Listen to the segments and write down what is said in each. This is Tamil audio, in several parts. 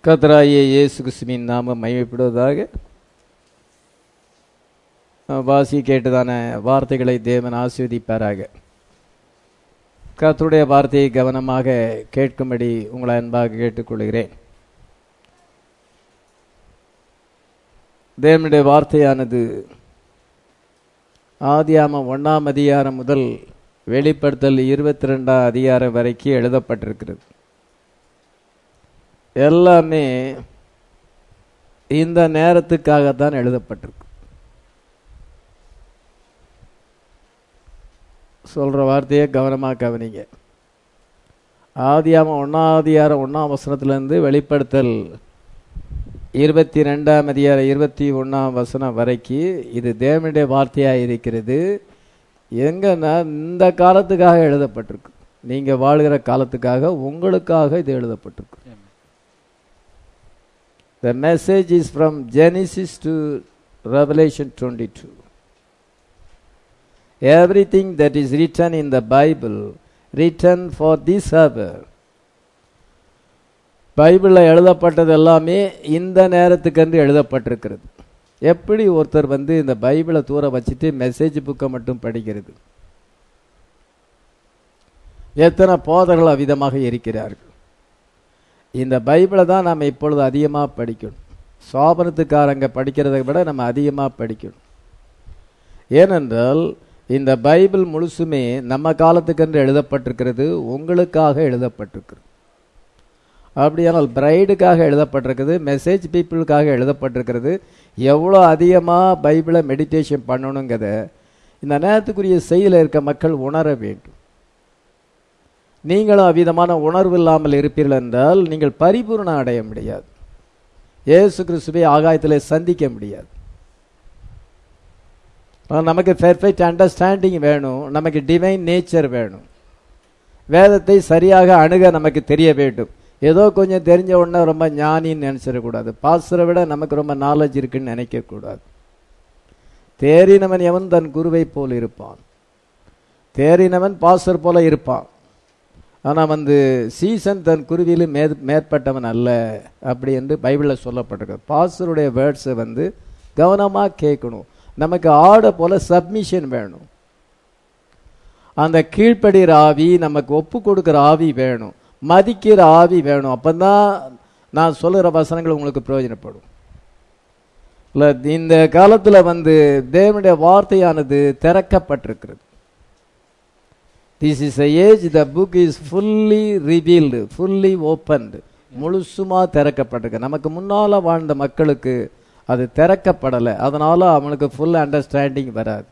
கர்த்தராகிய இயேசு கிறிஸ்துவின் நாமம் மகிமைப்படுவதாக வாசி கேட்டதான வார்த்தைகளை தேவன் ஆசீர்வதிப்பாராக கர்த்தருடைய வார்த்தையை கவனமாக கேட்கும்படி உங்களை அன்பாக கேட்டுக்கொள்கிறேன் தேவனுடைய வார்த்தையானது ஆதியாம ஒன்றாம் அதிகாரம் முதல் வெளிப்படுத்தல் இருபத்தி ரெண்டாம் அதிகாரம் வரைக்கும் எழுதப்பட்டிருக்கிறது எல்லாமே இந்த நேரத்துக்காகத்தான் எழுதப்பட்டிருக்கு சொல்ற வார்த்தையை கவனமாக கவனிங்க ஆதியாம ஒன்னாதிகாரம் ஒன்னாம் வசனத்திலிருந்து வெளிப்படுத்தல் இருபத்தி ரெண்டாம் அதிகாரம் இருபத்தி ஒன்றாம் வசனம் வரைக்கும் இது தேவனுடைய வார்த்தையாக இருக்கிறது எங்கன்னா இந்த காலத்துக்காக எழுதப்பட்டிருக்கு நீங்க வாழ்கிற காலத்துக்காக உங்களுக்காக இது எழுதப்பட்டிருக்கு The message is from Genesis to Revelation 22. Everything that is written in the Bible, written for this hour. பைபிளில் எழுதப்பட்டது எல்லாமே இந்த நேரத்துக்கென்று எழுதப்பட்டிருக்கிறது எப்படி ஒருத்தர் வந்து இந்த பைபிளை தூர வச்சுட்டு மெசேஜ் புக்கை மட்டும் படிக்கிறது எத்தனை போதர்கள் அவ்விதமாக இருக்கிறார்கள் இந்த பைபிளை தான் நம்ம இப்பொழுது அதிகமாக படிக்கணும் சோபனத்துக்காரங்க படிக்கிறதை விட நம்ம அதிகமாக படிக்கணும் ஏனென்றால் இந்த பைபிள் முழுசுமே நம்ம காலத்துக்கென்று எழுதப்பட்டிருக்கிறது உங்களுக்காக எழுதப்பட்டிருக்கிறது அப்படியானால் பிரைடுக்காக எழுதப்பட்டிருக்குது மெசேஜ் பீப்புளுக்காக எழுதப்பட்டிருக்கிறது எவ்வளோ அதிகமாக பைபிளை மெடிடேஷன் பண்ணணுங்கிறத இந்த நேரத்துக்குரிய செயலில் இருக்க மக்கள் உணர வேண்டும் நீங்களும் அவ்விதமான உணர்வு இல்லாமல் இருப்பீர்கள் என்றால் நீங்கள் பரிபூர்ணம் அடைய முடியாது இயேசு கிறிஸ்துவை ஆகாயத்தில் சந்திக்க முடியாது நமக்கு பெர்ஃபெக்ட் அண்டர்ஸ்டாண்டிங் வேணும் நமக்கு டிவைன் நேச்சர் வேணும் வேதத்தை சரியாக அணுக நமக்கு தெரிய வேண்டும் ஏதோ கொஞ்சம் தெரிஞ்ச உடனே ரொம்ப ஞானின்னு நினைச்சிடக்கூடாது பாஸ்டரை விட நமக்கு ரொம்ப நாலேஜ் இருக்குன்னு நினைக்கக்கூடாது தேறினவன் எவன் தன் குருவை போல் இருப்பான் தேறினவன் பாஸ்டர் போல இருப்பான் ஆனால் வந்து சீசன் தன் குருவிலும் மே மேற்பட்டவன் அல்ல அப்படி என்று பைபிளில் சொல்லப்பட்டிருக்கு பாஸ்டருடைய வேர்ட்ஸை வந்து கவனமாக கேட்கணும் நமக்கு ஆடை போல சப்மிஷன் வேணும் அந்த கீழ்ப்படுகிற ஆவி நமக்கு ஒப்பு கொடுக்குற ஆவி வேணும் மதிக்கிற ஆவி வேணும் அப்பந்தான் நான் சொல்லுகிற வசனங்கள் உங்களுக்கு பிரயோஜனப்படும் இல்லை இந்த காலத்தில் வந்து தேவனுடைய வார்த்தையானது திறக்கப்பட்டிருக்கிறது this is age the book is fully revealed fully opened முழுசுமாக திறக்கப்பட்டிருக்கு நமக்கு முன்னால் வாழ்ந்த மக்களுக்கு அது திறக்கப்படலை அதனால அவனுக்கு ஃபுல் அண்டர்ஸ்டாண்டிங் வராது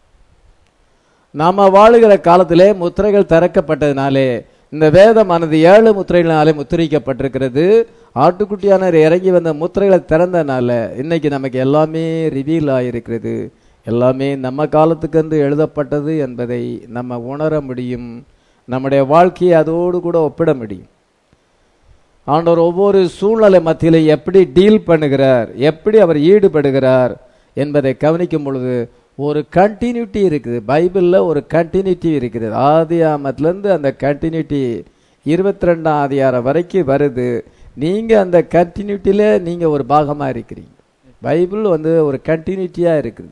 நாம வாழுகிற காலத்திலே முத்திரைகள் திறக்கப்பட்டதுனாலே இந்த வேதமானது ஏழு முத்திரைகளினாலே முத்திரிக்கப்பட்டிருக்கிறது ஆட்டுக்குட்டியானர் இறங்கி வந்த முத்திரைகளை திறந்தனால இன்னைக்கு நமக்கு எல்லாமே ரிவீல் ஆகிருக்கிறது எல்லாமே நம்ம காலத்துக்கென்று எழுதப்பட்டது என்பதை நம்ம உணர முடியும் நம்முடைய வாழ்க்கையை அதோடு கூட ஒப்பிட முடியும் ஆண்டவர் ஒவ்வொரு சூழ்நிலை மத்தியில எப்படி டீல் பண்ணுகிறார் எப்படி அவர் ஈடுபடுகிறார் என்பதை கவனிக்கும் பொழுது ஒரு கண்டினியூட்டி இருக்குது பைபிளில் ஒரு கண்டினியூட்டி இருக்குது ஆதி ஆமத்திலேருந்து அந்த கண்டினியூட்டி இருபத்தி ரெண்டாம் அதிகாரம் வரைக்கும் வருது நீங்கள் அந்த கண்டினியூட்டியில் நீங்கள் ஒரு பாகமாக இருக்கிறீங்க பைபிள் வந்து ஒரு கண்டினியூட்டியாக இருக்குது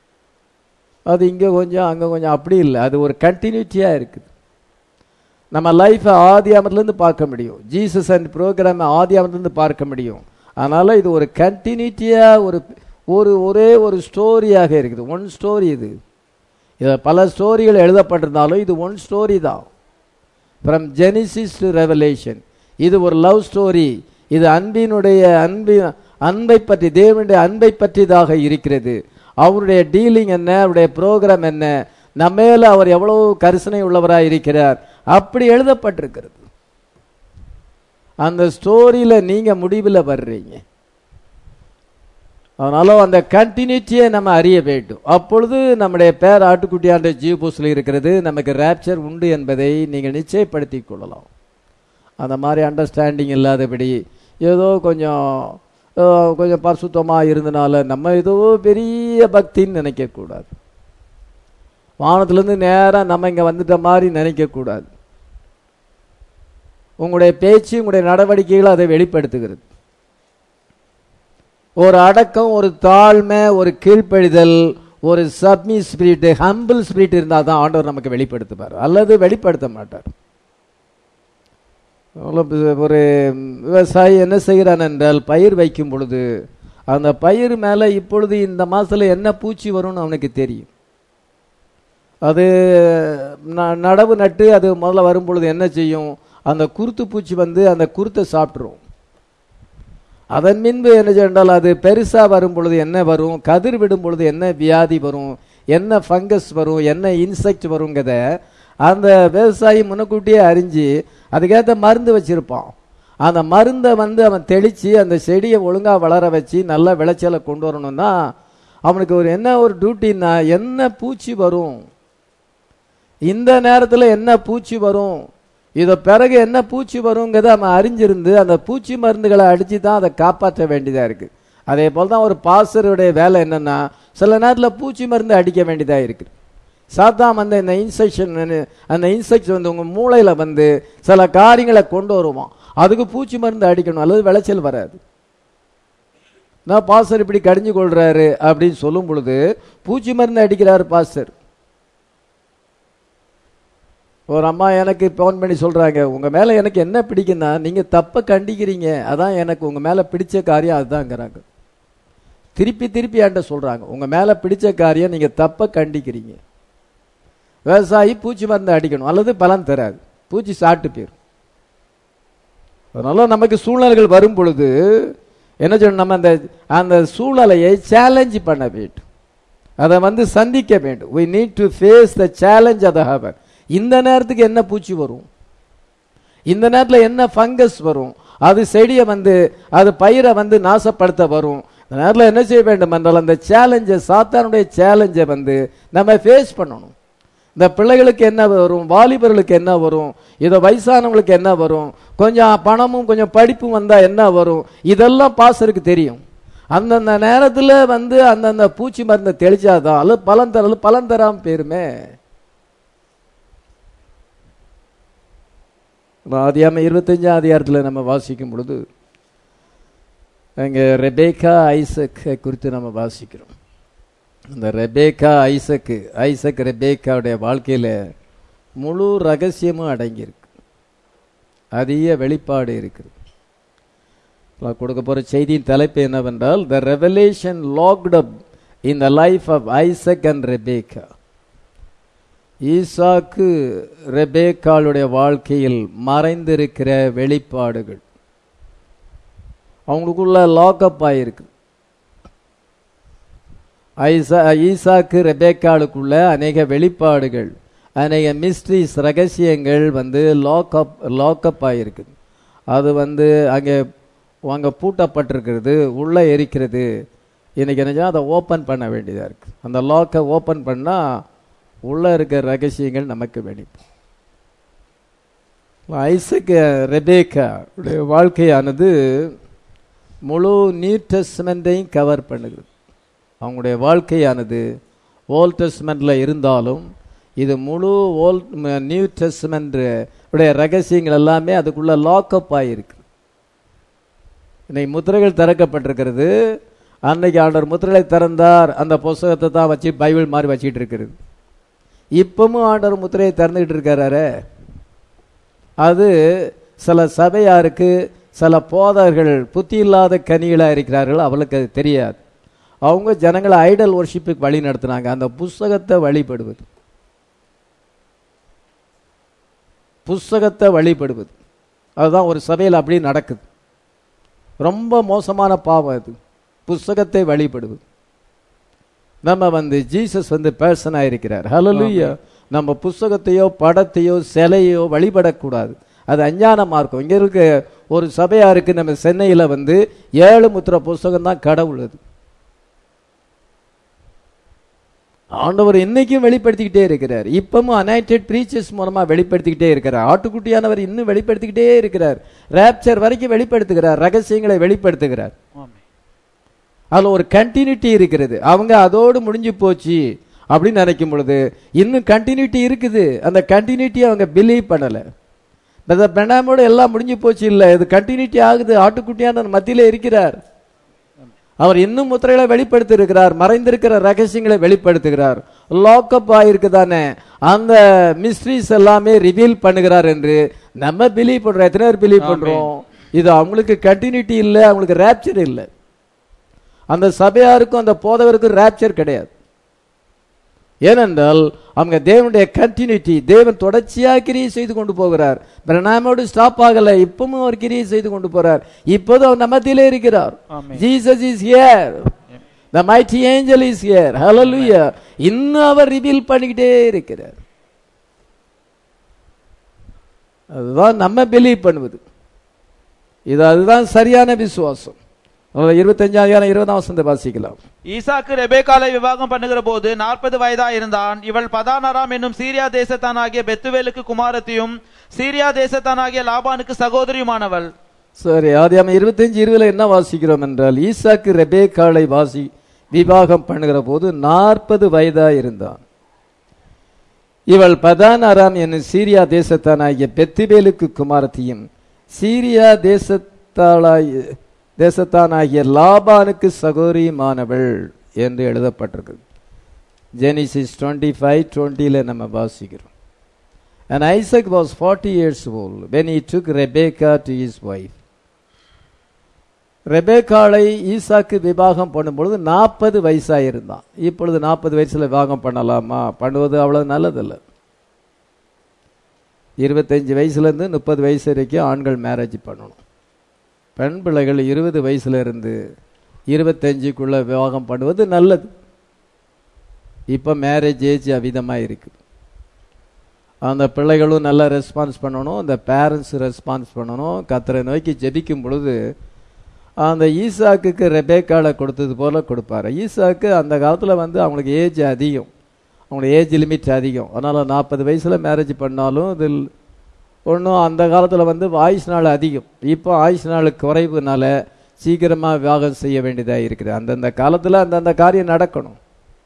அது இங்கே கொஞ்சம் அங்கே கொஞ்சம் அப்படி இல்லை அது ஒரு கண்டினியூட்டியாக இருக்குது நம்ம லைஃப்பை ஆதி ஆமத்துலேருந்து பார்க்க முடியும் ஜீசஸ் அண்ட் ப்ரோக்ராமை ஆதி ஆமத்துலேருந்து பார்க்க முடியும் அதனால் இது ஒரு கண்டினியூட்டியாக ஒரு ஒரு ஒரே ஒரு ஸ்டோரியாக இருக்குது ஒன் ஸ்டோரி இது இதில் பல ஸ்டோரிகள் எழுதப்பட்டிருந்தாலும் இது ஒன் ஸ்டோரி தான் ஃப்ரம் ஜெனிசிஸ் டு ரெவலேஷன் இது ஒரு லவ் ஸ்டோரி இது அன்பினுடைய அன்பி அன்பை பற்றி தேவனுடைய அன்பை பற்றியதாக இருக்கிறது அவருடைய டீலிங் என்ன அவருடைய ப்ரோக்ராம் என்ன நம்ம மேல அவர் எவ்வளவு கரிசனை உள்ளவராக இருக்கிறார் அப்படி எழுதப்பட்டிருக்கிறது அந்த ஸ்டோரியில நீங்க முடிவில் வர்றீங்க அதனால அந்த கண்டினியூட்டியை நம்ம அறிய வேண்டும் அப்பொழுது நம்முடைய பேர் ஆட்டுக்குட்டியாண்ட ஜீவபூசில் இருக்கிறது நமக்கு ரேப்சர் உண்டு என்பதை நீங்கள் நிச்சயப்படுத்திக் கொள்ளலாம் அந்த மாதிரி அண்டர்ஸ்டாண்டிங் இல்லாதபடி ஏதோ கொஞ்சம் கொஞ்சம் பரிசுத்தமாக இருந்தனால நம்ம ஏதோ பெரிய பக்தின்னு நினைக்கக்கூடாது வானத்திலேருந்து நேராக நம்ம இங்கே வந்துட்ட மாதிரி நினைக்கக்கூடாது உங்களுடைய பேச்சு உங்களுடைய நடவடிக்கைகள் அதை வெளிப்படுத்துகிறது ஒரு அடக்கம் ஒரு தாழ்மை ஒரு கீழ்ப்படிதல் ஒரு சப்மி ஸ்பிரிட் ஹம்பிள் ஸ்பிரிட் இருந்தால் தான் ஆண்டவர் நமக்கு வெளிப்படுத்துவார் அல்லது வெளிப்படுத்த மாட்டார் ஒரு விவசாயி என்ன செய்கிறான் என்றால் பயிர் வைக்கும் பொழுது அந்த பயிர் மேலே இப்பொழுது இந்த மாதத்தில் என்ன பூச்சி வரும்னு அவனுக்கு தெரியும் அது நடவு நட்டு அது முதல்ல வரும் பொழுது என்ன செய்யும் அந்த குருத்து பூச்சி வந்து அந்த குருத்தை சாப்பிட்ரும் அதன் பின்பு என்ன செய்தால் அது பெருசாக வரும் பொழுது என்ன வரும் கதிர் விடும் பொழுது என்ன வியாதி வரும் என்ன ஃபங்கஸ் வரும் என்ன இன்செக்ட் வருங்கிறத அந்த விவசாயி முன்னக்கூட்டியே அறிஞ்சு அதுக்கேற்ற மருந்து வச்சிருப்பான் அந்த மருந்தை வந்து அவன் தெளித்து அந்த செடியை ஒழுங்காக வளர வச்சு நல்ல விளைச்சலை கொண்டு வரணும்னா அவனுக்கு ஒரு என்ன ஒரு டியூட்டின்னா என்ன பூச்சி வரும் இந்த நேரத்தில் என்ன பூச்சி வரும் இதை பிறகு என்ன பூச்சி வருங்கிறத அவன் அறிஞ்சிருந்து அந்த பூச்சி மருந்துகளை அடித்து தான் அதை காப்பாற்ற வேண்டியதாக இருக்குது அதே போல் தான் ஒரு பாசருடைய வேலை என்னென்னா சில நேரத்தில் பூச்சி மருந்து அடிக்க வேண்டியதாக இருக்குது சாத்தாம் வந்து இந்த இன்செக்ஷன் அந்த இன்செக்ஷன் வந்து உங்கள் மூளையில் வந்து சில காரியங்களை கொண்டு வருவான் அதுக்கு பூச்சி மருந்து அடிக்கணும் அல்லது விளைச்சல் வராது நான் பாஸ்டர் இப்படி கடிஞ்சு கொள்றாரு அப்படின்னு சொல்லும் பொழுது பூச்சி மருந்து அடிக்கிறாரு பாஸ்டர் ஒரு அம்மா எனக்கு ஃபோன் பண்ணி சொல்றாங்க உங்க மேல எனக்கு என்ன பிடிக்குன்னா நீங்க தப்ப கண்டிக்கிறீங்க அதான் எனக்கு உங்க மேல பிடிச்ச காரியம் அதுதாங்கிறாங்க திருப்பி திருப்பி என்கிட்ட சொல்றாங்க உங்க மேல பிடிச்ச காரியம் நீங்க தப்ப கண்டிக்கிறீங்க விவசாயி பூச்சி மருந்து அடிக்கணும் அல்லது பலன் தராது பூச்சி சாப்பிட்டு போயிடும் அதனால நமக்கு சூழ்நிலைகள் வரும் பொழுது என்ன சொல்லணும் நம்ம அந்த அந்த சூழ்நிலையை சேலஞ்ச் பண்ண வேண்டும் அதை வந்து சந்திக்க வேண்டும் we need to face the challenge of the hour இந்த நேரத்துக்கு என்ன பூச்சி வரும் இந்த நேரத்தில் என்ன ஃபங்கஸ் வரும் அது செடியை வந்து அது பயிரை வந்து நாசப்படுத்த வரும் இந்த நேரத்தில் என்ன செய்ய வேண்டும் என்றால் அந்த சேலஞ்சை சாத்தானுடைய சேலஞ்சை வந்து நம்ம ஃபேஸ் பண்ணணும் இந்த பிள்ளைகளுக்கு என்ன வரும் வாலிபர்களுக்கு என்ன வரும் இதை வயசானவங்களுக்கு என்ன வரும் கொஞ்சம் பணமும் கொஞ்சம் படிப்பும் வந்தால் என்ன வரும் இதெல்லாம் பாசருக்கு தெரியும் அந்தந்த நேரத்தில் வந்து அந்தந்த பூச்சி மருந்தை தெளிச்சாதான் அல்லது பலன் தர பலன் தராமல் போயிருமே ஆதியாம இருபத்தஞ்சாம் அதிகாரத்தில் நம்ம வாசிக்கும் பொழுது அங்கே ரெபேக்கா ஐசக் குறித்து நம்ம வாசிக்கிறோம் அந்த ரெபேக்கா ஐசக்கு ஐசக் ரெபேக்காவுடைய வாழ்க்கையில் முழு ரகசியமும் அடங்கியிருக்கு அதிக வெளிப்பாடு இருக்குது நான் கொடுக்க போகிற செய்தியின் தலைப்பு என்னவென்றால் the revelation locked up in the life of Isaac and Rebekah ஈசாக்கு ரெபேக்காளுடைய வாழ்க்கையில் மறைந்திருக்கிற வெளிப்பாடுகள் அவங்களுக்குள்ள லாக்அப் ஆயிருக்கு ஐசா ஈசாக்கு ரெபேக்காளுக்குள்ள அநேக வெளிப்பாடுகள் அநேக மிஸ்ட்ரிஸ் ரகசியங்கள் வந்து லாக்அப் லாக்அப் ஆகிருக்குது அது வந்து அங்கே அங்கே பூட்டப்பட்டிருக்கிறது உள்ளே எரிக்கிறது இன்னைக்கு என்ன அதை ஓப்பன் பண்ண வேண்டியதாக இருக்குது அந்த லாக்கை ஓப்பன் பண்ணால் உள்ளே இருக்கிற ரகசியங்கள் நமக்கு வெளிப்படும் ஐசக் ரெபேக்கா உடைய வாழ்க்கையானது முழு நியூ டெஸ்ட்மெண்ட்டையும் கவர் பண்ணுகிறது அவங்களுடைய வாழ்க்கையானது ஓல்ட் டெஸ்ட்மெண்ட்டில் இருந்தாலும் இது முழு ஓல்ட் நியூ டெஸ்ட்மெண்ட் உடைய ரகசியங்கள் எல்லாமே அதுக்குள்ள லாக்அப் ஆகிருக்கு இன்னைக்கு முத்திரைகள் திறக்கப்பட்டிருக்கிறது அன்னைக்கு ஆண்டவர் முத்திரைகளை திறந்தார் அந்த புஸ்தகத்தை தான் வச்சு பைபிள் மாதிரி வச்சுட்டு இருக்கிறது இப்பவும் ஆண்டவர் முத்திரையை திறந்துகிட்டு இருக்காரு அது சில சபையாருக்கு சில போதர்கள் புத்தி இல்லாத கனிகளாக இருக்கிறார்கள் அவளுக்கு அது தெரியாது அவங்க ஜனங்களை ஐடல் ஒர்ஷிப்புக்கு வழி நடத்துனாங்க அந்த புஸ்தகத்தை வழிபடுவது புஸ்தகத்தை வழிபடுவது அதுதான் ஒரு சபையில் அப்படி நடக்குது ரொம்ப மோசமான பாவம் அது புஸ்தகத்தை வழிபடுவது நம்ம வந்து ஜீசஸ் வந்து பேர்சனாக இருக்கிறார் ஹலலுயா நம்ம புஸ்தகத்தையோ படத்தையோ சிலையோ வழிபடக்கூடாது அது அஞ்ஞானமாக இருக்கும் இங்கே இருக்க ஒரு சபையாருக்கு நம்ம சென்னையில் வந்து ஏழு முத்திர புஸ்தகம் தான் கடவுள் அது ஆண்டவர் இன்னைக்கும் வெளிப்படுத்திக்கிட்டே இருக்கிறார் இப்பவும் அனைடெட் ப்ரீச்சர்ஸ் மூலமா வெளிப்படுத்திக்கிட்டே இருக்கிறார் ஆட்டுக்குட்டியானவர் இன்னும் வெளிப்படுத்திக்கிட்டே இருக்கிறார் ரேப்சர் வரைக்கும் வெளிப்படுத்துகிறார் ரகசியங்களை வெளிப்படுத்துகிறார் அதுல ஒரு கண்டினியூட்டி இருக்கிறது அவங்க அதோடு முடிஞ்சு போச்சு அப்படின்னு நினைக்கும் பொழுது இன்னும் கண்டினியூட்டி இருக்குது அந்த கண்டினியூட்டி அவங்க பிலீவ் பண்ணல பெனாமோட எல்லாம் முடிஞ்சு போச்சு இல்ல இது கண்டினியூட்டி ஆகுது ஆட்டுக்குட்டியான மத்தியில இருக்கிறார் அவர் இன்னும் முத்திரைகளை வெளிப்படுத்தி இருக்கிறார் மறைந்திருக்கிற ரகசியங்களை வெளிப்படுத்துகிறார் லாக்அப் ஆயிருக்குதானே அந்த மிஸ்ட்ரிஸ் எல்லாமே ரிவீல் பண்ணுகிறார் என்று நம்ம பிலீவ் பண்றோம் எத்தனை பேர் பிலீவ் பண்றோம் இது அவங்களுக்கு கண்டினியூட்டி இல்லை அவங்களுக்கு ரேப்சர் இல்லை அந்த சபையாருக்கும் அந்த போதவருக்கும் ரேப்சர் கிடையாது ஏனென்றால் அவங்க தேவனுடைய கண்டினியூட்டி தேவன் தொடர்ச்சியா கிரியை செய்து கொண்டு போகிறார் பிரணாமோடு ஸ்டாப் ஆகல இப்பவும் அவர் கிரியை செய்து கொண்டு போறார் இப்போது அவர் நம்ம மத்தியிலே இருக்கிறார் amen. Jesus is here the mighty angel is here hallelujah இன்னும் அவர் ரிவீல் பண்ணிக்கிட்டே இருக்கிறார் அதுதான் நம்ம பிலீவ் பண்ணுவது இது அதுதான் சரியான விசுவாசம் இருபத்தஞ்சாயிரம் இருபதாம் வசந்த வாசிக்கலாம் ஈசாக்கு ரெபேக்காலை விவாகம் பண்ணுகிற போது நாற்பது வயதா இருந்தான் இவள் பதானராம் என்னும் சீரியா தேசத்தானாகிய பெத்துவேலுக்கு குமாரத்தியும் சீரியா தேசத்தானாகிய லாபானுக்கு சகோதரியுமானவள் சரி ஆதியாம இருபத்தஞ்சு இருபதுல என்ன வாசிக்கிறோம் என்றால் ஈசாக்கு ரெபேக்காளை வாசி விவாகம் பண்ணுகிற போது நாற்பது வயதா இருந்தான் இவள் பதான் அராம் என்னும் சீரியா தேசத்தானாகிய பெத்திவேலுக்கு குமாரத்தியும் சீரியா தேசத்தாளாய் தேசத்தானாகிய லாபானுக்கு சகோதரியுமானவள் என்று எழுதப்பட்டிருக்கு ஜெனிசிஸ் டுவெண்ட்டி ஃபைவ் டுவெண்ட்டியில் நம்ம வாசிக்கிறோம் And Isaac was 40 years old when he took Rebekah to his wife. ரெபேக்காளை ஈசாக்கு விவாகம் பண்ணும்பொழுது நாற்பது வயசாக இருந்தான் இப்பொழுது நாற்பது வயசுல விவாகம் பண்ணலாமா பண்ணுவது அவ்வளவு நல்லதில்ல இருபத்தஞ்சு வயசுலேருந்து முப்பது வயசு வரைக்கும் ஆண்கள் மேரேஜ் பண்ணணும் பெண் பிள்ளைகள் இருபது வயசுல இருந்து இருபத்தஞ்சுக்குள்ள விவாகம் பண்ணுவது நல்லது இப்போ மேரேஜ் ஏஜ் அவிதமாக இருக்குது அந்த பிள்ளைகளும் நல்லா ரெஸ்பான்ஸ் பண்ணணும் அந்த பேரண்ட்ஸ் ரெஸ்பான்ஸ் பண்ணணும் கத்தரை நோக்கி ஜெபிக்கும் பொழுது அந்த ஈசாக்குக்கு ரெபேக்காலை கொடுத்தது போல கொடுப்பாரு ஈசாக்கு அந்த காலத்தில் வந்து அவங்களுக்கு ஏஜ் அதிகம் அவங்களுக்கு ஏஜ் லிமிட் அதிகம் அதனால் நாற்பது வயசில் மேரேஜ் பண்ணாலும் இதில் ஒன்றும் அந்த காலத்தில் வந்து ஆயுஷ் நாள் அதிகம் இப்போ ஆயுஷ் நாள் குறைவுனால சீக்கிரமாக விவாகம் செய்ய வேண்டியதாக இருக்குது அந்தந்த காலத்தில் அந்தந்த காரியம் நடக்கணும்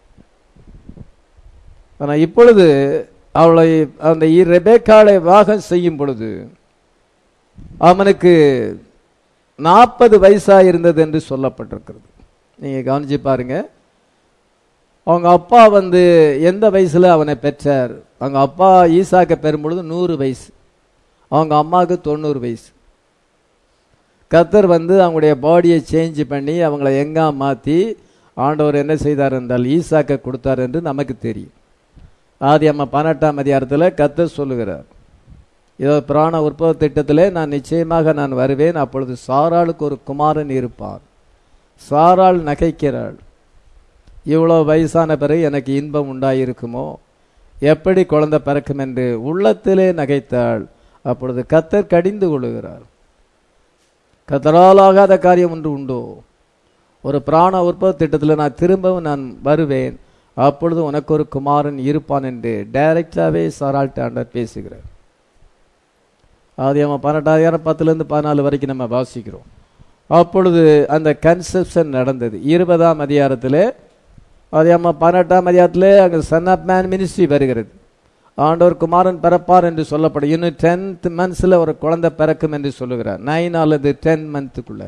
ஆனால் இப்பொழுது அவளை அந்த இ- ரெபேக்காளை விவாகம் செய்யும் பொழுது அவனுக்கு நாற்பது வயசா இருந்தது என்று சொல்லப்பட்டிருக்கிறது நீங்க கவனிச்சு பாருங்க அவங்க அப்பா வந்து எந்த வயசுல அவனை பெற்றார் அவங்க அப்பா ஈசாக்க பெறும் பொழுது நூறு வயசு அவங்க அம்மாவுக்கு தொண்ணூறு வயசு கத்தர் வந்து அவங்களுடைய பாடியை சேஞ்ச் பண்ணி அவங்கள எங்கா மாத்தி ஆண்டவர் என்ன செய்தார் என்றால் ஈசாக்க கொடுத்தார் என்று நமக்கு தெரியும் ஆதி அம்மா பதினெட்டாம் அதிகாரத்தில் கத்தர் சொல்லுகிறார் இதோ பிராண உற்பவ திட்டத்திலே நான் நிச்சயமாக நான் வருவேன் அப்பொழுது சாராளுக்கு ஒரு குமாரன் இருப்பார் சாராள் நகைக்கிறாள் இவ்வளோ வயசான பிறகு எனக்கு இன்பம் உண்டாயிருக்குமோ எப்படி குழந்தை பிறக்கும் என்று உள்ளத்திலே நகைத்தாள் அப்பொழுது கத்தர் கடிந்து கொள்ளுகிறார் கத்தரால் ஆகாத காரியம் ஒன்று உண்டோ ஒரு பிராண உற்பவ திட்டத்தில் நான் திரும்பவும் நான் வருவேன் அப்பொழுது உனக்கு ஒரு குமாரன் இருப்பான் என்று டைரக்டாவே சாராள்கிட்ட ஆண்டவர் பேசுகிறார் ஆதியாம பன்னெண்டாயிரம் பத்துலேருந்து பதினாலு வரைக்கும் நம்ம வாசிக்கிறோம் அப்பொழுது அந்த கன்செப்ஷன் நடந்தது இருபதாம் அதிகாரத்திலே ஆதியாம பதினெட்டாம் அதிகாரத்திலே அங்கே சன் ஆஃப் மேன் மினிஸ்ட்ரி வருகிறது ஆண்டவர் குமாரன் பிறப்பார் என்று சொல்லப்படும் இன்னும் டென்த் மந்த்ஸில் ஒரு குழந்தை பிறக்கும் என்று சொல்லுகிறார் நைன் அல்லது டென் மந்த்துக்குள்ள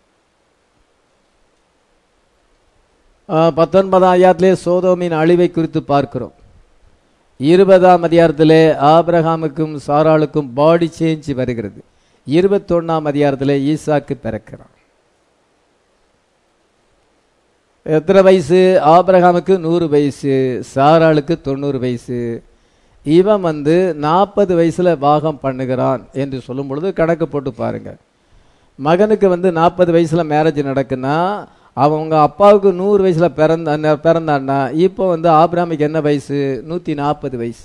பத்தொன்பதாம் அதிகாரத்திலே சோதோமின் அழிவை குறித்து பார்க்கிறோம் இருபதாம் அதிகாரத்திலே ஆபிரகாமுக்கும் சாராளுக்கும் பாடி சேஞ்ச் வருகிறது இருபத்தொன்னாம் அதிகாரத்திலே ஈசாக்கு பிறக்கிறான் எத்தனை வயசு ஆபிரகாமுக்கு நூறு வயசு சாராளுக்கு தொண்ணூறு வயசு இவன் வந்து நாற்பது வயசுல பாகம் பண்ணுகிறான் என்று சொல்லும் பொழுது கணக்கு போட்டு பாருங்க மகனுக்கு வந்து நாற்பது வயசுல மேரேஜ் நடக்குன்னா அவங்க அப்பாவுக்கு நூறு வயசுல பிறந்த பிறந்தான்னா இப்போ வந்து ஆபிராமிக்கு என்ன வயசு நூத்தி நாற்பது வயசு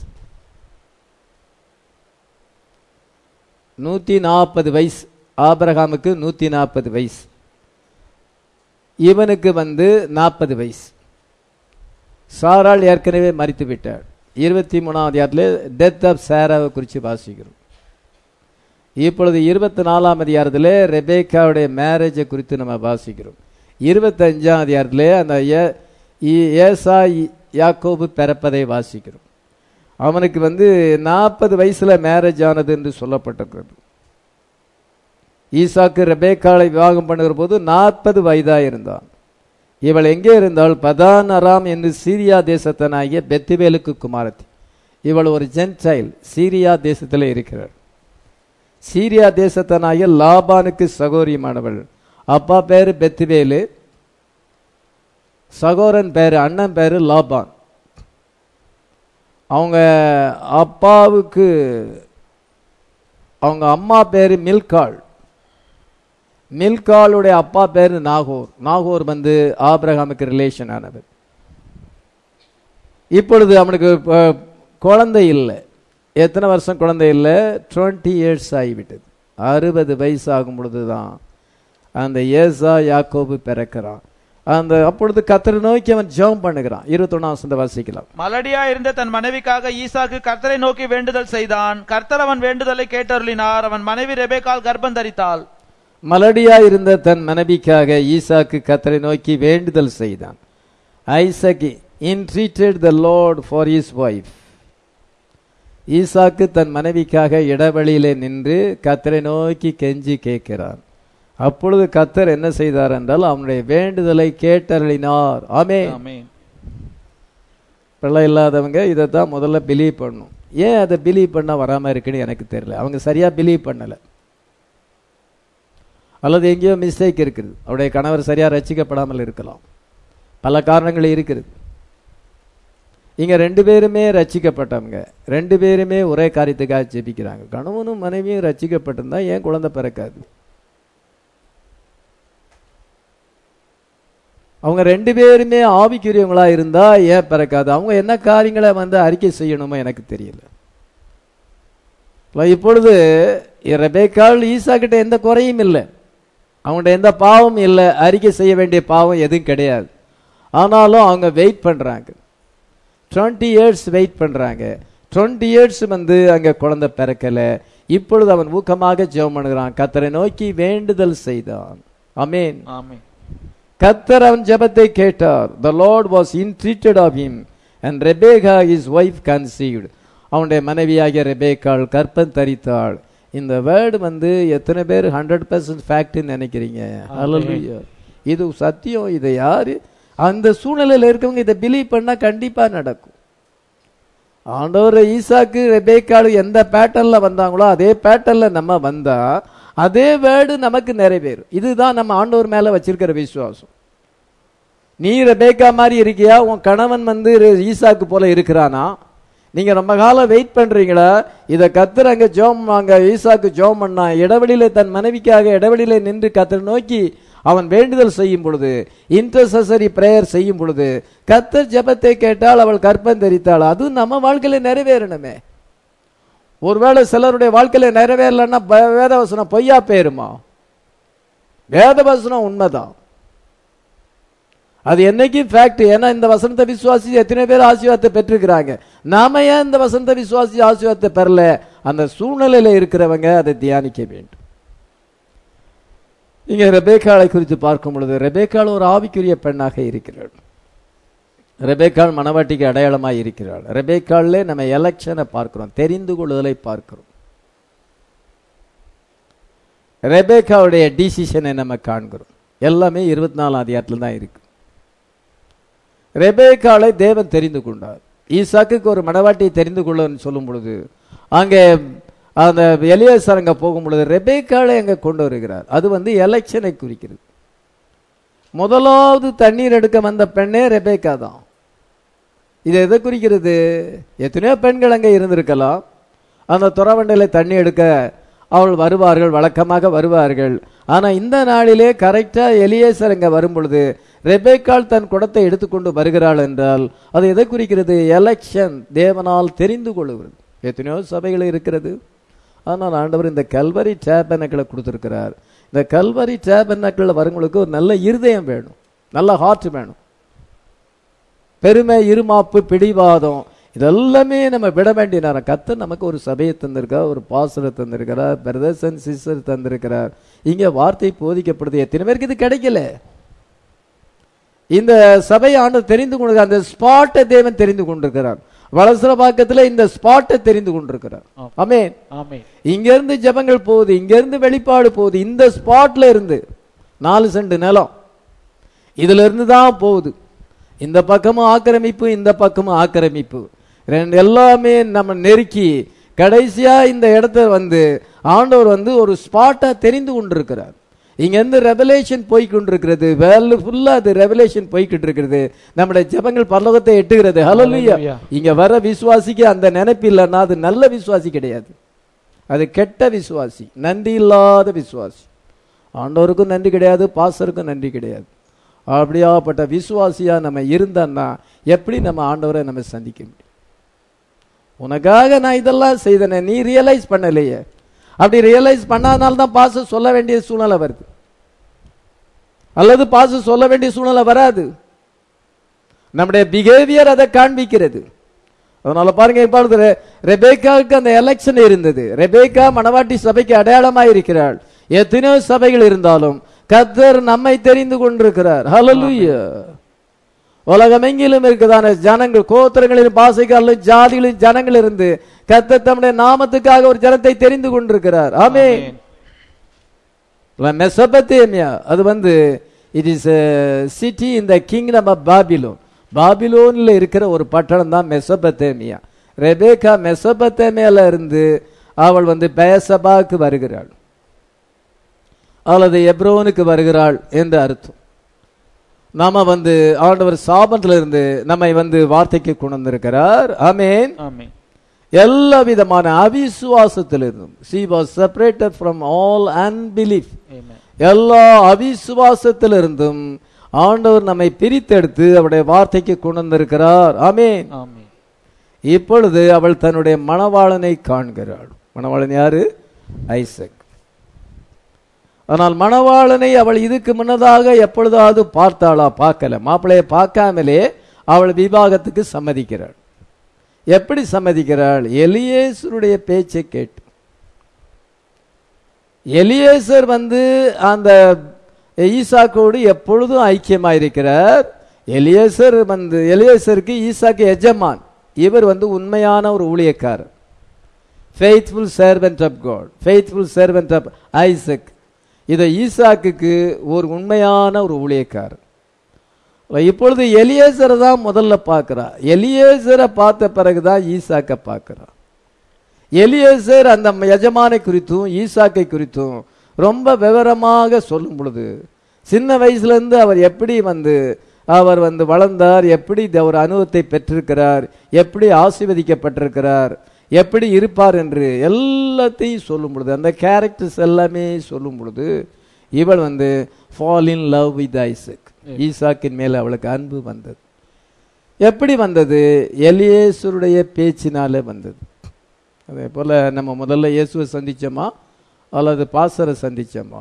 நூத்தி நாற்பது வயசு ஆபிரகாமுக்கு நூத்தி நாற்பது வயசு இவனுக்கு வந்து நாற்பது வயசு சாராள் ஏற்கனவே மறித்து விட்டாள் இருபத்தி மூணாம் அதிகாரத்திலே டெத் ஆஃப் சாராவை குறித்து வாசிக்கிறோம் இப்பொழுது இருபத்தி நாலாம் அதிகாரத்திலே ரெபேக்காவுடைய மேரேஜை குறித்து நம்ம வாசிக்கிறோம் இருபத்தஞ்சாம் அதிகாரத்திலே அந்த ஏ- இ- ஏசா இ- யாக்கோபு பிறப்பதை வாசிக்கிறோம் அவனுக்கு வந்து நாற்பது வயசுல மேரேஜ் ஆனது என்று சொல்லப்பட்டிருக்கிறது ஈசாக்கு ரெபேக்காளை விவாகம் பண்ணுகிற போது நாற்பது வயதா இருந்தான் இவள் எங்கே இருந்தால் பதான் அராம் என்று சீரியா தேசத்தனாகிய பெத்துவேலுக்கு குமாரத்தி இவள் ஒரு ஜென்டைல் சீரியா தேசத்தில் இருக்கிறார் சீரியா தேசத்தனாகிய லாபானுக்கு சகோரியமானவள் அப்பா பேரு பெத்துவேலு சகோதரன் பேரு அண்ணன் பேரு லாபான் அவங்க அப்பாவுக்கு அவங்க அம்மா பேரு மில்காள் மில்காளுடைய அப்பா பேரு நாகூர் நாகூர் வந்து ஆபிரகாமுக்கு ரிலேஷன் ஆனவர் இப்பொழுது அவனுக்கு அஹ், குழந்தை இல்லை எத்தனை வருஷம் குழந்தை இல்லை டுவெண்ட்டி இயர்ஸ் ஆகிவிட்டது அறுபது வயசு ஆகும் பொழுதுதான் அந்த ஏசா யாக்கோபு பிறக்கிறான் அந்த அப்பொழுது கத்தரை நோக்கி அவன் ஜெபம் பண்ணுகிறான் இருபத்தொன்னாம் வசந்த வாசிக்கலாம் மலடியா இருந்த தன் மனைவிக்காக ஈசாக்கு கர்த்தரை நோக்கி வேண்டுதல் செய்தான் கர்த்தர் அவன் வேண்டுதலை கேட்டருளினார் அவன் மனைவி ரெபேக்கால் கர்ப்பம் தரித்தாள் மலடியா இருந்த தன் மனைவிக்காக ஈசாக்கு கத்தரை நோக்கி வேண்டுதல் செய்தான் Isaac intreated the Lord for his wife ஈசாக்கு தன் மனைவிக்காக இடைவெளியிலே நின்று கத்தரை நோக்கி கெஞ்சி கேட்கிறான் அப்பொழுது கத்தர் என்ன செய்தார் என்றால் அவனுடைய வேண்டுதலை கேட்டருளினார் ஆமே ஆமென். பிள்ளை இல்லாதவங்க இதை தான் முதல்ல பிலீவ் பண்ணணும் ஏன் அதை பிலீவ் பண்ண வராம இருக்குன்னு எனக்கு தெரியல அவங்க சரியா பிலீவ் பண்ணல அல்லது எங்கேயோ மிஸ்டேக் இருக்குது அவருடைய கணவர் சரியா ரசிக்கப்படாமல் இருக்கலாம் பல காரணங்கள் இருக்குது இங்க ரெண்டு பேருமே ரட்சிக்கப்பட்டவங்க ரெண்டு பேருமே ஒரே காரியத்துக்காக ஜெபிக்கிறாங்க கணவனும் மனைவியும் ரட்சிக்கப்பட்டிருந்தா ஏன் குழந்தை பிறக்காது அவங்க ரெண்டு பேருமே ஆவிக்குரியவங்களா இருந்தா ஏன் பிறக்காது அவங்க என்ன காரியங்களை வந்து அறிக்கை செய்யணுமோ எனக்கு தெரியல இப்ப இப்பொழுது ரெபேக்காள் ஈசா கிட்ட எந்த குறையும் இல்லை அவங்கள்ட்ட எந்த பாவமும் இல்லை அறிக்கை செய்ய வேண்டிய பாவம் எதுவும் கிடையாது ஆனாலும் அவங்க வெயிட் பண்றாங்க டுவெண்ட்டி இயர்ஸ் வெயிட் பண்றாங்க டுவெண்ட்டி இயர்ஸ் வந்து அங்க குழந்தை பிறக்கல இப்பொழுது அவன் ஊக்கமாக ஜெபம் பண்ணுகிறான் கத்தரை நோக்கி வேண்டுதல் செய்தான் அமேன் ஆமென். கத்தர் அவன் ஜெபத்தை கேட்டார் the Lord was intreated of him and Rebekah his wife conceived அவனுடைய மனைவியாகிய ரெபேக்காள் கற்பம் தரித்தாள் இந்த வேர்டு வந்து எத்தனை பேர் ஹண்ட்ரட் பர்சன்ட் ஃபேக்ட்னு நினைக்கிறீங்க Hallelujah. இது சத்தியம் இதை யாரு அந்த சூழ்நிலையில இருக்கவங்க இதை பிலீவ் பண்ணா கண்டிப்பா நடக்கும் ஆண்டவர் ஈசாக்கு ரெபேக்காள் எந்த பேட்டர்ன்ல வந்தாங்களோ அதே பேட்டர்ன்ல நம்ம வந்தா அதே வேர்டு நமக்கு நிறைவேறும் இதுதான் நம்ம ஆண்டவர் மேல வச்சிருக்கிற விசுவாசம் நீ ரெபேக்கா மாதிரி இருக்கியா உன் கணவன் வந்து ரெ- ஈசாக்கு போல இருக்கிறானா நீங்க ரொம்ப காலம் வெயிட் பண்றீங்களா இத கத்தர் அங்க ஜோம் அங்க ஈசாக்கு ஜோம் பண்ணா இடைவெளியில தன் மனைவிக்காக இடைவெளியில நின்று கத்தரை நோக்கி அவன் வேண்டுதல் செய்யும் பொழுது இன்டர்சசரி பிரேயர் செய்யும் பொழுது கத்தர் ஜெபத்தை கேட்டால் அவள் கற்பம் தரித்தாள் அது நம்ம வாழ்க்கையில நிறைவேறணுமே ஒருவேளை சிலருடைய வாழ்க்கையில நிறைவேறலன்னா ப- வேதவசனம் பொய்யா போயிருமா வேதவசனம் உண்மைதான் அது என்னைக்கும் ஃபேக்ட் ஏன்னா இந்த வசனத்தை விசுவாசி எத்தனை பேர் ஆசீர்வாதத்தை பெற்றிருக்கிறாங்க நாம ஏன் இந்த வசனத்தை விசுவாசி ஆசீர்வாதத்தை பெறல அந்த சூழ்நிலையில இருக்கிறவங்க அதை தியானிக்க வேண்டும் இங்க ரெபேக்காளை குறித்து பார்க்கும் பொழுது ரெபேக்காள் ஒரு ஆவிக்குரிய பெண்ணாக இருக்கிறாள் ரெபேக்காள் மணவாட்டிக்கு அடையாளமாய் இருக்கிறாள் ரெபேக்காள்ல நம்ம எலெக்ஷனை பார்க்கிறோம் தெரிந்து கொள்ளுதலை பார்க்கிறோம் ரெபேக்காவுடைய டிசிஷனை நம்ம காண்கிறோம் எல்லாமே இருபத்தி நாலாம் அதிகாரத்தில் தான் இருக்கு ரெபேக்காளை தேவன் தெரிந்து கொண்டார் ஈசாக்குக்கு ஒரு மணவாட்டியை தெரிந்து கொள்ளன்னு சொல்லும் பொழுது அங்கே அந்த எலியேசர் அங்க போகும் பொழுது ரெபேக்காளை அங்க கொண்டு வருகிறார் அது வந்து எலெக்ஷனை குறிக்கிறது முதலாவது தண்ணீர் எடுக்க வந்த பெண்ணே ரெபேக்கா தான் இது எதை குறிக்கிறது எத்தனையோ பெண்கள் அங்கே இருந்திருக்கலாம் அந்த துறவண்டையில தண்ணி எடுக்க அவள் வருவார்கள் வழக்கமாக வருவார்கள் ஆனா இந்த நாளிலே கரெக்டா எலியேசர் அங்க வரும் பொழுது ரெபேக்காள் தன் குடத்தை எடுத்துக்கொண்டு வருகிறாள் என்றால் அது எதை குறிக்கிறது எலெக்ஷன் தேவனால் தெரிந்து கொள்ளுகிறது எத்தனையோ சபைகள் இருக்கிறது ஆனால் ஆண்டவர் இந்த கல்வரி டேபனக்களை கொடுத்திருக்கிறார் இந்த கல்வரி டேபனக்கள் வரவங்களுக்கு ஒரு நல்ல இருதயம் வேணும் நல்ல ஹார்ட் வேணும் பெருமை இருமாப்பு பிடிவாதம் இதெல்லாமே நம்ம விட வேண்டிய நேரம் கத்தர் நமக்கு ஒரு சபையை தந்திருக்கார் ஒரு பாசலை தந்திருக்கிறார் பிரதர்ஸ் அண்ட் சிஸ்டர் தந்திருக்கிறார் இங்க வார்த்தை போதிக்கப்படுது எத்தனை பேருக்கு இது கிடைக்கல இந்த சபை ஆண்டு தெரிந்து கொண்டு அந்த ஸ்பாட்டை தேவன் தெரிந்து கொண்டிருக்கிறார் வளசர பாக்கத்துல இந்த ஸ்பாட்டை தெரிந்து கொண்டிருக்கிறார் ஆமென் ஆமென் இங்க இருந்து ஜெபங்கள் போகுது இங்க இருந்து வெளிப்பாடு போகுது இந்த ஸ்பாட்ல இருந்து நாலு சென்ட் நிலம் இதுல இருந்து தான் போகுது இந்த பக்கமும் ஆக்கிரமிப்பு இந்த பக்கமும் ஆக்கிரமிப்பு ரெண்டு எல்லாமே நம்ம நெருக்கி கடைசியா இந்த இடத்த வந்து ஆண்டவர் வந்து ஒரு ஸ்பாட்டா தெரிந்து கொண்டிருக்கிறார் இங்க இருந்து ரெவலேஷன் போய் கொண்டிருக்கிறது வேர்ல்டு ஃபுல்லா அது ரெவலேஷன் போய்கிட்டு இருக்கிறது நம்முடைய ஜெபங்கள் பரலோகத்தை எட்டுகிறது ஹalleluya Hallelujah. இங்க வர விசுவாசிக்கு அந்த நினைப்பு இல்லைன்னா அது நல்ல விசுவாசி கிடையாது அது கெட்ட விசுவாசி நன்றி இல்லாத விசுவாசி ஆண்டவருக்கும் நன்றி கிடையாது பாசருக்கும் நன்றி கிடையாது அப்படியாப்பட்ட விசுவாசியா நம்ம இருந்தோம்னா எப்படி நம்ம ஆண்டவரை நம்ம சந்திக்க முடியும் உனக்காக நான் இதெல்லாம் செய்தேனே நீ ரியலைஸ் பண்ணலையே அப்படி ரியலைஸ் பண்ணாதனால தான் பாச சொல்ல வேண்டிய சூழ்நிலை வருது அல்லது பாச சொல்ல வேண்டிய சூழ்நிலை வராது நம்முடைய பிஹேவியர் அதை காண்பிக்கிறது அதனால பாருங்க இப்பொழுது ரெ- ரெபேக்காவுக்கு அந்த எலெக்ஷன் இருந்தது ரெபேக்கா மணவாட்டி சபைக்கு அடையாளமா இருக்கிறாள் எத்தனையோ சபைகள் இருந்தாலும் கர்த்தர் நம்மை தெரிந்து கொண்டிருக்கிறார் ஹalleluya உலகமெங்கிலும் இருக்குதான ஜனங்கள் கோத்திரங்களின் பாசைகளிலும் ஜாதிகளின் ஜனங்கள் இருந்து கர்த்தர் தம்முடைய நாமத்துக்காக ஒரு ஜனத்தை தெரிந்து கொண்டிருக்கிறார் ஆமென் மெசபத்தேமியா அது வந்து இட் இஸ் சிட்டி இந்த கிங்டம் ஆஃப் பாபிலோன் பாபிலோன்ல இருக்கிற ஒரு பட்டணம் தான் மெசபத்தேமியா ரெபேக்கா மெசபத்தேமியால இருந்து அவள் வந்து பேசபாக்கு வருகிறாள் அல்லது எப்ரோனுக்கு வருகிறாள் என்று அர்த்தம் நாம வந்து ஆண்டவர் சாபத்துல இருந்து நம்மை வந்து வார்த்தைக்கு கொண்டு வந்திருக்கிறார் ஆமென் ஆமென் எல்லா விதமான அவிசுவாசத்திலிருந்தும் she was separated from all unbelief ஆமென் எல்லா அவிசுவாசத்திலிருந்தும் ஆண்டவர் நம்மை பிரித்தெடுத்து அவருடைய வார்த்தைக்கு கொண்டு வந்திருக்கிறார் ஆமென் ஆமென் இப்பொழுது அவள் தன்னுடைய மணவாளனை காண்கிறாள் மணவாளன் யாரு ஐசக் ஆனால் மணவாளனை அவள் இதுக்கு முன்னதாக எப்பொழுதாவது பார்த்தாளா பார்க்கல மாப்பிள்ளையை பார்க்காமலே அவள் விவாகத்துக்கு சம்மதிக்கிறாள் எப்படி சம்மதிக்கிறாள் எலியேசருடைய பேச்சை கேட்டு எலியேசர் வந்து அந்த ஈசாக்கோடு எப்பொழுதும் ஐக்கியமாயிருக்கிறார் எலியேசர் வந்து எலியேசருக்கு ஈசாக்கு எஜமான் இவர் வந்து உண்மையான ஒரு ஊழியக்காரர் faithful servant of God faithful servant of Isaac இதை ஈசாக்குக்கு ஒரு உண்மையான ஒரு ஊழியக்காரர் இப்பொழுது எலியேசரை தான் முதல்ல பார்க்கிறா எலியேசரை பார்த்த பிறகுதான் ஈசாக்கை பார்க்கிறா எலியேசர் அந்த எஜமானை குறித்தும் ஈசாக்கை குறித்தும் ரொம்ப விவரமாக சொல்லும் பொழுது சின்ன வயசுல இருந்து அவர் எப்படி வந்து அவர் வந்து வளர்ந்தார் எப்படி இந்த ஒரு அனுபவத்தை பெற்றிருக்கிறார் எப்படி ஆசீர்வதிக்கப்பட்டிருக்கிறார் எப்படி இருப்பார் என்று எல்லாத்தையும் சொல்லும் பொழுது அந்த கேரக்டர்ஸ் எல்லாமே சொல்லும் பொழுது இவள் வந்து fall in love with Isaac ஈசாக்கின் மேல அவளுக்கு அன்பு வந்தது எப்படி வந்தது எலியேசருடைய பேச்சினாலே வந்தது அதே போல நம்ம முதல்ல இயேசுவை சந்திச்சோமா அல்லது பாசரை சந்திச்சோமா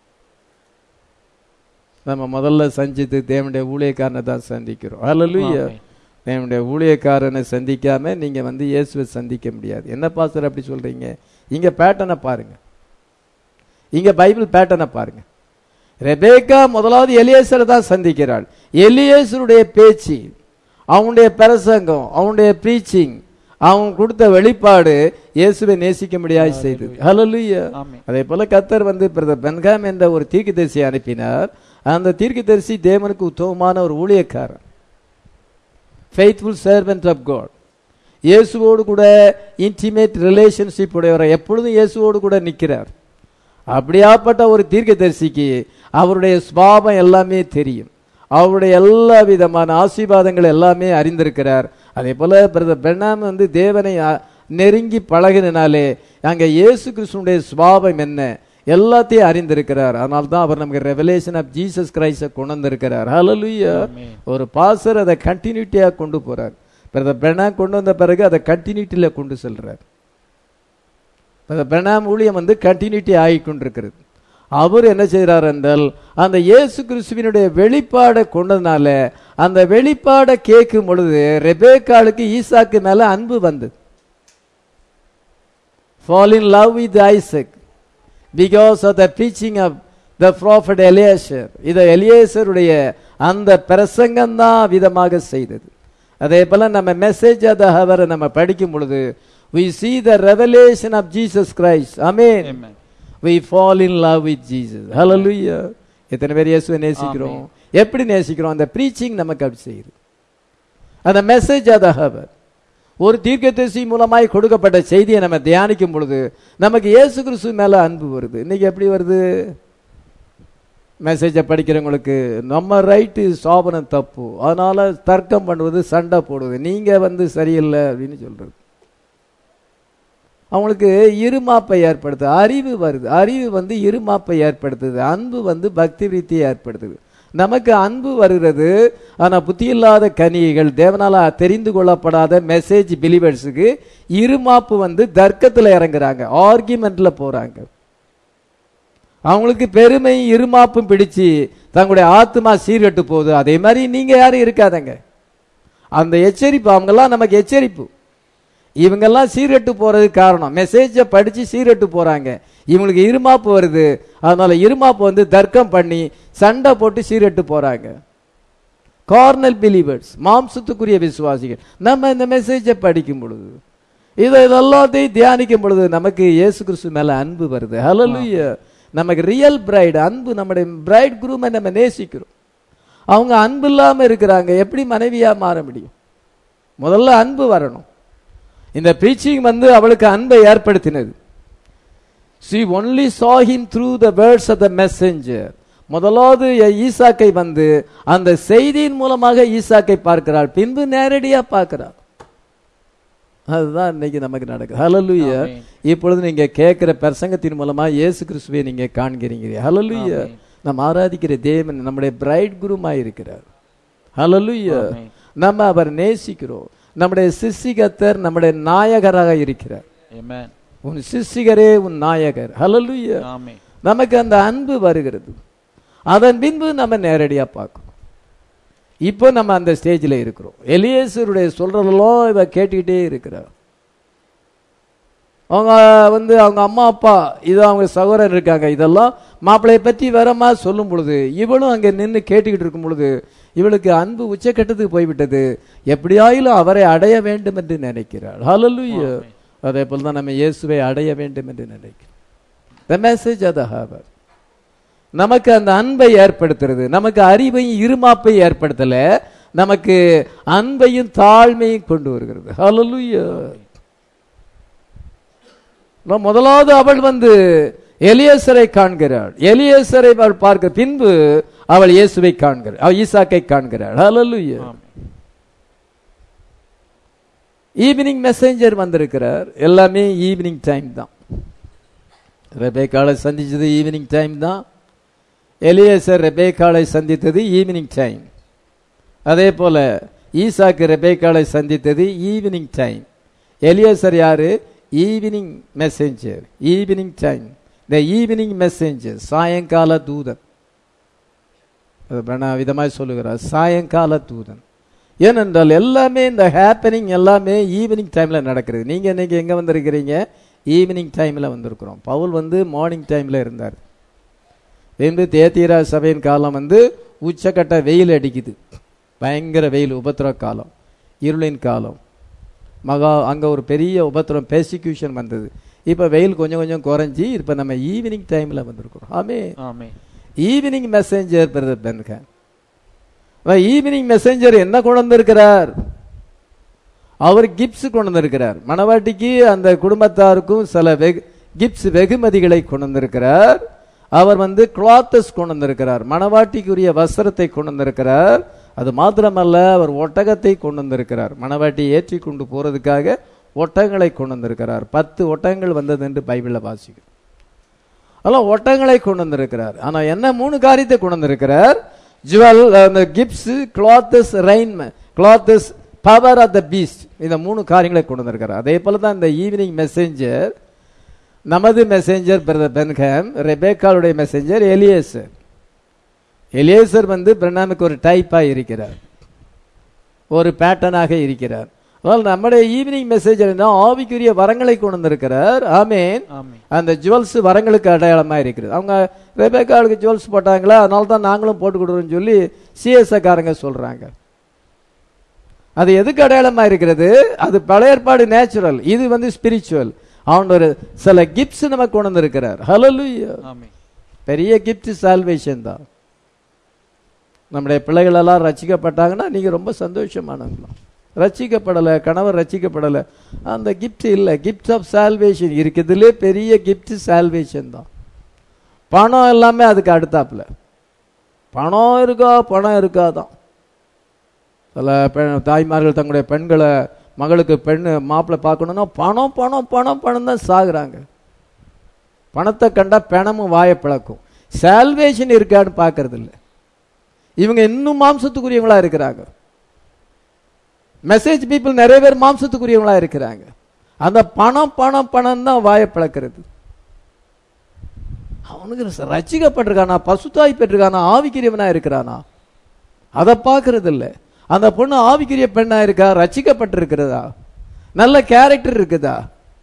நம்ம முதல்ல சந்தித்து தேவனுடைய ஊழியக்காரனை தான் சந்திக்கிறோம் அல்லலுயா ஆமென். தேவனுடைய ஊழியக்காரனை சந்திக்காம நீங்க வந்து இயேசுவை சந்திக்க முடியாது என்ன பாஸ்டர் அப்படி சொல்றீங்க இங்க பேட்டர்னை பாருங்க இங்க பைபிள் பேட்டர்னை பாருங்க ரெபேக்கா முதலாவது எலியேசரை தான் சந்திக்கிறாள் எலியேசருடைய பேச்சு அவனுடைய பிரசங்கம் அவனுடைய ப்ரீச்சிங் அவன் கொடுத்த வெளிப்பாடு இயேசுவை நேசிக்க முடியாது செய்தது ஹalleluya ஆமென். அதே போல கத்தர் வந்து பிரதர் பென்காம் என்ற ஒரு தீர்க்கதரிசியை அனுப்பினார் அந்த தீர்க்கதரிசி தேவனுக்கு உத்தமமான ஒரு ஊழியக்காரன் ஃபெய்த்ஃபுல் சர்வெண்ட் ஆஃப் காட் இயேசுவோடு கூட இன்டிமேட் ரிலேஷன்ஷிப் உடையவரை எப்பொழுதும் இயேசுவோடு கூட நிற்கிறார் அப்படியாப்பட்ட ஒரு தீர்க்கதரிசிக்கு அவருடைய சுபாவம் எல்லாமே தெரியும் அவருடைய எல்லா விதமான ஆசீர்வாதங்கள் எல்லாமே அறிந்திருக்கிறார் அதே போல பிரதர் பெண்ணாம் வந்து தேவனை அ- நெருங்கி பழகினாலே அங்க இயேசு கிறிஸ்துனுடைய சுபாவம் என்ன எல்லாத்தையும் அறிந்திருக்கிறார் அதனால தான் அவர் நமக்கு ரெவலேஷன் ஆஃப் ஜீசஸ் கிரைஸ்ட கொண்டு வந்திருக்கிறார் ஹalleluya ஆமென். ஒரு பாசர் அதை கண்டினியூட்டியா கொண்டு போறார் பிரதர் பெண்ணாம் கொண்டு வந்த பிறகு அதை கண்டினியூட்டில கொண்டு செல்றார் பிரதர் பெண்ணாம் ஊழியம் வந்து கண்டினியூட்டி ஆகி கொண்டிருக்கிறது அவர் என்ன செய்கிறார் என்றால் அந்த இயேசு கிறிஸ்துவினுடைய வெளிப்பாடை கொண்டதுனால அந்த வெளிப்பாடை கேட்கும் பொழுது ரெபேக்காளுக்கு ஈசாக்கு மேல அன்பு வந்தது fall in love with Isaac because of the preaching of the prophet Eliezer இதை எலியேசருடைய அந்த பிரசங்கம் தான் விதமாக செய்தது அதே போல நம்ம மெசேஜ் ஆஃப் த ஹவரை நம்ம படிக்கும் பொழுது we see the revelation of jesus christ amen Amen. we fall in love with jesus hallelujah எத்தனை பேர் இயேசுவை நேசிக்கிறோம் எப்படி நேசிக்கிறோம் அந்த ப்ரீச்சிங் நமக்கு அப்படி செய்யுது அந்த மெசேஜ் அதை ஹவர் ஒரு தீர்க்கதரிசி மூலமாய் கொடுக்கப்பட்ட செய்தியை நம்ம தியானிக்கும் பொழுது நமக்கு இயேசு கிறிஸ்து மேல அன்பு வருது இன்னைக்கு எப்படி வருது மெசேஜை படிக்கிறவங்களுக்கு நம்ம ரைட்டு சோபனம் தப்பு அதனால தர்க்கம் பண்ணுவது சண்டை போடுவது நீங்க வந்து சரியில்லை அப்படின்னு சொல்றது அவங்களுக்கு இருமாப்பை ஏற்படுத்து அறிவு வருது அறிவு வந்து இருமாப்பை ஏற்படுத்துது அன்பு வந்து பக்தி விருத்தியை ஏற்படுத்துது நமக்கு அன்பு வருகிறது ஆனா புத்தி இல்லாத கனிகள் தேவனால தெரிந்து கொள்ளப்படாத மெசேஜ் பிலிவர்ஸுக்கு இருமாப்பு வந்து தர்க்கத்துல இறங்குறாங்க ஆர்கியூமெண்ட்ல போறாங்க அவங்களுக்கு பெருமை இருமாப்பும் பிடிச்சு தங்களுடைய ஆத்மா சீர்கெட்டு போகுது அதே மாதிரி நீங்க யாரும் இருக்காதங்க அந்த எச்சரிப்பு அவங்கெல்லாம் நமக்கு எச்சரிப்பு இவங்கெல்லாம் சீரட்டு போறதுக்கு காரணம் மெசேஜை படிச்சு சீரட்டு போறாங்க இவங்களுக்கு இருமாப்பு வருது அதனால இருமாப்பு வந்து தர்க்கம் பண்ணி சண்டை போட்டு சீரட்டு போறாங்க கார்னல் பிலீவர்ஸ் மாம்சத்துக்குரிய விசுவாசிகள் நம்ம இந்த மெசேஜை படிக்கும் பொழுது இதை இதெல்லாத்தையும் தியானிக்கும் பொழுது நமக்கு இயேசு கிறிஸ்து மேல அன்பு வருது ஹalleluya நமக்கு ரியல் பிரைடு அன்பு நம்முடைய பிரைட் குரூமை நம்ம நேசிக்கிறோம் அவங்க அன்பு இல்லாம இருக்கிறாங்க எப்படி மனைவியா மாற முடியும் முதல்ல அன்பு வரணும் இந்த ப்ரீச்சிங் வந்து அவளுக்கு அன்பை ஏற்படுத்தினது she only saw him through the words of the messenger முதலாவது ஈசாக்கை வந்து அந்த செய்தியின் மூலமாக ஈசாக்கை பார்க்கிறாள் பின்பு நேரடியா பார்க்கிறாள் அதுதான் இன்னைக்கு நமக்கு நடக்குது ஹalleluya ஆமென். இப்பொழுது நீங்க கேட்கிற பிரசங்கத்தின் மூலமா இயேசு கிறிஸ்துவை நீங்க காண்கிறீங்க ஹalleluya ஆமென். நம்ம ஆராதிக்கிற தேவன் நம்முடைய பிரைட் குருமாய் இருக்கிறார் ஹalleluya ஆமென். நம்ம அவர் நேசிக்கிறோம் நம்முடைய சிசிகத்தர் நம்முடைய நாயகராக இருக்கிறார் Amen. உன் சிசிகரே உன் நாயகர் ஹalleluya ஆமென். நமக்கு அந்த அன்பு வருகிறது அதன் பின்பு நம்ம நேரடியா பார்க்கணும் இப்போ நம்ம அந்த ஸ்டேஜில் இருக்கிறோம் எலியேசருடைய சொல்றதெல்லாம் இவ கேட்டுக்கிட்டே இருக்கிறார் அவங்க வந்து அவங்க அம்மா அப்பா இது அவங்க சகோதரர் இருக்காங்க இதெல்லாம் மாப்பிளைய பற்றி வரமா சொல்லும் பொழுது இவளும் அங்கே நின்று கேட்டுக்கிட்டு இருக்கும் பொழுது இவளுக்கு அன்பு உச்சக்கட்டத்துக்கு போய்விட்டது எப்படியாயிலும் அவரை அடைய வேண்டும் என்று நினைக்கிறாள் ஹalleluya அதே போல தான் நம்ம இயேசுவை அடைய வேண்டும் என்று நினைக்கிறோம் the message of the hour நமக்கு அந்த அன்பை ஏற்படுத்துறது நமக்கு அறிவையும் இருமாப்பை ஏற்படுத்தல நமக்கு அன்பையும் தாழ்மையும் கொண்டு வருகிறது ஹalleluya நான் முதலாவது அவள் வந்து எலியேசரை காண்கிறாள் எலியேசரை அவள் பார்க்க பின்பு அவள் இயேசுவை காண்கிறாள் அவள் ஈசாக்கை காண்கிறாள் ஹalleluya ஆமென். ஈவினிங் மெசேஞ்சர் வந்திருக்கிறார் எல்லாமே ஈவினிங் டைம் தான் ரெபேக்காலை சந்திச்சது ஈவினிங் டைம் தான் எலியேசர் ரெபேக்காலை சந்தித்தது ஈவினிங் டைம் அதே போல ஈசாக்கு ரெபேக்காலை சந்தித்தது ஈவினிங் டைம் எலியேசர் யாரு evening messenger evening time the evening messenger சாயங்கால தூதன் அது பிரணா விதமாய் சொல்லுகிறார் சாயங்கால தூதன் ஏனென்றால் எல்லாமே இந்த ஹேப்பனிங் எல்லாமே ஈவினிங் டைம்ல நடக்கிறது நீங்க இன்னைக்கு எங்க வந்திருக்கிறீங்க ஈவினிங் டைம்ல வந்திருக்கிறோம் பவுல் வந்து மார்னிங் டைம்ல இருந்தார் என்று தேத்தீரா சபையின் காலம் வந்து உச்சக்கட்ட வெயில் அடிக்குது பயங்கர வெயில் உபத்திர காலம் இருளின் காலம் மகா அங்க ஒரு பெரிய உபத்திரம் பெர்சிக்யூஷன் வந்தது இப்ப வெயில் கொஞ்சம் கொஞ்சம் குறைஞ்சி இப்ப நம்ம ஈவினிங் டைம்ல வந்திருக்கிறோம் ஆமே amen. Evening messenger brother Branham evening messenger என்ன கொண்டு வந்திருக்கிறார் அவர் கிப்ஸ் கொண்டு வந்திருக்கிறார் மணவாட்டிக்கு அந்த குடும்பத்தாருக்கும் சில வெகு கிப்ஸ் வெகுமதிகளை கொண்டு வந்திருக்கிறார் அவர் வந்து கிளாத்தஸ் கொண்டு வந்திருக்கிறார் மணவாட்டிக்குரிய வஸ்திரத்தை கொண்டு வந்திருக்கிறார் அது மாத்திரமல்ல அவர் ஒட்டகத்தை கொண்டு வந்திருக்கிறார் மணவாட்டி ஏற்றி கொண்டு போறதுக்காக ஒட்டகங்களை கொண்டு வந்திருக்கிறார் பத்து ஒட்டகங்கள் வந்தது என்று பைபிளில் வாசிக்கிறோம் அதெல்லாம் ஒட்டங்களை கொண்டு வந்திருக்கிறார் ஆனா என்ன மூணு காரியத்தை கொண்டு வந்திருக்கிறார் ஜுவல் அந்த gifts clothes rain clothes power of the beast இந்த மூணு காரியங்களை கொண்டு வந்திருக்கிறார் அதே போல தான் இந்த ஈவினிங் மெசேஞ்சர் நமது மெசேஞ்சர் பிரதர் பென்ஹாம் ரெபேக்காளுடைய மெசேஞ்சர் எலியேசர் எலியேசர் வந்து பிரணாமுக்கு ஒரு டைப்பாக இருக்கிறார் ஒரு பேட்டர்னாக இருக்கிறார் அதனால் நம்முடைய ஈவினிங் மெசேஜர் என்ன ஆவிக்குரிய வரங்களை கொண்டு வந்திருக்கிறார் ஆமேன் ஆமென். அந்த ஜுவல்ஸ் வரங்களுக்கு அடையாளமா இருக்கிறது அவங்க ரெபேக்காளுக்கு ஜுவல்ஸ் போட்டாங்களா அதனால தான் நாங்களும் போட்டு கொடுக்குறோம்னு சொல்லி சிஎஸ்ஐ காரங்க சொல்றாங்க அது எதுக்கு அடையாளமா இருக்கிறது அது பழைய ஏற்பாடு நேச்சுரல் இது வந்து ஸ்பிரிச்சுவல் அவன் ஒரு சில கிப்ஸ் நமக்கு கொண்டு வந்திருக்கிறார் ஹalleluya ஆமென். பெரிய கிஃப்ட் சால்வேஷன் தான் நம்முடைய பிள்ளைகள் எல்லாம் ரட்சிக்கப்பட்டாங்கன்னா நீங்க ரொம்ப சந்தோஷமானவங்களாம் ரட்சிக்கப்படலை கணவர் ரட்சிக்கப்படலை அந்த கிஃப்ட் இல்லை கிஃப்ட் ஆஃப் சால்வேஷன் இருக்கிறதுலே பெரிய கிஃப்ட் சால்வேஷன் தான் பணம் எல்லாமே அதுக்கு அடுத்தாப்புல பணம் இருக்கா பணம் இருக்காதான் சில பெண் தாய்மார்கள் தங்களுடைய பெண்களை மகளுக்கு பெண் மாப்பிள்ளை பார்க்கணும்னா பணம் பணம் பணம் பணம் தான் சாகுறாங்க பணத்தை கண்டா பணமும் வாயை பிளக்கும் சால்வேஷன் இருக்கான்னு பார்க்கறது இல்லை இவங்க இன்னும் மாம்சத்துக்குரியவங்களா இருக்கிறாங்க மெசேஜ் பீப்புள் நிறைய பேர் மாம்சத்துக்குரியவங்களா இருக்கிறாங்க அந்த பணம் பணம் பணம் தான் வாயை பிளக்கிறது அவனுக்கு ரசிக்கப்பட்டிருக்கானா பசுத்தாய் பெற்றிருக்கானா ஆவிக்கிரியவனா இருக்கிறானா அதை பார்க்கறது இல்ல அந்த பொண்ணு ஆவிக்கிரிய பெண்ணா இருக்கா ரசிக்கப்பட்டிருக்கிறதா நல்ல கேரக்டர் இருக்குதா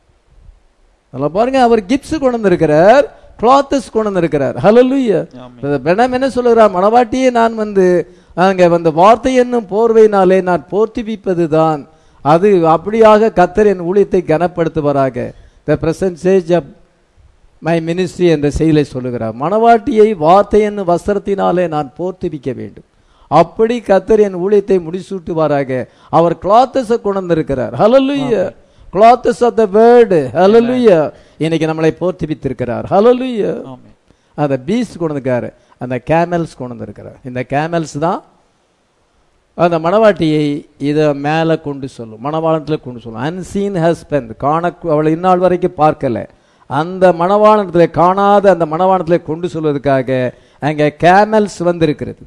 நல்லா பாருங்க அவர் கிப்ஸ் கொண்டு வந்திருக்கிறார் கிளாத்தஸ் கொண்டு வந்திருக்கிறார் ஹalleluya ஆமென். பெணம் என்ன சொல்லுகிறார் மணவாட்டியே நான் வந்து அங்க வந்து வார்த்தை என்னும் போர்வையினாலே நான் போர்த்திவிப்பது தான் அது அப்படியாக கத்தர் என் ஊழியத்தை கனப்படுத்துவாராக த பிரசன்ட் சேஜ் ஆஃப் மை மினிஸ்ட்ரி என்ற செயலை சொல்லுகிறார் மணவாட்டியை வார்த்தை என்னும் வஸ்திரத்தினாலே நான் போர்த்துவிக்க வேண்டும் அப்படி கத்தர் என் ஊழியத்தை முடிசூட்டுவாராக அவர் கிளாத்தஸ கொண்டு வந்திருக்கிறார் hallelujah clothes of the word hallelujah இன்னைக்கு நம்மளை போர்த்துவித்திருக்கிறார் ஹalleluya ஆமென். அந்த பீஸ் கொண்டு வந்திருக்காரு அந்த கேமல்ஸ் கொண்டு வந்திருக்கிறார் இந்த கேமல்ஸ் தான் அந்த மணவாட்டியை இதை மேலே கொண்டு சொல்லும் மணவாளத்தில் கொண்டு சொல்லும் அன்சீன் ஹஸ்பண்ட் காண அவளை இந்நாள் வரைக்கும் பார்க்கல அந்த மணவாளத்தில் காணாத அந்த மணவாளத்தில் கொண்டு சொல்வதற்காக அங்கே கேமல்ஸ் வந்திருக்கிறது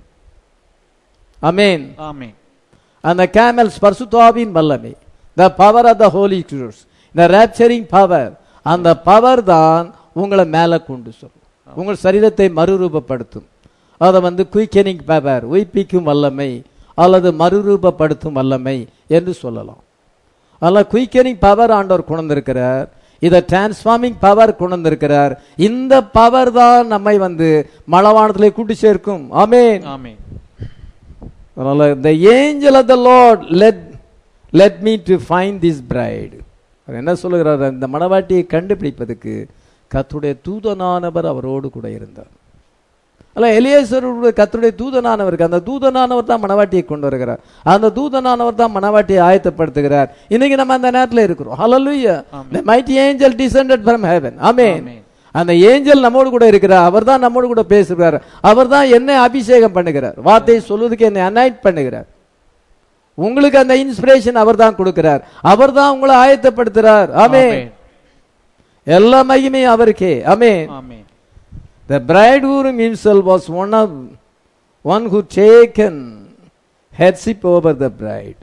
அமேன் ஆமென். அந்த கேமல்ஸ் பரிசுத்தாவின் வல்லமை the power of the Holy Spirits the rapturing power அந்த பவர் தான் உங்களை மேலே கொண்டு சொல்லும் உங்கள் சரீரத்தை மறுரூபப்படுத்தும் அதை வந்து குயிக்கனிங் பவர் உயிர்ப்பிக்கும் வல்லமை அல்லது மறுரூபப்படுத்தும் வல்லமை என்று சொல்லலாம் அதில் குயிக்கனிங் பவர் ஆண்டவர் கொண்டு வந்திருக்கிறார் இதை டிரான்ஸ்ஃபார்மிங் பவர் கொண்டு வந்திருக்கிறார் இந்த பவர் தான் நம்மை வந்து மலவானத்திலே கூட்டி சேர்க்கும் ஆமென் ஆமென். அதனால the angel of the lord led led me to find this bride அவர் என்ன சொல்லுகிறார் இந்த மணவாட்டியை கண்டுபிடிப்பதற்கு கத்துடைய தூதனானவர் அவரோடு கூட இருந்தார் அல்ல எலியேசருடைய கத்துடைய தூதனானவருக்கு அந்த தூதனானவர் தான் மணவாட்டியை கொண்டு வருகிறார் அந்த தூதனானவர் தான் மணவாட்டியை ஆயத்தப்படுத்துகிறார் இன்னைக்கு நம்ம அந்த நேரத்தில் இருக்கிறோம் hallelujah the mighty angel descended from heaven amen Amen. அந்த ஏஞ்சல் நம்மோடு கூட இருக்கிறார் அவர் தான் நம்மோடு கூட பேசுகிறார் அவர் தான் என்னை அபிஷேகம் பண்ணுகிறார் வார்த்தையை சொல்வதற்கு என்னை அனாய்ட் பண்ணுகிறார் உங்களுக்கு அந்த இன்ஸ்பிரேஷன் அவர் தான் கொடுக்கிறார் அவர் தான் உங்களை ஆயத்தப்படுத்துறார் ஆமே ஆமென். எல்லா மகிமையும் அவருக்கே ஆமே ஆமென். The bridegroom himself was one of one who taken headship over the bride.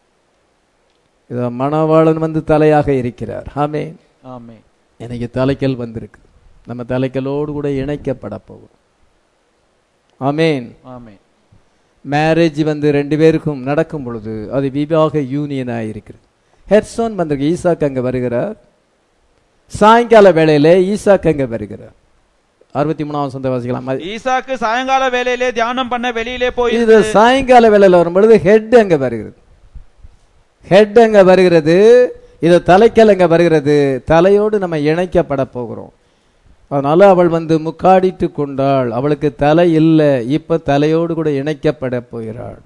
இத மணவாளன் வந்து தலையாக இருக்கிறார் ஆமென் ஆமென். எனக்கு தலைக்கல் வந்திருக்கு நம்ம தலைக்கலோடு கூட இணைக்கப்பட போகும் ஆமேன் ஆமென். மேரேஜ் வந்து ரெண்டு பேருக்கும் நடக்கும் பொழுது அது விவாக யூனியனாக இருக்கிறது ஹெர்சோன் வந்திருக்கு ஈசாக்கு அங்க வருகிறார் சாயங்கால வேளையிலே ஈசாக்கு அங்க வருகிறார் அறுபத்தி மூணாம் சொந்த வாசிக்கலாம் அது- ஈசாக்கு சாயங்கால வேளையிலே தியானம் பண்ண வெளியிலே போய் இது சாயங்கால வேளையில வரும் பொழுது ஹெட் அங்க வருகிறது ஹெட் அங்க வருகிறது இது தலைக்கல் அங்க வருகிறது தலையோடு நம்ம இணைக்கப்பட போகிறோம் அதனால அவள் வந்து முக்காடிட்டு கொண்டாள் அவளுக்கு தலை இல்லை இப்ப தலையோடு கூட இணைக்கப்பட போகிறாள்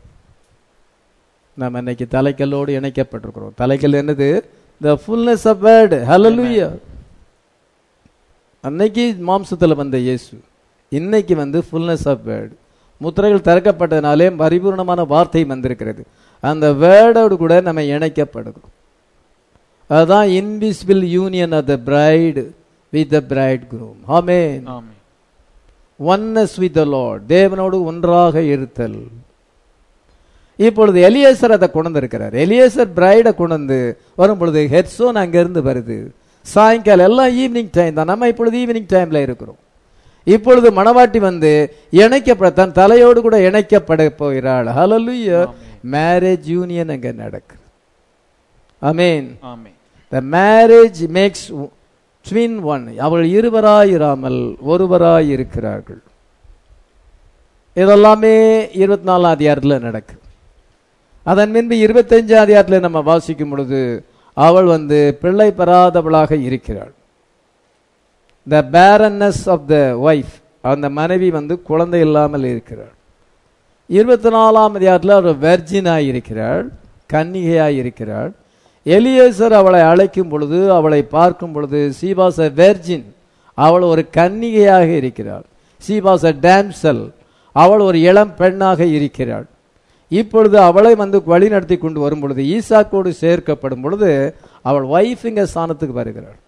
நம்ம இன்னைக்கு தலைக்கல்லோடு இணைக்கப்பட்டிருக்கிறோம் தலைக்கல் என்னது the fullness of word hallelujah அன்னைக்கு மாம்சத்துல வந்த இயேசு இன்னைக்கு வந்து ஃபுல்னஸ் ஆஃப் வேர்டு முத்திரைகள் திறக்கப்பட்டதுனாலே பரிபூர்ணமான வார்த்தை வந்திருக்கிறது அந்த வேர்டோடு கூட நம்ம இணைக்கப்படுகிறோம் அதுதான் invisible union of the bride with the bridegroom amen amen. Oneness with the Lord தேவனோடு ஒன்றாக இருத்தல் இப்பொழுது எலியேசர் அதை கொண்டு வந்திருக்கிறார் எலியேசர் பிரைடை கொண்டு வந்து வரும் பொழுது ஹெட்ஸோன் அங்கிருந்து வருது சாயங்காலம் எல்லாம் ஈவினிங் டைம் தான் நம்ம இப்பொழுது ஈவினிங் டைம்ல இருக்கிறோம் இப்பொழுது மணவாட்டி வந்து இணைக்கப்பட தன் தலையோடு கூட இணைக்கப்பட போகிறாள் ஹalleluya மேரேஜ் யூனியன் அங்க நடக்குது amen amen. The marriage makes twain one அவள் இருவராயிராமல் ஒருவராய் இருக்கிறார்கள் இதெல்லாமே இருபத்தி நாலாம் அதிகாரத்தில் நடக்கு அதன் பின்பு இருபத்தஞ்சாம் அதிகாரத்தில் நம்ம வாசிக்கும் பொழுது அவள் வந்து பிள்ளை பெறாதவளாக இருக்கிறாள் த பேரன்னஸ் ஆஃப் த ஒய்ஃப் அந்த மனைவி வந்து குழந்தை இல்லாமல் இருக்கிறாள் இருபத்தி நாலாம் அதிகாரத்தில் அவர் வெர்ஜினாய் இருக்கிறாள் கன்னிகையாய் இருக்கிறாள் எலியேசர் அவளை அழைக்கும் பொழுது அவளை பார்க்கும் பொழுது சீபாச வெர்ஜின் அவள் ஒரு கன்னிகையாக இருக்கிறாள் சீபாச டேம்சல் அவள் ஒரு இளம் பெண்ணாக இருக்கிறாள் இப்பொழுது அவளை வந்து வழி நடத்தி கொண்டு வரும் பொழுது ஈசாக்கோடு சேர்க்கப்படும் பொழுது அவள் வைஃப்ங்க ஸ்தானத்துக்கு வருகிறாள்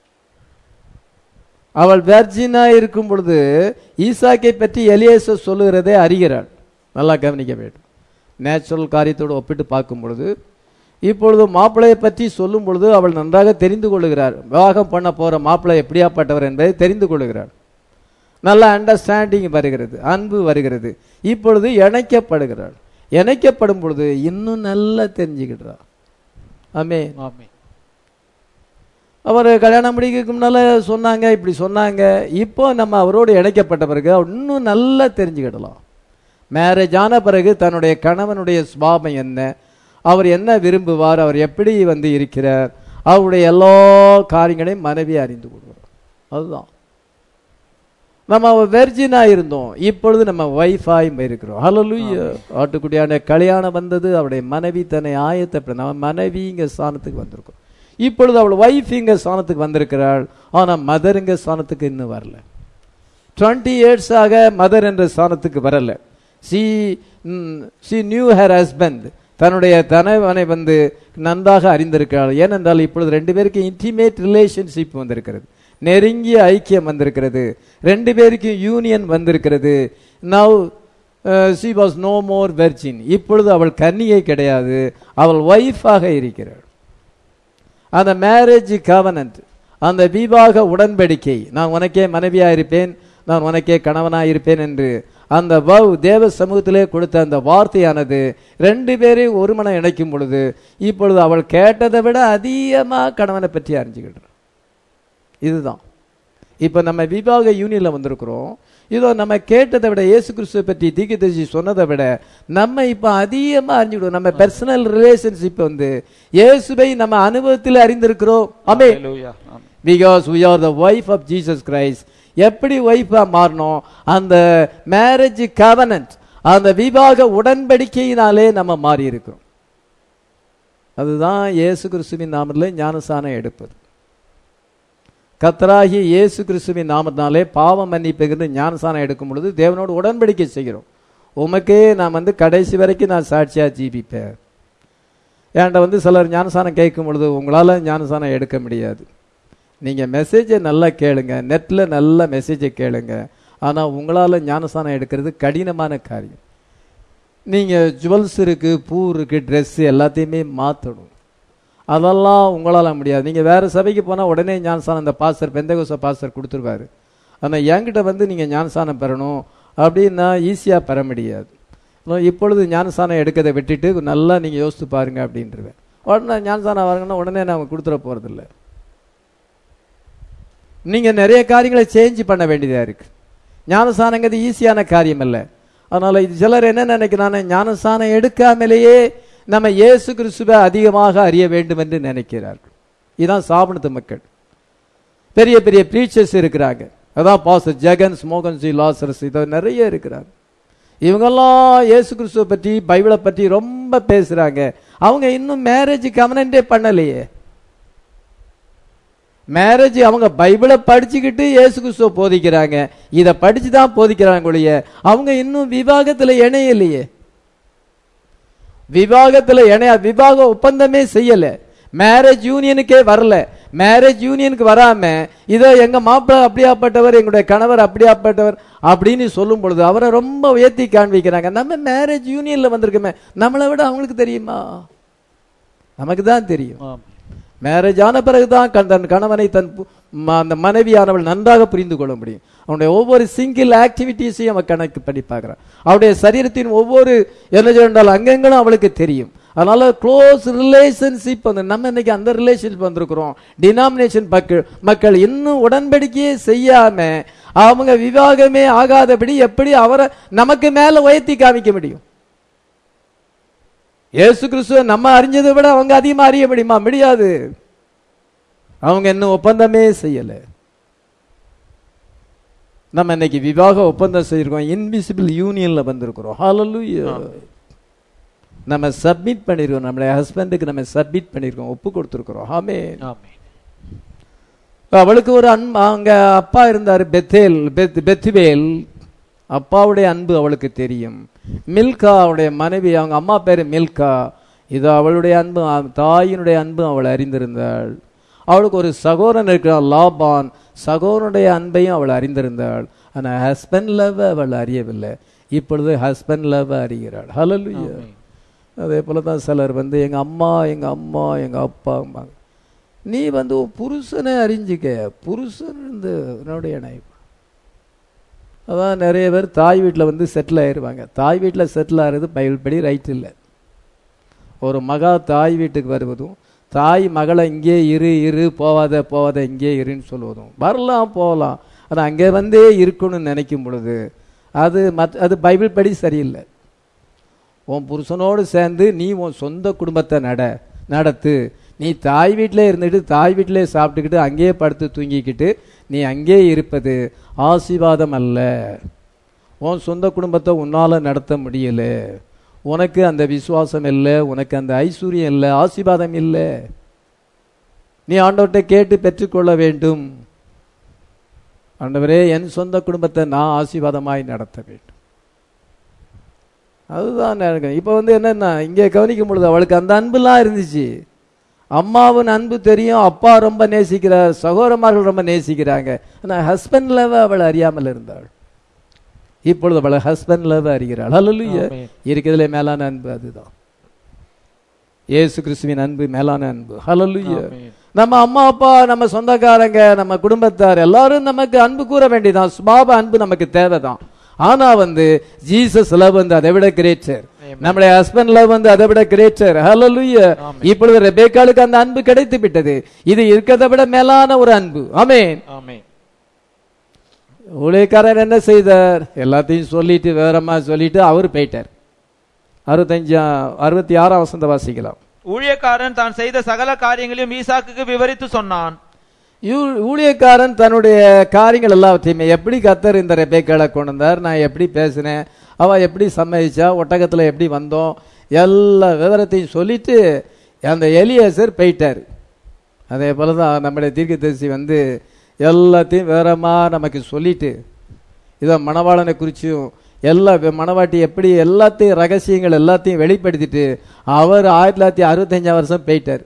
அவள் வெர்ஜினா இருக்கும் பொழுது ஈசாக்கை பற்றி எலியேசர் சொல்லுகிறதை அறிகிறாள் நல்லா கவனிக்க வேண்டும் நேச்சுரல் காரியத்தோடு ஒப்பிட்டு பார்க்கும் பொழுது இப்பொழுது மாப்பிள்ளையை பற்றி சொல்லும் பொழுது அவள் நன்றாக தெரிந்து கொள்ளுகிறார் விவாகம் பண்ண போற மாப்பிள்ளை எப்படியாப்பட்டவர் என்பதை தெரிந்து கொள்ளுகிறாள் நல்ல அண்டர்ஸ்டாண்டிங் வருகிறது அன்பு வருகிறது இப்பொழுது இணைக்கப்படுகிறாள் இணைக்கப்படும் பொழுது இன்னும் நல்லா தெரிஞ்சுக்கிடுறாள் ஆமே ஆமென் அவர் கல்யாணம் முடிக்கிறதுக்கு முன்னால சொன்னாங்க இப்படி சொன்னாங்க இப்போ நம்ம அவரோடு இணைக்கப்பட்ட பிறகு அவர் இன்னும் நல்லா தெரிஞ்சுக்கிடலாம் மேரேஜ் ஆன பிறகு தன்னுடைய கணவனுடைய சுபாவம் என்ன அவர் என்ன விரும்புவார் அவர் எப்படி வந்து இருக்கிறார் அவருடைய எல்லா காரியங்களையும் மனைவி அறிந்து கொள்வார் அதுதான் நம்ம வெர்ஜினா இருந்தோம் இப்பொழுது நம்ம வைஃபாய் இருக்கிறோம் ஹalleluya ஆட்டுக்குடியான கல்யாணம் வந்தது அவருடைய மனைவி தன்னை ஆயத்த நம்ம மனைவிங்க ஸ்தானத்துக்கு வந்திருக்கோம் இப்பொழுது அவள் வைஃபிங்க ஸ்தானத்துக்கு வந்திருக்கிறாள் ஆனா மதருங்க ஸ்தானத்துக்கு இன்னும் வரல டுவெண்ட்டி இயர்ஸாக மதர் என்ற ஸ்தானத்துக்கு வரல she she knew her husband தன்னுடைய தனவனை வந்து நன்றாக அறிந்திருக்கிறாள் ஏனென்றால் இப்பொழுது ரெண்டு பேருக்கு இன்டிமேட் ரிலேஷன்ஷிப் வந்திருக்கிறது நெருங்கிய ஐக்கியம் வந்திருக்கிறது ரெண்டு பேருக்கும் யூனியன் வந்திருக்கிறது now she was no more virgin இப்பொழுது அவள் கன்னிகை கிடையாது அவள் ஒய்ஃபாக இருக்கிறாள் அந்த மேரேஜ் கவனன்ட் அந்த விவாக உடன்படிக்கை நான் உனக்கே மனைவியா இருப்பேன் நான் உனக்கே கணவனா இருப்பேன் என்று அந்த வவ் தேவ சமூகத்திலே கொடுத்த அந்த வார்த்தையானது ரெண்டு பேரையும் ஒரு மனம் இணைக்கும் பொழுது இப்பொழுது அவள் கேட்டதை விட அதிகமா கணவனை பற்றி அறிஞ்சுக்கிட்டு இதுதான் இப்ப நம்ம விவாக யூனியன்ல வந்திருக்கிறோம் இதோ நம்ம கேட்டதை விட இயேசு கிறிஸ்துவை பற்றி தீர்க்கதரிசி சொன்னதை விட நம்ம இப்ப அதிகமா அறிஞ்சுக்கிடுவோம் நம்ம பர்சனல் ரிலேஷன்ஷிப் வந்து இயேசுவை நம்ம அனுபவத்தில் அறிந்திருக்கிறோம் அமே Hallelujah. Amen. Because we are the wife of Jesus Christ எப்படி ஒய்ஃபா மாறணும் அந்த மேரேஜ் கவனன்ட் அந்த விவாக உடன்படிக்கையினாலே நம்ம மாறி இருக்கிறோம் அதுதான் இயேசு கிறிஸ்துவின் நாமத்தில் ஞானசானம் எடுப்பது கத்தராகி இயேசு கிறிஸ்துவின் நாமத்தினாலே பாவம் மன்னிப்புகிறது ஞானசானம் எடுக்கும் பொழுது தேவனோடு உடன்படிக்கை செய்கிறோம் உமக்கே நான் வந்து கடைசி வரைக்கும் நான் சாட்சியா ஜீவிப்பேன் என்கிட்ட வந்து சிலர் ஞானசானம் கேட்கும் பொழுது உங்களால ஞானசானம் எடுக்க முடியாது நீங்க மெசேஜை நல்லா கேளுங்க நெட்ல நல்ல மெசேஜை கேளுங்க ஆனா உங்களால ஞானசானம் எடுக்கிறது கடினமான காரியம் நீங்க ஜுவல்ஸ் இருக்கு பூ இருக்கு ட்ரெஸ் எல்லாத்தையுமே மாத்தணும் அதெல்லாம் உங்களால முடியாது நீங்க வேற சபைக்கு போனா உடனே ஞானசானம் இந்த பாஸ்டர் பெந்தகோச பாஸ்டர் கொடுத்துருவாரு ஆனா என்கிட்ட வந்து நீங்க ஞானசானம் பெறணும் அப்படின்னா ஈஸியா பெற முடியாது நான் இப்பொழுது ஞானசானம் எடுக்கதை விட்டுட்டு நல்லா நீங்க யோசித்து பாருங்க அப்படின்றவேன் உடனே ஞானசானம் வாங்கன்னா உடனே நான் கொடுத்துட போறதில்ல நீங்க நிறைய காரியங்களை சேஞ்ச் பண்ண வேண்டியதா இருக்கு ஞானசானங்கிறது ஈஸியான காரியம் அல்ல அதனால இது சிலர் என்ன நினைக்கிறாங்க ஞானசானம் எடுக்காமலேயே நம்ம இயேசு கிறிஸ்துவை அதிகமாக அறிய வேண்டும் என்று நினைக்கிறார்கள் இதுதான் சாபனத்து மக்கள் பெரிய பெரிய ப்ரீச்சர்ஸ் இருக்கிறாங்க அதான் பாஸ்டர் ஜெகன் ஸ்மோகன் ஜி லாசரஸ் இதை நிறைய இருக்கிறாங்க இவங்கெல்லாம் இயேசு கிறிஸ்துவை பற்றி பைபிளை பற்றி ரொம்ப பேசுறாங்க அவங்க இன்னும் மேரேஜ் கவனண்டே பண்ணலையே மேரேஜ் அவங்க பைபிளை படிச்சுக்கிட்டு இயேசு கிறிஸ்துவ போதிக்கிறாங்க இதை படிச்சு தான் போதிக்கிறாங்க ஒழிய அவங்க இன்னும் விவாகத்துல இணையலையே விவாகத்துல இணைய விவாக ஒப்பந்தமே செய்யல மேரேஜ் யூனியனுக்கே வரல மேரேஜ் யூனியனுக்கு வராம இதோ எங்க மாப்பிள்ளை அப்படியாப்பட்டவர் எங்களுடைய கணவர் அப்படியாப்பட்டவர் அப்படின்னு சொல்லும் பொழுது அவரை ரொம்ப உயர்த்தி காண்பிக்கிறாங்க நம்ம மேரேஜ் யூனியன்ல வந்திருக்கோமே நம்மளை விட அவங்களுக்கு தெரியுமா நமக்கு தான் தெரியும் ஆமென். மேரேஜ் ஆன பிறகுதான் கண் தன் கணவனை தன் பு- ம- அந்த மனைவியானவள் நன்றாக புரிந்து கொள்ள முடியும் அவனுடைய ஒவ்வொரு சிங்கிள் ஆக்டிவிட்டீஸையும் அவன் கணக்கு பண்ணி பார்க்கிறான் அவருடைய சரீரத்தின் ஒவ்வொரு என்ன சொன்னால் அங்கங்களும் அவளுக்கு தெரியும் அதனால க்ளோஸ் ரிலேஷன்ஷிப் வந்து நம்ம இன்னைக்கு அந்த ரிலேஷன்ஷிப் வந்திருக்கிறோம் டினாமினேஷன் மக்கள் மக்கள் இன்னும் உடன்படிக்கையே செய்யாம அவங்க விவாகமே ஆகாதபடி எப்படி அவரை நமக்கு மேல உயர்த்தி காமிக்க முடியும் இயேசு கிறிஸ்துவ நம்ம அறிஞ்சதை விட அவங்க அதிகமா அறிய முடியுமா முடியாது அவங்க இன்னும் ஒப்பந்தமே செய்யல நம்ம இன்னைக்கு விவாக ஒப்பந்தம் செய்திருக்கோம் இன்விசிபிள் யூனியன்ல வந்திருக்கிறோம் ஹalleluya நம்ம சப்மிட் பண்ணிருக்கோம் நம்மளுடைய ஹஸ்பண்டுக்கு நம்ம சப்மிட் பண்ணிருக்கோம் ஒப்பு கொடுத்துருக்கிறோம் ஆமென் ஆமென் அவளுக்கு ஒரு அன்பு அங்க அப்பா இருந்தார் பெத்தேல் பெத் பெத்துவேல் அப்பாவுடைய அன்பு அவளுக்கு தெரியும் மில்கா அவளுடைய மனைவி அவங்க அம்மா பேரு மில்கா இது அவளுடைய அன்பு அ- தாயினுடைய அன்பு அவள் அறிந்திருந்தாள் அவளுக்கு ஒரு சகோதரன் இருக்கிறான் லாபான் சகோதரனுடைய அன்பையும் அவள் அறிந்திருந்தாள் ஆனால் ஹஸ்பண்ட் லவ் அவள் அறியவில்லை இப்பொழுது ஹஸ்பண்ட் லவ் அறிகிறாள் ஹalleluya ஆமென். அதே போல தான் சிலர் வந்து எங்க அம்மா எங்க அம்மா எங்க அப்பாம்பாங்க நீ வந்து உன் புருஷனை அறிஞ்சிக்க புருஷன் வந்து உன்னுடைய இணைப்பு அதான் நிறைய பேர் தாய் வீட்டில் வந்து செட்டில் ஆயிடுவாங்க தாய் வீட்டில் செட்டில் ஆகிறது பைபிள் படி ரைட் இல்லை ஒரு மகா தாய் வீட்டுக்கு வருவதும் தாய் மகளை இங்கே இரு இரு போவாத போவாத இங்கே இருன்னு சொல்லுவதும் வரலாம் போகலாம் ஆனால் அங்கே வந்தே இருக்கணும்னு நினைக்கும் பொழுது அது மத் அது பைபிள் படி சரியில்லை உன் புருஷனோடு சேர்ந்து நீ உன் சொந்த குடும்பத்தை நட நடத்து நீ தாய் வீட்டிலே இருந்துட்டு தாய் வீட்டிலே சாப்பிட்டுக்கிட்டு அங்கேயே படுத்து தூங்கிக்கிட்டு நீ அங்கேயே இருப்பது ஆசீர்வாதம் அல்ல உன் சொந்த குடும்பத்தை உன்னால நடத்த முடியல உனக்கு அந்த விசுவாசம் இல்லை உனக்கு அந்த ஐஸ்வர்யம் இல்லை ஆசீர்வாதம் இல்லை நீ ஆண்டவர்கிட்ட கேட்டு பெற்றுக்கொள்ள வேண்டும் ஆண்டவரே என் சொந்த குடும்பத்தை நான் ஆசீர்வாதமாய் நடத்த வேண்டும் அதுதான் எனக்கு இப்போ வந்து என்னன்னா இங்கே கவனிக்கும் பொழுது அவளுக்கு அந்த அன்புலாம் இருந்துச்சு அம்மாவின் அன்பு தெரியும் அப்பா ரொம்ப நேசிக்கிறார் சகோதரமார்கள் ரொம்ப நேசிக்கிறாங்க ஆனால் ஹஸ்பண்ட் லவ் அவள் அறியாமல் இருந்தாள் இப்பொழுது அவள் ஹஸ்பண்ட் லவ் அறிகிறாள் ஹalleluya ஆமென். இருக்கிறதுல மேலான அன்பு அதுதான் இயேசு கிறிஸ்துவின் அன்பு மேலான அன்பு ஹalleluya ஆமென். நம்ம அம்மா அப்பா நம்ம சொந்தக்காரங்க நம்ம குடும்பத்தார் எல்லாரும் நமக்கு அன்பு கூற வேண்டியதான் சுபாவ அன்பு நமக்கு தேவைதான் ஆனா வந்து ஜீசஸ் லவ் வந்து அதை விட கிரேட்டர் Amen. நம்முடைய ஹஸ்பண்ட் லவ் வந்து அதை விட கிரேட்டர் ஹalleluya Amen. இப்பொழுது ரெபேக்காளுக்கு அந்த அன்பு கிடைத்து விட்டது இது இருக்கிறதை விட மேலான ஒரு அன்பு ஆமென் ஆமென். ஊழியக்காரர் என்ன செய்தார் எல்லாத்தையும் சொல்லிட்டு விவரமா சொல்லிட்டு அவர் போயிட்டார் அறுபத்தஞ்சு அறுபத்தி ஆறாம் வசந்த வாசிக்கலாம் ஊழியக்காரன் தான் செய்த சகல காரியங்களையும் ஈசாக்குக்கு விவரித்து சொன்னான் ஊ- ஊழியக்காரன் தன்னுடைய காரியங்கள் எல்லாத்தையுமே எப்படி கத்தர் இந்த ரெபேக்காளை கொண்டு வந்தார் நான் எப்படி பேசினேன் அவ எப்படி சம்மதிச்சா ஒட்டகத்துல எப்படி வந்தோம் எல்லா விவரத்தையும் சொல்லிட்டு அந்த எலியேசர் போயிட்டார் அதே போல தான் நம்முடைய தீர்க்கதரிசி வந்து எல்லாத்தையும் விவரமா நமக்கு சொல்லிட்டு இதோ மணவாளனை குறிச்சும் எல்லா வி- மணவாட்டி எப்படி எல்லாத்தையும் ரகசியங்கள் எல்லாத்தையும் வெளிப்படுத்திட்டு அவர் ஆயிரத்தி தொள்ளாயிரத்தி அறுபத்தஞ்சாம் வருஷம் போயிட்டார்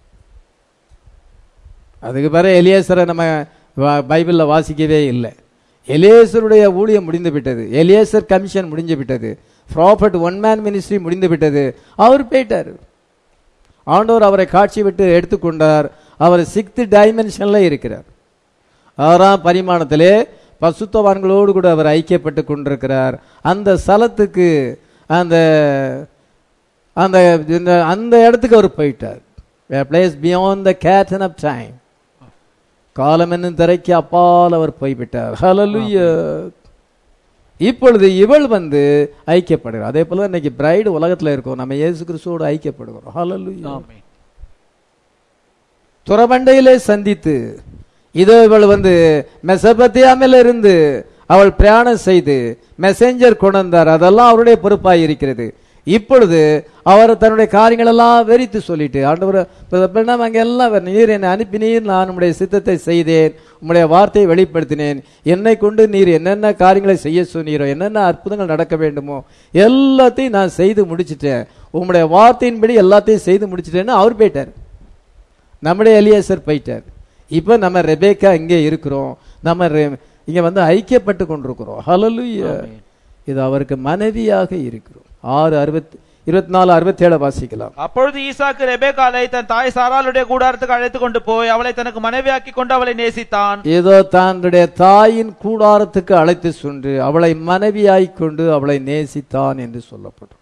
அதுக்கு பிறகு எலியேசரை நம்ம வ- பைபிள்ல வாசிக்கவே இல்லை எலியேசருடைய ஊழியம் முடிந்து விட்டது எலியேசர் கமிஷன் முடிஞ்சு விட்டது ப்ராஃபட் ஒன் மேன் மினிஸ்ட்ரி முடிந்து விட்டது அவர் போயிட்டார் ஆண்டவர் அவரை காட்சி விட்டு எடுத்துக்கொண்டார் அவர் சிக்ஸ்த் டைமென்ஷன்ல இருக்கிறார் ஆறாம் பரிமாணத்திலே பசுத்தவான்களோடு கூட அவர் ஐக்கியப்பட்டு கொண்டிருக்கிறார் அந்த ஸ்தலத்துக்கு அந்த அந்த இந்த- அந்த இடத்துக்கு அவர் போயிட்டார் பிளேஸ் பியாண்ட் த கேட்டன் ஆஃப் டைம் காலம் என்னும் திரைக்கு அப்பால் அவர் போய்விட்டார் ஹalleluya இப்பொழுது இவள் வந்து ஐக்கியப்படுகிறார் அதே போல இன்னைக்கு பிரைடு உலகத்துல இருக்கோம் நம்ம இயேசு கிறிஸ்துவோடு ஐக்கியப்படுகிறோம் ஹalleluya ஆமென். துறவண்டையிலே சந்தித்து இதோ இவள் வந்து மெசபத்தியாமில் இருந்து அவள் பிரயாணம் செய்து மெசேஞ்சர் கொண்டு வந்தார் அதெல்லாம் அவருடைய பொறுப்பாய் இருக்கிறது இப்பொழுது அவர் தன்னுடைய காரியங்கள் எல்லாம் வெறித்து சொல்லிட்டு ஆண்டவர் பிரணாம் அங்கே எல்லாம் அவர், நீர் என்னை அனுப்பினீர் நான் உம்முடைய சித்தத்தை செய்தேன் உம்முடைய வார்த்தையை வெளிப்படுத்தினேன் என்னை கொண்டு நீர் என்னென்ன காரியங்களை செய்ய சொன்னீரோ என்னென்ன அற்புதங்கள் நடக்க வேண்டுமோ எல்லாத்தையும் நான் செய்து முடிச்சிட்டேன் உம்முடைய வார்த்தையின்படி எல்லாத்தையும் செய்து முடிச்சிட்டேன்னு அவர் போயிட்டார் நம்முடைய எலியேசர் போயிட்டார் இப்போ நம்ம ரெபேக்கா இங்கே இருக்கிறோம் நம்ம ரெ- இங்க வந்து ஐக்கியப்பட்டு கொண்டிருக்கிறோம் ஹalleluya ஆமென். இது அவருக்கு மனைவியாக இருக்கிறோம் ஆறு அறுபத்தி இருபத்தி நாலு அறுபத்தி ஏழு வாசிக்கலாம் அப்பொழுது ஈசாக்கு ரெபேக்காலை தன் தாய் சாராளுடைய கூடாரத்துக்கு அழைத்து கொண்டு போய் அவளை தனக்கு மனைவியாக்கி கொண்டு அவளை நேசித்தான் ஏதோ தன்னுடைய தாயின் கூடாரத்துக்கு அழைத்து சென்று அவளை மனைவியாய்க் கொண்டு அவளை நேசித்தான் என்று சொல்லப்படும்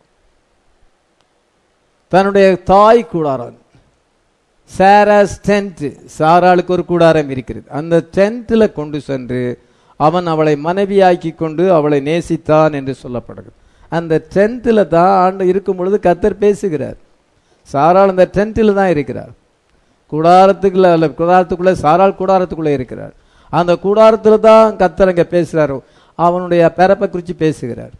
தன்னுடைய தாய் கூடாரம் சாராஸ் டென்ட் சாராளுக்கு ஒரு கூடாரம் இருக்கிறது அந்த டென்ட்ல கொண்டு சென்று அவன் அவளை மனைவியாக்கி கொண்டு அவளை நேசித்தான் என்று சொல்லப்படுகிறது அந்த டென்ட்ல தான் ஆண்டு இருக்கும் பொழுது கத்தர் பேசுகிறார் சாராள் அந்த டென்ட்டில் தான் இருக்கிறார் கூடாரத்துக்குள்ள அல்ல கூடாரத்துக்குள்ள சாராள் கூடாரத்துக்குள்ள இருக்கிறார் அந்த கூடாரத்துல தான் கத்தரங்க பேசுறாரு அவனுடைய பிறப்பை குறித்து பேசுகிறார்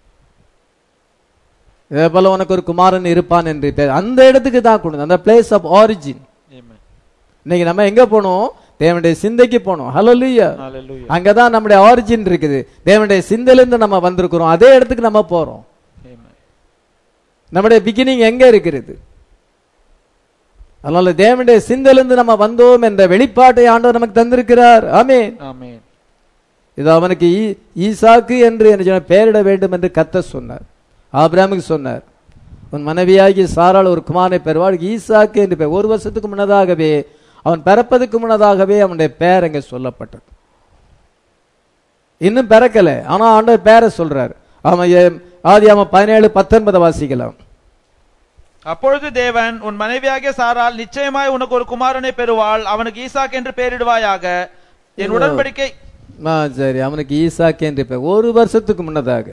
இதே போல உனக்கு ஒரு குமாரன் இருப்பான் என்று பே- அந்த இடத்துக்கு தான் கொண்டு வந்து, அந்த பிளேஸ் ஆஃப் ஆரிஜின் Amen. இன்னைக்கு நம்ம எங்க போனோம் தேவனுடைய சிந்தைக்கு போனோம் ஹalleluya Hallelujah. அங்கதான் நம்முடைய ஆரிஜின் இருக்குது தேவனுடைய சிந்தையிலிருந்து நம்ம வந்திருக்கிறோம் அதே இடத்துக்கு நம்ம போறோம் Amen. நம்முடைய பிகினிங் எங்க இருக்கிறது அதனால தேவனுடைய சிந்தையிலிருந்து நம்ம வந்தோம் என்ற வெளிப்பாட்டை ஆண்டவர் நமக்கு தந்திருக்கிறார் ஆமென் Amen. இது அவனுக்கு ஈ- ஈசாக்கு என்று என்ன சொன்ன பெயரிட வேண்டும் என்று கத்த சொன்னார் ஆபிரகாமுக்கு சொன்னார் உன் மனைவியாகி சாராள் ஒரு குமாரனை பெறுவாள் ஈசாக்கு என்று பெயர் ஒரு வருஷத்துக்கு முன்னதாகவே அவன் பிறப்பதற்கு முன்னதாகவே அவனுடைய பெயர் அங்கே சொல்லப்பட்டது இன்னும் பிறக்கல ஆனா ஆண்டவர் பேரை சொல்றார் அவன் எ- ஆதியாமம் பதினேழு பத்தொன்பதை வாசிக்கலாம் அப்பொழுது தேவன் உன் மனைவியாகிய சாரால் நிச்சயமாய் உனக்கு ஒரு குமாரனை பெறுவாள் அவனுக்கு ஈசாக் என்று பெயரிடுவாயாக என் உடன்படிக்கை ஆ சரி அவனுக்கு ஈசாக்கு என்று பெயர் ஒரு வருஷத்துக்கு முன்னதாக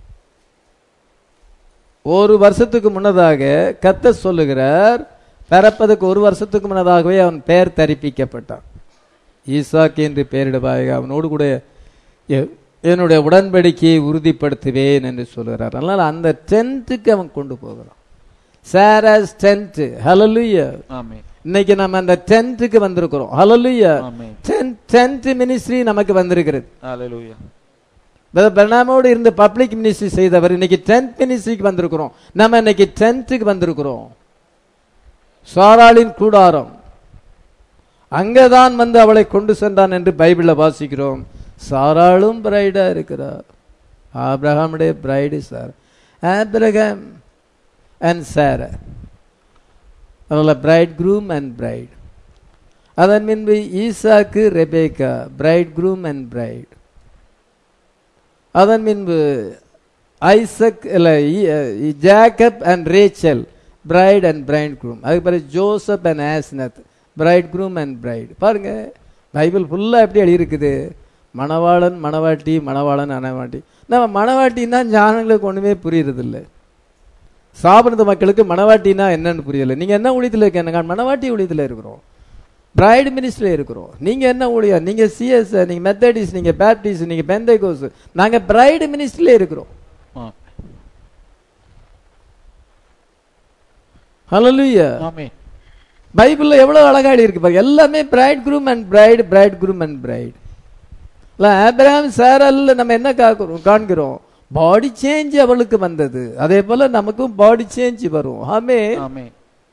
ஒரு வருஷத்துக்கு முன்னதாக கத்த சொல்லுகிறார் பிறப்பதற்கு ஒரு வருஷத்துக்கு முன்னதாகவே அவன் பெயர் தரிப்பிக்கப்பட்டான் ஈசாக்கு என்று பெயரிடுவாயாக அவனோடு கூட எ- என்னுடைய உடன்படிக்கையை உறுதிப்படுத்துவேன் என்று சொல்லுகிறார் அதனால அந்த டென்த்துக்கு அவன் கொண்டு போகிறான் சாரஸ் டென்ட் ஹலலுயா ஆமென் இன்னைக்கு நம்ம அந்த டென்த்துக்கு வந்திருக்கிறோம் ஹலலுயா ஆமென் டென்த் மினிஸ்ட்ரி நமக்கு வந்திருக்கிறது ஹalleluya பிரதர் பிரணாமோடு இருந்து பப்ளிக் மினிஸ்ட்ரி செய்தவர் இன்னைக்கு டென்த் மினிஸ்ட்ரிக்கு வந்திருக்கிறோம் நம்ம இன்னைக்கு டென்த்துக்கு வந்திருக்கிறோம் சாராளின் கூடாரம் அங்கதான் வந்து அவளை கொண்டு சென்றான் என்று பைபிள்ல வாசிக்கிறோம் சாராளும் பிரைடா இருக்கிறார் ஆபிரகாமுடைய பிரைடு சார் ஆபிரகாம் அண்ட் சாரா அதில் பிரைட் க்ரூம் அண்ட் பிரைட் அதன் பின்பு ஈசாக்கு Rebekah bridegroom and bride அதன் பின்பு ஐசக் இல்ல இ- Jacob and Rachel bride and bridegroom அதுக்கு பிறகு Joseph and Asenath bridegroom and bride பாருங்க பைபிள் ஃபுல்லா எப்படி எழுதியிருக்குது மணவாளன் மணவாட்டி மணவாளன் மணவாட்டி நம்ம மணவாட்டின்னா ஞானங்களுக்கு ஒண்ணுமே புரியறதில்ல சாப்பிடுற மக்களுக்கு மணவாட்டினா என்னன்னு புரியல நீங்க என்ன ஊழியத்தில் இருக்கீங்க மணவாட்டி ஊழியத்தில் இருக்கிறோம் பிரைடு மினிஸ்ட்ரியில் இருக்கிறோம் நீங்க என்ன ஊழியம் நீங்க சிஎஸ் நீங்க மெத்தடிஸ் நீங்க பேப்டிஸ்ட் நீங்க பெந்தைகோஸ் நாங்க பிரைடு மினிஸ்ட்ரியில இருக்கிறோம் ஹalleluya ஆமென் பைபிள்ல எவ்வளவு அழகா எழுதி இருக்கு பாருங்க எல்லாமே bridegroom and bride bridegroom and bride இல்ல ஆபிரகாம் சாரல்ல நம்ம என்ன காக்கிறோம் காண்கிறோம் பாடி சேஞ்ச் அவளுக்கு வந்தது அதே போல நமக்கும் பாடி சேஞ்ச் வரும் ஆமே amen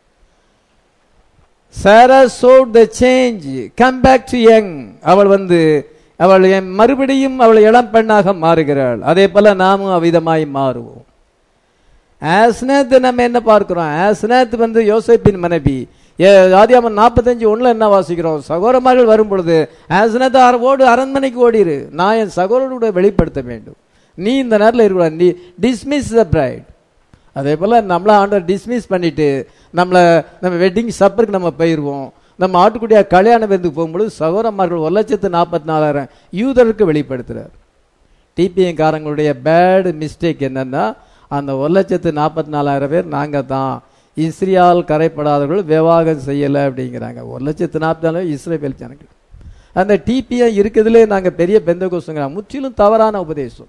Sarah showed the change come back to young அவள் வந்து அவள் என் மறுபடியும் அவள் இளம் பெண்ணாக மாறுகிறாள் அதே போல நாமும் அவ்விதமாய் மாறுவோம் ஆஸ்னத் நம்ம என்ன பார்க்கிறோம் ஆஸ்னத் வந்து யோசேப்பின் மனைவி ஆதியாமன் நாற்பத்தஞ்சு ஒண்ணுல என்ன வாசிக்கிறோம் சகோதரமார்கள் வரும் பொழுது ஆஸ்னத் அர- ஓடு அரண்மனைக்கு ஓடிரு நான் என் சகோதரோட வெளிப்படுத்த வேண்டும் நீ இந்த நேரத்தில் இருக்கக்கூடாது நீ டிஸ்மிஸ் த பிரைட் அதே போல நம்மள ஆண்டவர் டிஸ்மிஸ் பண்ணிட்டு நம்மள நம்ம வெட்டிங் சப்பருக்கு நம்ம போயிருவோம் நம்ம ஆட்டுக்குட்டியா கல்யாண விருந்துக்கு போகும்பொழுது சகோதரமார்கள் ஒரு லட்சத்து நாற்பத்தி நாலாயிரம் யூதருக்கு வெளிப்படுத்துறார் டிபிஎம் காரங்களுடைய பேட் மிஸ்டேக் என்னன்னா அந்த ஒரு லட்சத்து நாற்பத்தி நாலாயிரம் பேர் நாங்க தான் இஸ்ரியால் கரைப்படாதவர்கள் விவாகம் செய்யலை அப்படிங்கிறாங்க ஒரு லட்சத்து நாற்பத்தி நாலு இஸ்ரேல் ஜனங்கள் அந்த டிபிஎம் இருக்கிறதுலே நாங்க பெரிய பெந்த கோஷங்கிறாங்க முற்றிலும் தவறான உபதேசம்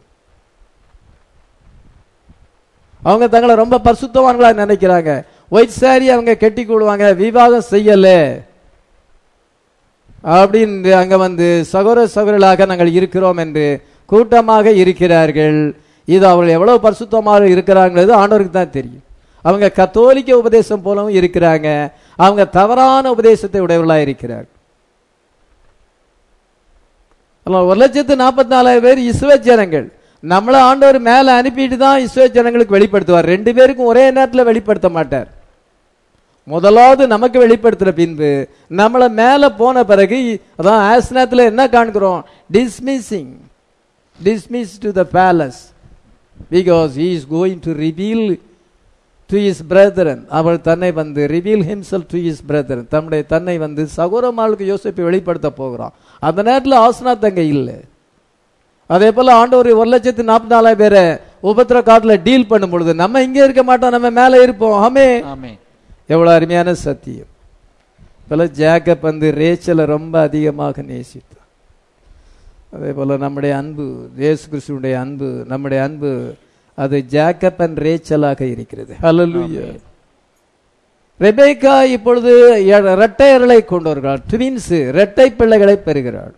அவங்க தங்களை ரொம்ப பரிசுத்தவான்களா நினைக்கிறாங்க ஒயிட் சாரி அவங்க கட்டி கொள்வாங்க விவாகம் செய்யல அப்படின்னு அங்க வந்து சகோதர சகோதரர்களாக நாங்கள் இருக்கிறோம் என்று கூட்டமாக இருக்கிறார்கள் இது அவர்கள் எவ்வளவு பரிசுத்தமாக இருக்கிறாங்கிறது ஆண்டவருக்கு தான் தெரியும் அவங்க கத்தோலிக்க உபதேசம் போலவும் இருக்கிறாங்க அவங்க தவறான உபதேசத்தை உடையவர்களா இருக்கிறார்கள் ஆனா, ஒரு லட்சத்து நாற்பத்தி நாலாயிரம் பேர் இஸ்வ ஜனங்கள் நம்மள ஆண்டவர் மேல அனுப்பிட்டு தான் இஸ்வ ஜனங்களுக்கு வெளிப்படுத்துவார் ரெண்டு பேருக்கும் ஒரே நேரத்தில் வெளிப்படுத்த மாட்டார் முதலாவது நமக்கு வெளிப்படுத்துற பின்பு நம்மள மேல போன பிறகு அதான் ஆசனத்துல என்ன காண்கிறோம் dismissing dismiss to the palace because he is going to reveal to his brethren அவள் தன்னை வந்து reveal himself to his brethren தன்னுடைய தன்னை வந்து சகோதரமாளுக்கு யோசிப்பை வெளிப்படுத்த போகிறான் அந்த நேரத்தில் ஆசனாத் அங்க இல்லை அதே போல ஆண்டவர் ஒரு லட்சத்து நாற்பத்தி நாலாயிரம் பேரை உபத்திர காட்டுல டீல் பண்ணும் பொழுது நம்ம இங்க இருக்க மாட்டோம் நம்ம மேல இருப்போம் ஆமே ஆமென் எவ்வளவு அருமையான சத்தியம் இப்போல ஜேக்கப் வந்து ரேச்சலை ரொம்ப அதிகமாக நேசித்தான் அதே போல நம்முடைய அன்பு இயேசு கிறிஸ்துவுடைய அன்பு நம்முடைய அன்பு அது ஜேக்கப் அண்ட் ரேச்சலாக இருக்கிறது ஹalleluya ரெபேக்கா இப்பொழுது எ- இரட்டையர்களை கொண்டு வருகிறாள் ட்வின்ஸ் இரட்டை பிள்ளைகளை பெறுகிறாள்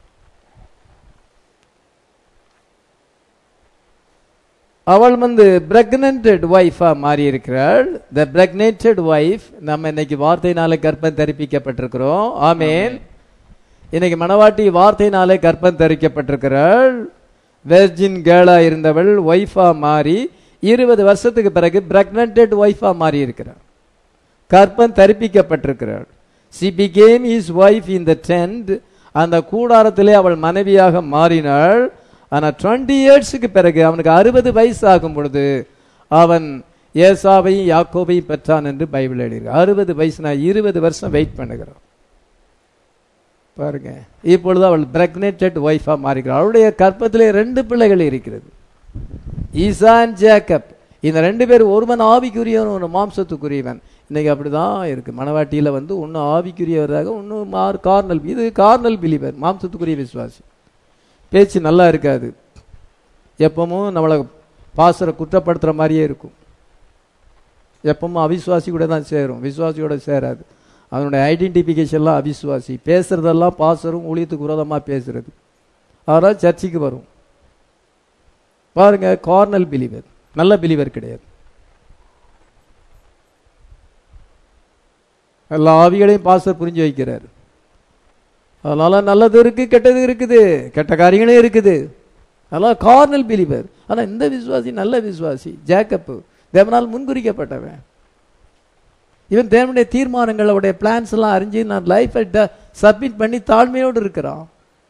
அவள் வந்து பிரெக்னன்டட் ஒய்ஃபா மாறி இருக்கிறாள் த பிரெக்னேட்டட் ஒய்ஃப் நம்ம இன்னைக்கு வார்த்தையினாலே கற்பம் தரிப்பிக்கப்பட்டிருக்கிறோம் ஆமேன் இன்னைக்கு மணவாட்டி வார்த்தையினாலே கற்பம் தரிக்கப்பட்டிருக்கிறாள் வெர்ஜின் கேர்ளா இருந்தவள் ஒய்ஃபா மாறி இருபது வருஷத்துக்கு பிறகு பிரெக்னன்டட் ஒய்ஃபா மாறி இருக்கிறாள் கற்பம் தரிப்பிக்கப்பட்டிருக்கிறாள் she became his wife in the tent அந்த கூடாரத்திலே அவள் மனைவியாக மாறினாள் ஆனா டுவெண்ட்டி இயர்ஸுக்கு பிறகு அவனுக்கு அறுபது வயசு ஆகும் பொழுது அவன் ஏசாவையும் யாக்கோபையும் பெற்றான் என்று பைபிள் எழுதியிருக்கு அறுபது வயசு நான் இருபது வருஷம் வெயிட் பண்ணுகிறோம் பாருங்க இப்பொழுது அவள் பிரெக்னேட்டட் ஒய்ஃபா மாறிக்கிறாள் அவளுடைய கற்பத்திலே ரெண்டு பிள்ளைகள் இருக்கிறது ஈசா அண்ட் ஜேக்கப் இந்த ரெண்டு பேர் ஒருவன் ஆவிக்குரியவன் ஒரு மாம்சத்துக்குரியவன் இன்னைக்கு அப்படிதான் இருக்கு மணவாட்டியில வந்து ஒன்னு ஆவிக்குரியவராக ஒன்னு மார் கார்னல் இது கார்னல் பிலிவர் மாம்சத்துக்குரிய விசுவாசி பேச்சு நல்லா இருக்காது எப்பவும் நம்மளை பாசரை குற்றப்படுத்துற மாதிரியே இருக்கும் எப்பவும் அவிசுவாசி கூட தான் சேரும் விசுவாசியோட சேராது அதனுடைய ஐடென்டிஃபிகேஷன்லாம் அவிசுவாசி பேசுறதெல்லாம் பாசரும் ஊழியத்துக்கு விரோதமாக பேசுறது அதெல்லாம் சர்ச்சுக்கு வரும் பாருங்க கார்னல் பிலிவர் நல்ல பிலிவர் கிடையாது எல்லா ஆவிகளையும் பாஸ்டர் புரிஞ்சு வைக்கிறார் அதனால நல்லது இருக்கு கெட்டது இருக்குது கெட்ட காரியங்களும் இருக்குது அதெல்லாம் கார்னல் பிலிவர் ஆனா இந்த விசுவாசி நல்ல விசுவாசி ஜேக்கப் தேவனால் முன்குறிக்கப்பட்டவன் இவன் தேவனுடைய தீர்மானங்கள் அவருடைய பிளான்ஸ் எல்லாம் அறிஞ்சு நான் லைஃபை சப்மிட் பண்ணி தாழ்மையோடு இருக்கிறான்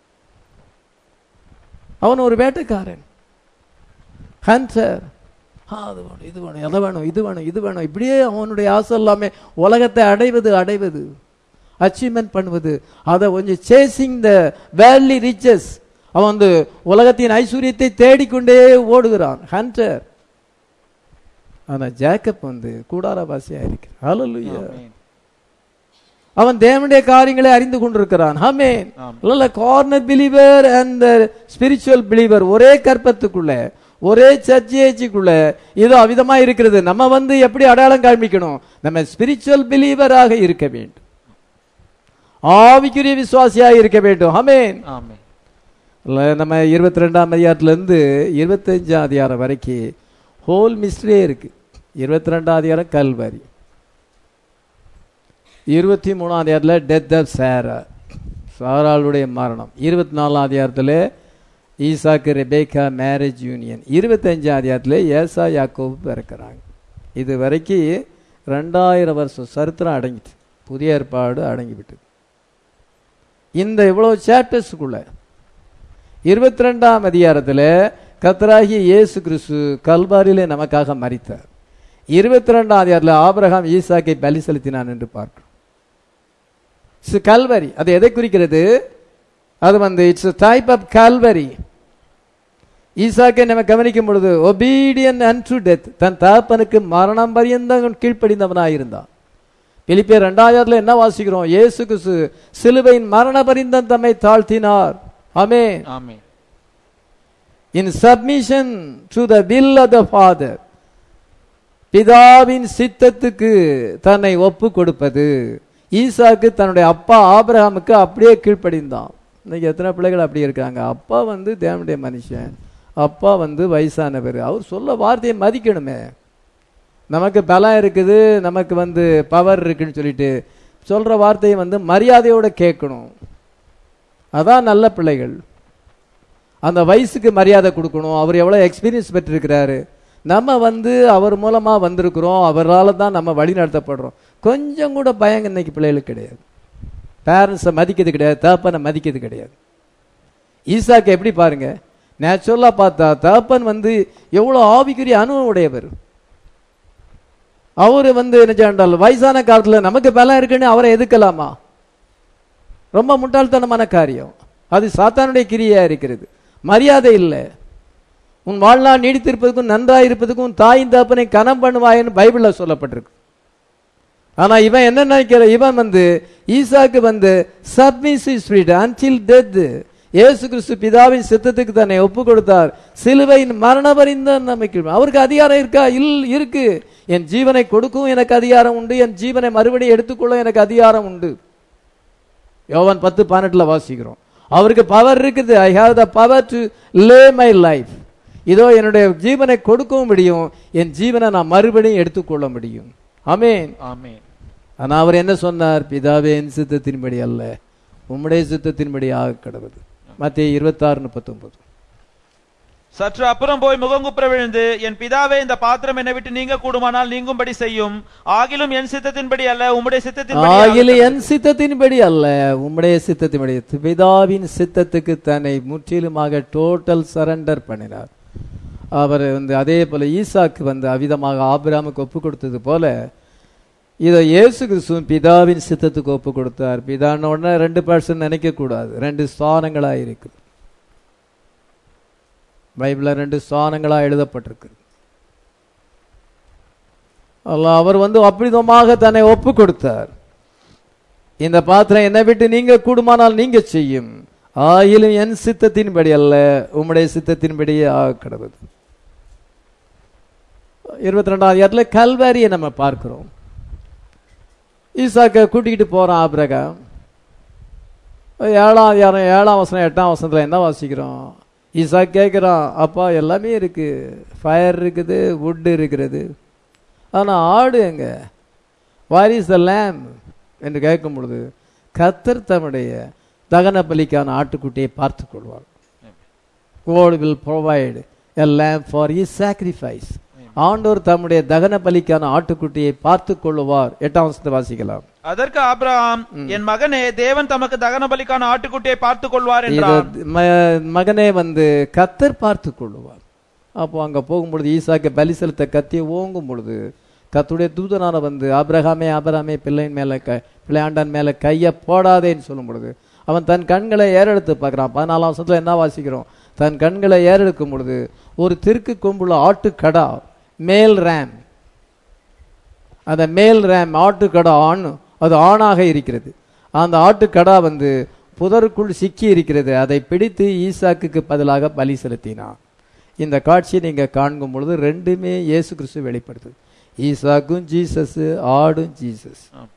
அவன் ஒரு வேட்டைக்காரன் ஹன்சர் அது வேணும் இது வேணும் எதை வேணும் இது வேணும் இது வேணும் இப்படியே அவனுடைய ஆசை எல்லாமே உலகத்தை அடைவது அடைவது அச்சீவ்மெண்ட் பண்ணுவது அதை கொஞ்சம் சேசிங் த வேர்லி ரிச்சஸ் அவன் வந்து உலகத்தின் ஐஸ்வர்யத்தை தேடிக்கொண்டே ஓடுகிறான் ஹண்டர் ஆனா ஜேக்கப் வந்து கூடாரவாசியா இருக்கிறான் ஹalleluya ஆமென். அவன் தேவனுடைய காரியங்களை அறிந்து கொண்டிருக்கிறான் ஆமென் ஆமென். இல்ல carnal believer and spiritual believer ஒரே கற்பத்துக்குள்ள ஒரே சர்ச்சேஜுக்குள்ள ஏதோ அவிதமா இருக்கிறது நம்ம வந்து எப்படி அடையாளம் காண்பிக்கணும் நம்ம ஸ்பிரிச்சுவல் பிலீவராக இருக்க வேண்டும் ஆவிக்குரிய விசுவாசியாக இருக்க வேண்டும் ஆமென் ஆமென் இல்ல, நம்ம இருபத்தி ரெண்டாம் அதிகாரத்துல இருந்து இருபத்தஞ்சாம் அதிகாரம் வரைக்கும் ஹோல் மிஸ்ட்ரியே இருக்கு இருபத்தி ரெண்டாம் அதிகாரம் கல்வாரி இருபத்தி மூணாம் அதிகாரத்தில் டெத் ஆஃப் சாரா சாராளுடைய மரணம் இருபத்தி நாலாம் அதிகாரத்தில் ஈசாக்கு ரெபேக்கா மேரேஜ் யூனியன் இருபத்தஞ்சாம் அதிகாரத்தில் ஏசா யாக்கோபு பிறக்கிறாங்க இது வரைக்கும் ரெண்டாயிரம் வருஷம் சரித்திரம் அடங்கிட்டு புதிய ஏற்பாடு அடங்கிவிட்டது இந்த இவ்வளவு சாப்டர்ஸுக்குள்ள இருபத்தி ரெண்டாம் அதிகாரத்தில் கத்தராகிய இயேசு கிறிஸ்து கல்வாரியிலே நமக்காக மரித்தார் இருபத்தி ரெண்டாம் அதிகாரத்தில் ஆபிரகாம் ஈசாக்கை பலி செலுத்தினான் என்று பார்க்கிறோம் இட்ஸ் கல்வரி அது எதை குறிக்கிறது அது வந்து இட்ஸ் டைப் ஆஃப் கல்வரி ஈசாக்கை நம்ம கவனிக்கும் பொழுது ஒபீடியன் அண்ட் டு டெத் தன் தகப்பனுக்கு மரணம் பரியந்தம் கீழ்ப்படிந்தவனாக இருந்தான் பிலிப்பியர் ரெண்டாயிரத்துல என்ன வாசிக்கிறோம் இயேசு கிறிஸ்து சிலுவையின் மரண பரிந்தம் தம்மை தாழ்த்தினார் amen amen in submission to the will of the Father பிதாவின் சித்தத்துக்கு தன்னை ஒப்பு கொடுப்பது ஈசாக்கு தன்னுடைய அப்பா ஆபிரகாமுக்கு அப்படியே கீழ்ப்படிந்தான் இன்னைக்கு எத்தனை பிள்ளைகள் அப்படி இருக்காங்க அப்பா வந்து தேவனுடைய மனுஷன் அப்பா வந்து வயசானவர் அவர் சொல்ல வார்த்தையை மதிக்கணுமே நமக்கு பலம் இருக்குது நமக்கு வந்து பவர் இருக்குன்னு சொல்லிட்டு சொல்ற வார்த்தையை வந்து மரியாதையோட கேட்கணும் அதான் நல்ல பிள்ளைகள் அந்த வயசுக்கு மரியாதை கொடுக்கணும் அவர் எவ்வளோ எக்ஸ்பீரியன்ஸ் பெற்றிருக்கிறாரு நம்ம வந்து அவர் மூலமா வந்திருக்கிறோம் அவரால் தான் நம்ம வழி நடத்தப்படுறோம் கொஞ்சம் கூட பயம் இன்னைக்கு பிள்ளைகளுக்கு கிடையாது பேரண்ட்ஸை மதிக்கிறது கிடையாது தகப்பனை மதிக்கிறது கிடையாது ஈசாக்கு எப்படி பாருங்க நேச்சுரலா பார்த்தா தகப்பன் வந்து எவ்வளோ ஆவிக்குரிய அனுபவம் உடையவர் அவரு வந்து என்ன செய்யண்டால் வயசான காலத்துல நமக்கு பலம் இருக்குன்னு அவரை எதுக்கலாமா ரொம்ப முட்டாள்தனமான காரியம் அது சாத்தானுடைய கிரியா இருக்கிறது மரியாதை இல்லை உன் வாழ்நாள் நீடித்திருப்பதுக்கும் நன்றாய் இருப்பதுக்கும் தாயின் தகப்பனை கனம் பண்ணுவாயன்னு பைபிள்ல சொல்லப்பட்டிருக்கு ஆனா இவன் என்ன நினைக்கிற இவன் வந்து ஈசாக்கு வந்து சப்மிசிவ் ஸ்பிரிட் அன்டில் டெத் இயேசு கிறிஸ்து பிதாவின் சித்தத்துக்கு தன்னை ஒப்பு கொடுத்தார் சிலுவையின் மரண பரிந்தம் நமக்கு அவருக்கு அதிகாரம் இருக்கா இல் இருக்கு என் ஜீவனை கொடுக்கவும் எனக்கு அதிகாரம் உண்டு என் ஜீவனை மறுபடியும் எடுத்துக்கொள்ள எனக்கு அதிகாரம் உண்டு யோவான் பத்து பதினெட்டுல வாசிக்கிறோம் அவருக்கு பவர் இருக்குது I have the power to lay my life இதோ என்னுடைய ஜீவனை கொடுக்கவும் முடியும் என் ஜீவனை நான் மறுபடியும் எடுத்துக்கொள்ள முடியும் ஆமென் ஆமென் ஆனா அவர் என்ன சொன்னார் பிதாவே என் சித்தத்தின்படி அல்ல உம்முடைய சித்தத்தின்படி ஆக கடவுது மத்திய இருபத்தாறு முப்பத்தொன்பது சற்று அப்புறம் போய் முகங்குப்புற விழுந்து என் பிதாவே இந்த பாத்திரம் என்னை விட்டு நீங்க கூடுமானால் நீங்கும்படி செய்யும் ஆகிலும் என் சித்தத்தின்படி அல்ல உம்முடைய சித்தத்தின்படி ஆகில என் சித்தத்தின்படி அல்ல உம்முடைய சித்தத்தின்படி பிதாவின் சித்தத்துக்கு தன்னை முற்றிலுமாக டோட்டல் சரண்டர் பண்ணினார் அவர் வந்து அதே போல ஈசாக்கு வந்து அவிதமாக ஆபிராமுக்கு ஒப்பு கொடுத்தது போல இதை இயேசு கிறிஸ்துவும் பிதாவின் சித்தத்துக்கு ஒப்பு கொடுத்தார் பிதான உடனே ரெண்டு பர்சன் நினைக்க கூடாது ரெண்டு ஸ்தானங்களா இருக்கு பைபிள்ல ரெண்டு ஸ்தானங்களா எழுதப்பட்டிருக்கு அல்ல அவர் வந்து அப்பிதமாக தன்னை ஒப்பு கொடுத்தார் இந்த பாத்திரம் என்னை விட்டு நீங்க கூடுமானால் நீங்க செய்யும் ஆயிலும் என் சித்தத்தின்படி அல்ல உம்முடைய சித்தத்தின்படியே ஆக கடவுது இருபத்தி ரெண்டாவது இடத்துல கல்வாரியை நம்ம பார்க்கிறோம் ஈசாக்க கூட்டிக்கிட்டு போறான் ஆபிரகாம் ஏழாம் அதிகாரம் ஏழாம் வசனம் எட்டாம் வசனத்துல என்ன வாசிக்கிறோம் ஈசா கேட்குறான் அப்பா எல்லாமே இருக்கு ஃபயர் இருக்குது வுட் இருக்கிறது ஆனா ஆடு எங்க வார் இஸ் த லேம் என்று கேட்கும் பொழுது கத்தர் தம்முடைய தகன பலிக்கான ஆட்டுக்குட்டியை பார்த்துக் கொள்வார் God will provide a lamb for his sacrifice. ஆண்டவர் தம்முடைய தகன பலிக்கான ஆட்டுக்குட்டியை பார்த்துக் கொள்ளுவார் எட்டாம் வசனத்தை வாசிக்கலாம் அதற்கு ஆபிரகாம் என் மகனே தேவன் தமக்கு தகன பலிக்கான ஆட்டுக்குட்டியை பார்த்துக் கொள்வார் இது என்றான் ம- மகனே வந்து கத்தர் பார்த்துக் கொள்ளுவார் அப்போ அங்க போகும்பொழுது ஈசாக்கு பலி செலுத்த கத்தியை ஓங்கும் பொழுது கத்துடைய தூதனான வந்து ஆபிரகாமே ஆபிரகாமே பிள்ளையின் மேல க பிள்ளையாண்டான் மேல கையை போடாதேன்னு சொல்லும் பொழுது அவன் தன் கண்களை ஏறெடுத்து பார்க்கறான் பதினாலாம் வருஷத்துல என்ன வாசிக்கிறோம் தன் கண்களை ஏறெடுக்கும் பொழுது ஒரு திருக்கு கொம்புள்ள ஆட்டுக்கடா மேல் ரேம் அந்த மேல் ரேம் ஆட்டுக்கடா ஆண் அது ஆணாக இருக்கிறது அந்த ஆட்டுக்கடா வந்து புதருக்குள் சிக்கி இருக்கிறது அதை பிடித்து ஈசாக்குக்கு பதிலாக பலி செலுத்தினான் இந்த காட்சியை நீங்க காண்கும் பொழுது ரெண்டுமே இயேசு கிறிஸ்து வெளிப்படுத்துது ஈசாக்கும் ஜீசஸ் ஆடும் ஜீசஸ் ஆம்.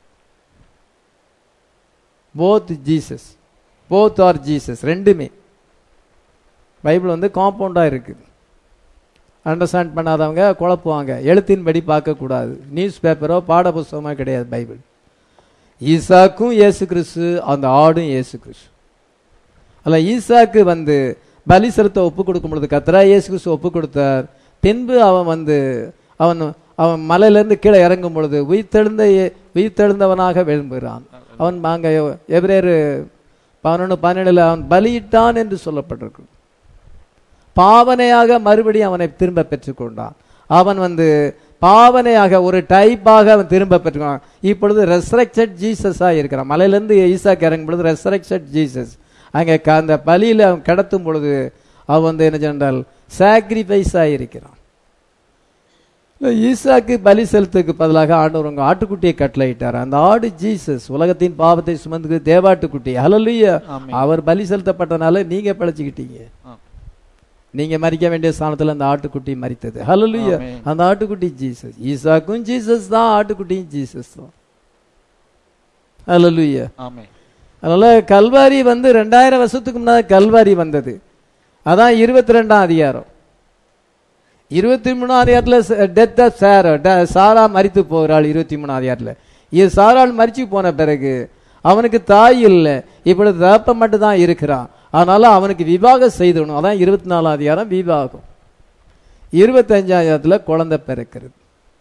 Both Jesus both are Jesus ரெண்டுமே பைபிள் வந்து காம்பவுண்டா இருக்குது அண்டர்ஸ்டாண்ட் பண்ணாதவங்க குழப்புவாங்க எழுத்தின்படி பார்க்கக்கூடாது நியூஸ் பேப்பரோ பாட புஸ்தகமோ கிடையாது பைபிள் ஈசாக்கும் இயேசு கிறிஸ்து அந்த ஆடும் இயேசு கிறிஸ்து அல்ல ஈசாக்கு வந்து பலி செலுத்த ஒப்பு கொடுக்கும் பொழுது கத்தரா இயேசு கிறிஸ்து ஒப்பு கொடுத்தார் பின்பு அவன் வந்து அவன் அவன் மலையிலிருந்து கீழே இறங்கும் பொழுது உயிர்த்தெழுந்த இயே- உயிர்த்தெழுந்தவனாக விரும்புகிறான் அவன் அங்க எபிரேயர் பதினொன்று பதினேழுல அவன் பலியிட்டான் என்று சொல்லப்பட்டிருக்கு பாவனையாக மறுபடியும் அவனை திரும்ப பெற்றுக்கொண்டான் அவன் வந்து பாவனையாக ஒரு டைப்பாக அவன் திரும்ப பெற்றுக்கொண்டான் இப்பொழுது ரெசரக்சட் ஜீசஸா இருக்கிறான் மலையிலிருந்து ஈசாக்கு இறங்கும் பொழுது ரெசரக்சட் ஜீசஸ் அங்கே க- அந்த பலியில அவன் கடத்தும் பொழுது அவன் வந்து என்ன சொன்னால் சாக்ரிஃபைஸா இருக்கிறான் இல்ல, ஈசாக்கு பலி செலுத்துக்கு பதிலாக ஆண்டவர் உங்க ஆட்டுக்குட்டியை கட்டளையிட்டார் அந்த ஆடு ஜீசஸ் உலகத்தின் பாவத்தை சுமந்து தேவாட்டுக்குட்டி ஹalleluya ஆமென். அவர் பலி செலுத்தப்பட்டனால நீங்க பிழைச்சுக்கிட்டீங்க ஆம். நீங்க மறிக்க வேண்டிய ஸ்தானத்துல அந்த ஆட்டுக்குட்டி மறித்தது ஹalleluya ஆமென். அந்த ஆட்டுக்குட்டி ஜீசஸ் ஈசாக்கும் ஜீசஸ் தான் ஆட்டுக்குட்டியும் ஜீசஸ் தான் ஹalleluya ஆமென் அதனால கல்வாரி வந்து ரெண்டாயிரம் வருஷத்துக்கு முன்னாடி கல்வாரி வந்தது அதான் இருபத்தி ரெண்டாம் அதிகாரம் இருபத்தி மூணாம் அதிகாரத்துல டெத் ஆஃப் சாரா ட- சாரா மரித்து போகிறாள் இருபத்தி மூணாம் அதிகாரத்துல இது சாராள் மரிச்சு போன பிறகு அவனுக்கு தாய் இல்லை இப்பொழுது தகப்பன் மட்டும் தான் இருக்கிறான் அதனால அவனுக்கு விவாகம் செய்தணும் அதான் இருபத்தி நாலாம் அதிகாரம் விவாகம் இருபத்தஞ்சாம் அதிகாரத்துல குழந்தை பிறக்கிறது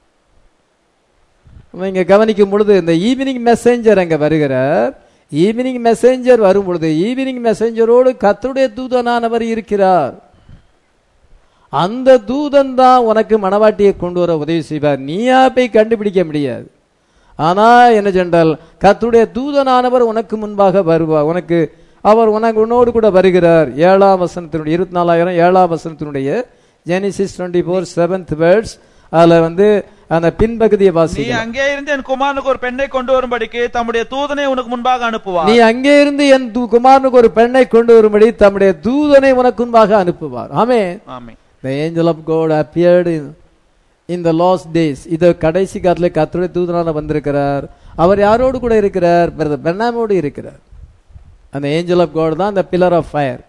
நம்ம இங்க கவனிக்கும் பொழுது இந்த ஈவினிங் மெசேஞ்சர் அங்க வருகிறார் ஈவினிங் மெசேஞ்சர் வரும் பொழுது ஈவினிங் மெசேஞ்சரோடு கர்த்தருடைய தூதனானவர் இருக்கிறார் அந்த தூதன் தான் உனக்கு மணவாட்டியை கொண்டு வர உதவி செய்வார் நீயா போய் கண்டுபிடிக்க முடியாது ஆனா என்ன சென்றால் கர்த்தருடைய தூதனானவர் உனக்கு முன்பாக வருவார் உனக்கு அவர் உனக்கு உன்னோடு கூட வருகிறார் ஏழாம் வசனத்தினுடைய இருபத்தி நாலாயிரம் ஏழாம் வசனத்தினுடைய Genesis twenty four seventh words அதுல வந்து அந்த பின்பகுதியை நீ வாசிக்கலாம் அங்கே இருந்து என் குமாரனுக்கு ஒரு பெண்ணை கொண்டு வரும்படிக்கு தம்முடைய தூதனை உனக்கு முன்பாக அனுப்புவார் நீ அங்கே இருந்து என் தூ- குமாரனுக்கு ஒரு பெண்ணை கொண்டு வரும்படி தம்முடைய தூதனை உனக்கு முன்பாக அனுப்புவார் ஆமே ஆமென் The angel of God appeared in in the last days. இது கடைசி காலத்தில் கர்த்தருடைய தூதனான வந்திருக்கிறார் அவர் யாரோடு கூட இருக்கிறார் பிரதர் பெர்னாமோடு இருக்கிறார் அந்த ஏஞ்சல் ஆஃப் காட் தான் அந்த pillar of fire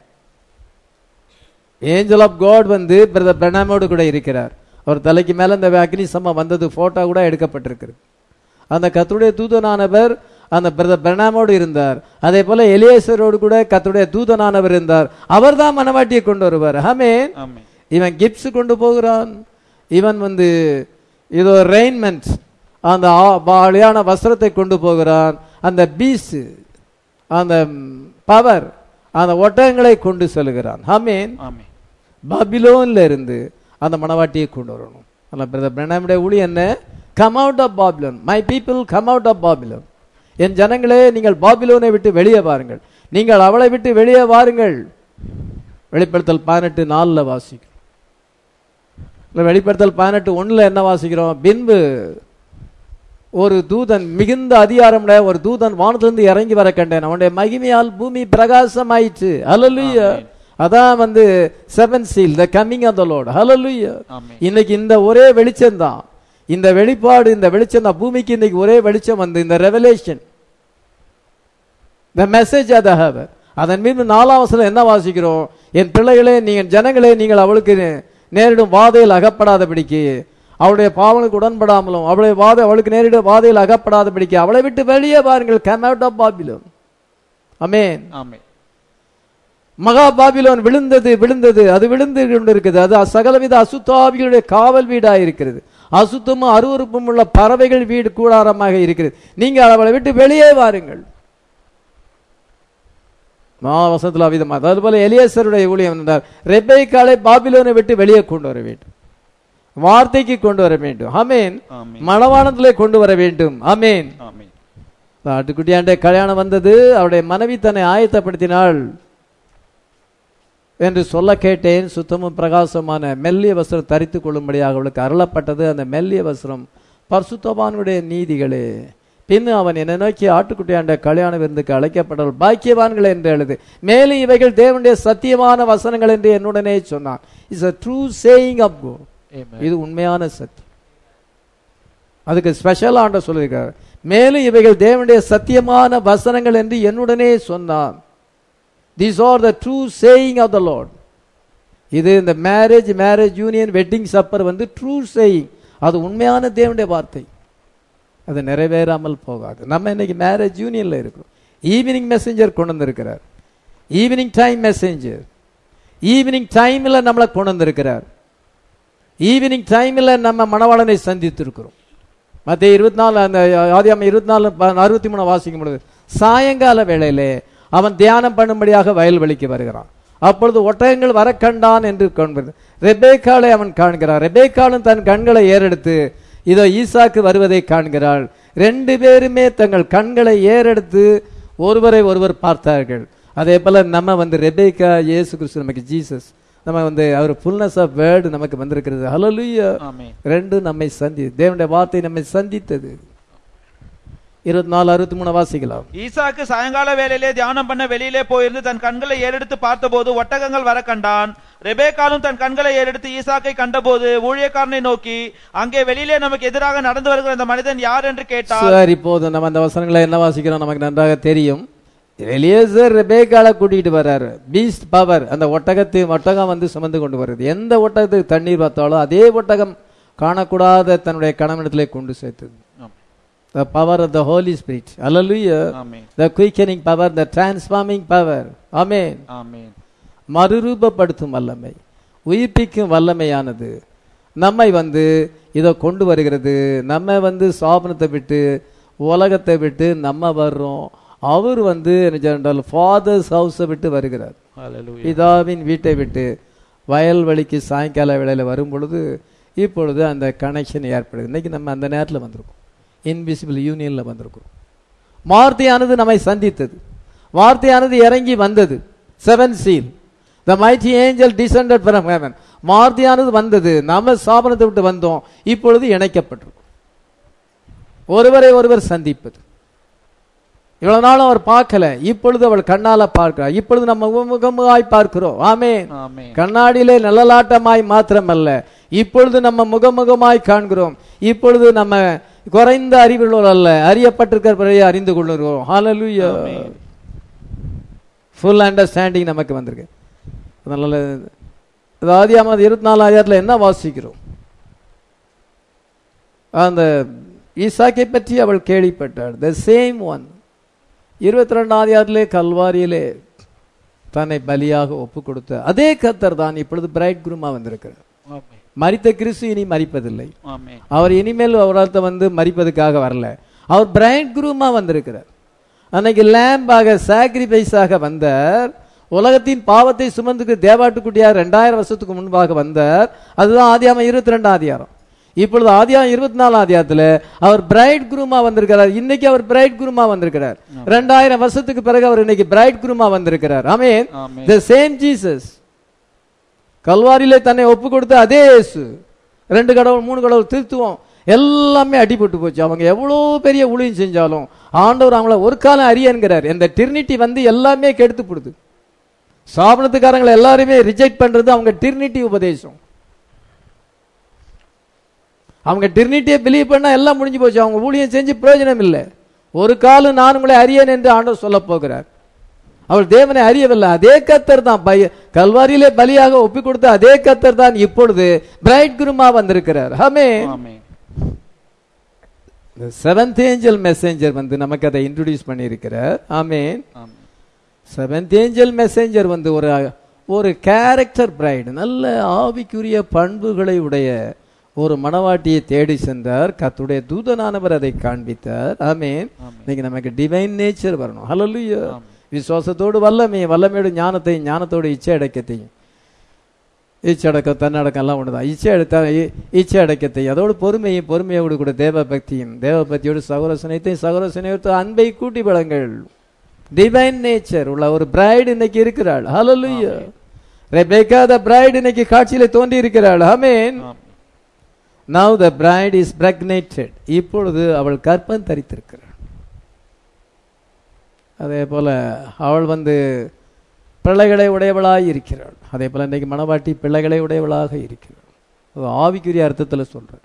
angel of God வந்து பிரதர் பெர்னாமோடு கூட இருக்கிறார் அவர் தலைக்கு மேல அந்த அக்னி சம்ம வந்தது போட்டோ கூட எடுக்கப்பட்டிருக்கிறது அந்த கர்த்தருடைய தூதனானவர் அந்த பிரதர் பெர்னாமோடு இருந்தார் அதே போல எலியேசரோடு கூட கர்த்தருடைய தூதனானவர் இருந்தார் அவர் தான் மனவாட்டியை கொண்டு வருவார் ஆமென் ஆமென் இவன் கிப்ஸ் கொண்டு போகிறான் இவன் வந்து இதோ ரெயின்மெண்ட் அந்த ஆ- பாலியான வஸ்திரத்தை கொண்டு போகிறான் அந்த பீஸ் அந்த பவர் அந்த ஒட்டகங்களை கொண்டு செல்கிறான் ஹமீன் ஆமென் பாபிலோன்ல இருந்து அந்த மணவாட்டியை கொண்டு வரணும் அந்த பிரதர் பிரணாமுடைய ஊழி என்ன come out of Babylon my people come out of Babylon என் ஜனங்களே நீங்கள் பாபிலோனை விட்டு வெளியே வாருங்கள் நீங்கள் அவளை விட்டு வெளியே வாருங்கள் வெளிப்படுத்தல் பதினெட்டு நாலில் வாசிக்கிறோம் இல்ல வெளிப்படுத்தல் பதினெட்டு ஒண்ணுல என்ன வாசிக்கிறோம் பின்பு ஒரு தூதன் மிகுந்த அதிகாரமுடைய ஒரு தூதன் வானத்திலிருந்து இறங்கி வர கண்டேன் அவனுடைய மகிமையால் பூமி பிரகாசமாயிற்று ஹalleluya அதான் வந்து seven seal the coming of the Lord hallelujah amen இன்னைக்கு இந்த ஒரே வெளிச்சம் தான் இந்த வெளிப்பாடு இந்த வெளிச்சம் தான் பூமிக்கு இன்னைக்கு ஒரே வெளிச்சம் வந்து இந்த ரெவலேஷன் த மெசேஜ் அத ஹவர் அதன் மீது நாலாம் வசனம் என்ன வாசிக்கிறோம் என் பிள்ளைகளே நீங்கள் ஜனங்களே நீங்கள் அவளுக்கு நேரிடும் வாதையில் அகப்படாதபடிக்கு அவளுடைய பாவனுக்கு உடன்படாமலும் அவளுடைய வாதை அவளுக்கு நேரிடும் வாதையில் அகப்படாதபடிக்கு அவளை விட்டு வெளியே பாருங்கள் come out of Babylon amen amen மகா பாபிலோன் விழுந்தது விழுந்தது அது விழுந்து கொண்டிருக்குது அது சகலவித அசுத்தாவிகளுடைய காவல் வீடா இருக்கிறது அசுத்தமும் அருவருப்பும் உள்ள பறவைகள் வீடு கூடாரமாக இருக்கிறது நீங்க அவளை விட்டு வெளியே வாருங்கள் வசத்துல அவிதமா அது போல எலியேசருடைய ஊழியம் இருந்தார் ரெபேக்காலை பாபிலோனை விட்டு வெளியே கொண்டு வர வேண்டும் வார்த்தைக்கு கொண்டு வர வேண்டும் அமேன் ஆமென் மணவானத்திலே கொண்டு வர வேண்டும் அமேன் ஆமென் ஆட்டுக்குட்டியாண்டே கல்யாணம் வந்தது அவருடைய மனைவி தன்னை ஆயத்தப்படுத்தினாள் என்று சொல்ல கேட்டேன் சுத்தமும் பிரகாசமான மெல்லிய வஸ்திரம் தரித்து கொள்ளும்படியாக அவளுக்கு அருளப்பட்டது அந்த மெல்லிய வஸ்திரம் பரிசுத்தவானுடைய நீதிகளே பின் அவன் என்னை நோக்கி ஆட்டுக்குட்டியாண்ட கல்யாண விருந்துக்கு அழைக்கப்பட்டவள் பாக்கியவான்கள் என்று எழுது மேலும் இவைகள் தேவனுடைய சத்தியமான வசனங்கள் என்று என்னுடனே சொன்னான் is a true saying of God amen இது உண்மையான சத்தியம் அதுக்கு ஸ்பெஷல் ஆண்ட சொல்லியிருக்காரு மேலும் இவைகள் தேவனுடைய சத்தியமான வசனங்கள் என்று என்னுடனே சொன்னான் these are the true saying of the Lord இது இந்த marriage marriage union wedding supper வந்து ட்ரூ சேயிங் அது உண்மையான தேவனுடைய வார்த்தை அது நிறைவேறாமல் போகாது நம்ம இன்னைக்கு மேரேஜ் யூனியன்ல இருக்கிறோம் ஈவினிங் மெசேஞ்சர் கொண்டு வந்திருக்கிறார் ஈவினிங் டைம் மெசேஞ்சர் ஈவினிங் டைம்ல நம்மளை கொண்டு வந்திருக்கிறார் ஈவினிங் டைம்ல நம்ம மணவாளனை சந்தித்திருக்கிறோம் மத்திய இருபத்தி நாலு அந்த ஆதியாம இருபத்தி நாலு அறுபத்தி மூணு வாசிக்கும் பொழுது சாயங்கால வேளையிலே அவன் தியானம் பண்ணும்படியாக வயல்வெளிக்கு வருகிறான் அப்பொழுது ஒட்டகங்கள் வர கண்டான் என்று காண்பது ரெபேக்காளை அவன் காண்கிறான் ரெபேக்காலும் தன் கண்களை ஏறெடுத்து இதோ ஈசாக்கு வருவதை காண்கிறாள் ரெண்டு பேருமே தங்கள் கண்களை ஏறெடுத்து ஒருவரை ஒருவர் பார்த்தார்கள் அதே போல நம்ம வந்து ரெபேக்கா இயேசு கிறிஸ்து நமக்கு ஜீசஸ் நம்ம வந்து அவர் ஃபுல்னஸ் ஆஃப் வேர்டு நமக்கு வந்திருக்கிறது ஹalleluya ஆமென் ரெண்டு நம்மை சந்தி தேவனுடைய வார்த்தை நம்மை சந்தித்தது இருபத்தி நாலு அறுபத்தி மூணு வாசிக்கலாம் ஈசாக்கு சாயங்கால வேளையிலே தியானம் பண்ண வெளியிலே போயிருந்து தன் கண்களை ஏறெடுத்து பார்த்தபோது ஒட்டகங்கள் வர கண்டான் ரெபேக்காலும் தன் கண்களை ஏறெடுத்து ஈசாக்கை கண்டபோது ஊழியக்காரனை நோக்கி அங்கே வெளியிலே நமக்கு எதிராக நடந்து வருகிற அந்த மனிதன் யார் என்று கேட்டார் சரி இப்போது நம்ம அந்த வசனங்களை என்ன வாசிக்கிறோம் நமக்கு நன்றாக தெரியும் எலியேசர் ரெபேக்கால கூட்டிட்டு வர்றாரு பீஸ்ட் பவர் அந்த ஒட்டகத்தை ஒட்டகம் வந்து சுமந்து கொண்டு வருது எந்த ஒட்டகத்துக்கு தண்ணீர் பார்த்தாலும் அதே ஒட்டகம் காணக்கூடாத தன்னுடைய கணவனிடத்திலே கொண்டு சேர்த்தது ஆமென். the power of the holy spirit hallelujah amen the quickening power the transforming power amen ஆமென் மறுரூபப்படுத்தும் வல்லமை உயிர்ப்பிக்கும் வல்லமையானது நம்மை வந்து இதை கொண்டு வருகிறது நம்ம வந்து சாபனத்தை விட்டு உலகத்தை விட்டு நம்ம வர்றோம் அவர் வந்து ஃபாதர்ஸ் ஹவுஸை விட்டு வருகிறார் ஹalleluya பிதாவின் வீட்டை விட்டு வயல்வெளிக்கு சாயங்கால வேளையில் வரும் பொழுது இப்பொழுது அந்த கனெக்ஷன் ஏற்படுது இன்னைக்கு நம்ம அந்த நேரத்தில் வந்திருக்கோம் இன்விசிபிள் யூனியனில் வந்திருக்கோம் வார்த்தையானது நம்மை சந்தித்தது வார்த்தையானது இறங்கி வந்தது seven seal the mighty angel descended from heaven வார்த்தையானது வந்தது நாம சாபனத்தை விட்டு வந்தோம் இப்பொழுது இணைக்கப்பட்டிருக்கும் ஒருவரை ஒருவர் சந்திப்பது இவ்வளவு நாளும் அவர் பார்க்கல இப்பொழுது அவள் கண்ணால பார்க்கிறார் இப்பொழுது நம்ம முகமுகமாய் பார்க்கிறோம் ஆமென் ஆமென் கண்ணாடியிலே நல்லலாட்டமாய் மாத்திரமல்ல இப்பொழுது நம்ம முகமுகமாய் காண்கிறோம் இப்பொழுது நம்ம குறைந்த அறிவுள்ளோர் அல்ல அறியப்பட்டிருக்கிற பிறகு அறிந்து கொள்ளுகிறோம் ஹalleluya ஆமென். ஃபுல் அண்டர்ஸ்டாண்டிங் நமக்கு வந்திருக்கு அதனால இது ஆதியாமது இருபத்தி நாலு அதிகாரத்தில் என்ன வாசிக்கிறோம் அந்த ஈசாக்கை பற்றி அவள் கேள்விப்பட்டாள் த சேம் ஒன் இருபத்தி ரெண்டாம் அதிகாரத்திலே கல்வாரியிலே தன்னை பலியாக ஒப்பு கொடுத்த அதே கத்தர் தான் இப்பொழுது பிரைட் குருமா வந்திருக்கிறார் ஆமென் மரித்த கிறிஸ்து இனி மரிப்பதில்லை ஆமென் அவர் இனிமேல் அவரால் வந்து மரிப்பதுக்காக வரல அவர் பிரைட் குரூமா வந்திருக்கிறார் அன்னைக்கு லேம்பாக சாக்ரிஃபைஸாக வந்தார் உலகத்தின் பாவத்தை சுமந்துக்கு தேவாட்டுக்குட்டியார் ரெண்டாயிரம் வருஷத்துக்கு முன்பாக வந்தார் அதுதான் ஆதியாமம் இருபத்தி ரெண்டாம் அதிகாரம் இப்பொழுது ஆதியாகம் இருபத்தி நாலாம் அதிகாரத்துல அவர் பிரைட் குருமா வந்திருக்கிறார் இன்னைக்கு அவர் பிரைட் குருமா வந்திருக்கிறார் ரெண்டாயிரம் வருஷத்துக்கு பிறகு அவர் இன்னைக்கு பிரைட் குருமா வந்திருக்கிறார் ஆமென் ஆமென் த சேம் ஜீசஸ் கல்வாரியிலே தன்னை ஒப்பு கொடுத்த அதே இயேசு ரெண்டு கடவுள் மூணு கடவுள் திருத்துவம் எல்லாமே அடிபட்டு போச்சு அவங்க எவ்வளோ பெரிய ஊழியம் செஞ்சாலும் ஆண்டவர் அவங்கள ஒரு காலம் அறியன்கிறார் இந்த டிர்னிட்டி வந்து எல்லாமே கெடுத்து போடுது சாபனத்துக்காரங்களை எல்லாருமே ரிஜெக்ட் பண்றது அவங்க டிர்னிட்டி உபதேசம் அவங்க டிர்னிட்டியை பிலீவ் பண்ணா எல்லாம் முடிஞ்சு போச்சு அவங்க ஊழியம் செஞ்சு பிரயோஜனம் இல்லை ஒரு காலம் நான் உங்களை அறியேன் என்று ஆண்டவர் சொல்ல போகிறார் அவள் தேவனை அறியவில்லை அதே கத்தர் தான் பய கல்வாரியிலே பலியாக ஒப்பி கொடுத்த அதே கத்தர் தான் இப்பொழுது பிரைட் குருமா வந்திருக்கிறார் ஹமே ஆமென் செவன்த் ஏஞ்சல் மெசேஞ்சர் வந்து நமக்கு அதை இன்ட்ரோடியூஸ் பண்ணியிருக்கிறார் amen amen seventh angel messenger வந்து ஒரு ஒரு கேரக்டர் பிரைடு நல்ல ஆவிக்குரிய பண்புகளை உடைய ஒரு மணவாட்டியை தேடி சென்றார் கத்துடைய தூதனானவர் அதை காண்பித்தார் ஆமேன் ஆமென். இன்னைக்கு நமக்கு டிவைன் நேச்சர் வரணும் ஹalleluya ஆமென். விசுவாசத்தோடு வல்லமை வல்லமையோடு ஞானத்தையும் ஞானத்தோடு இச்சை அடக்கத்தையும் இச்சை அடக்கம் தன்னடக்கம் எல்லாம் ஒண்ணுதான் இச்சை அடத்த இச்சை அடக்கத்தையும் அதோடு பொறுமையும் பொறுமையோடு கூட தேவ பக்தியும் தேவ பக்தியோடு சகோதர சிநேகத்தையும் சகோதர சிநேகத்தோடு அன்பை கூட்டி வழங்கள் டிவைன் நேச்சர் உள்ள ஒரு பிரைடு இன்னைக்கு இருக்கிறாள் ஹalleluya ரெபேக்கா த பிரைடு இன்னைக்கு காட்சியில தோன்றி இருக்கிறாள் amen amen. Now the bride is pregnated இப்பொழுது அவள் கற்பம் தரித்திருக்கிறாள் அதே போல அவள் வந்து பிள்ளைகளை உடையவளாய் இருக்கிறாள் அதே போல இன்னைக்கு மணவாட்டி பிள்ளைகளை உடையவளாக இருக்கிறாள் அது ஆவிக்குரிய அர்த்தத்துல சொல்றேன்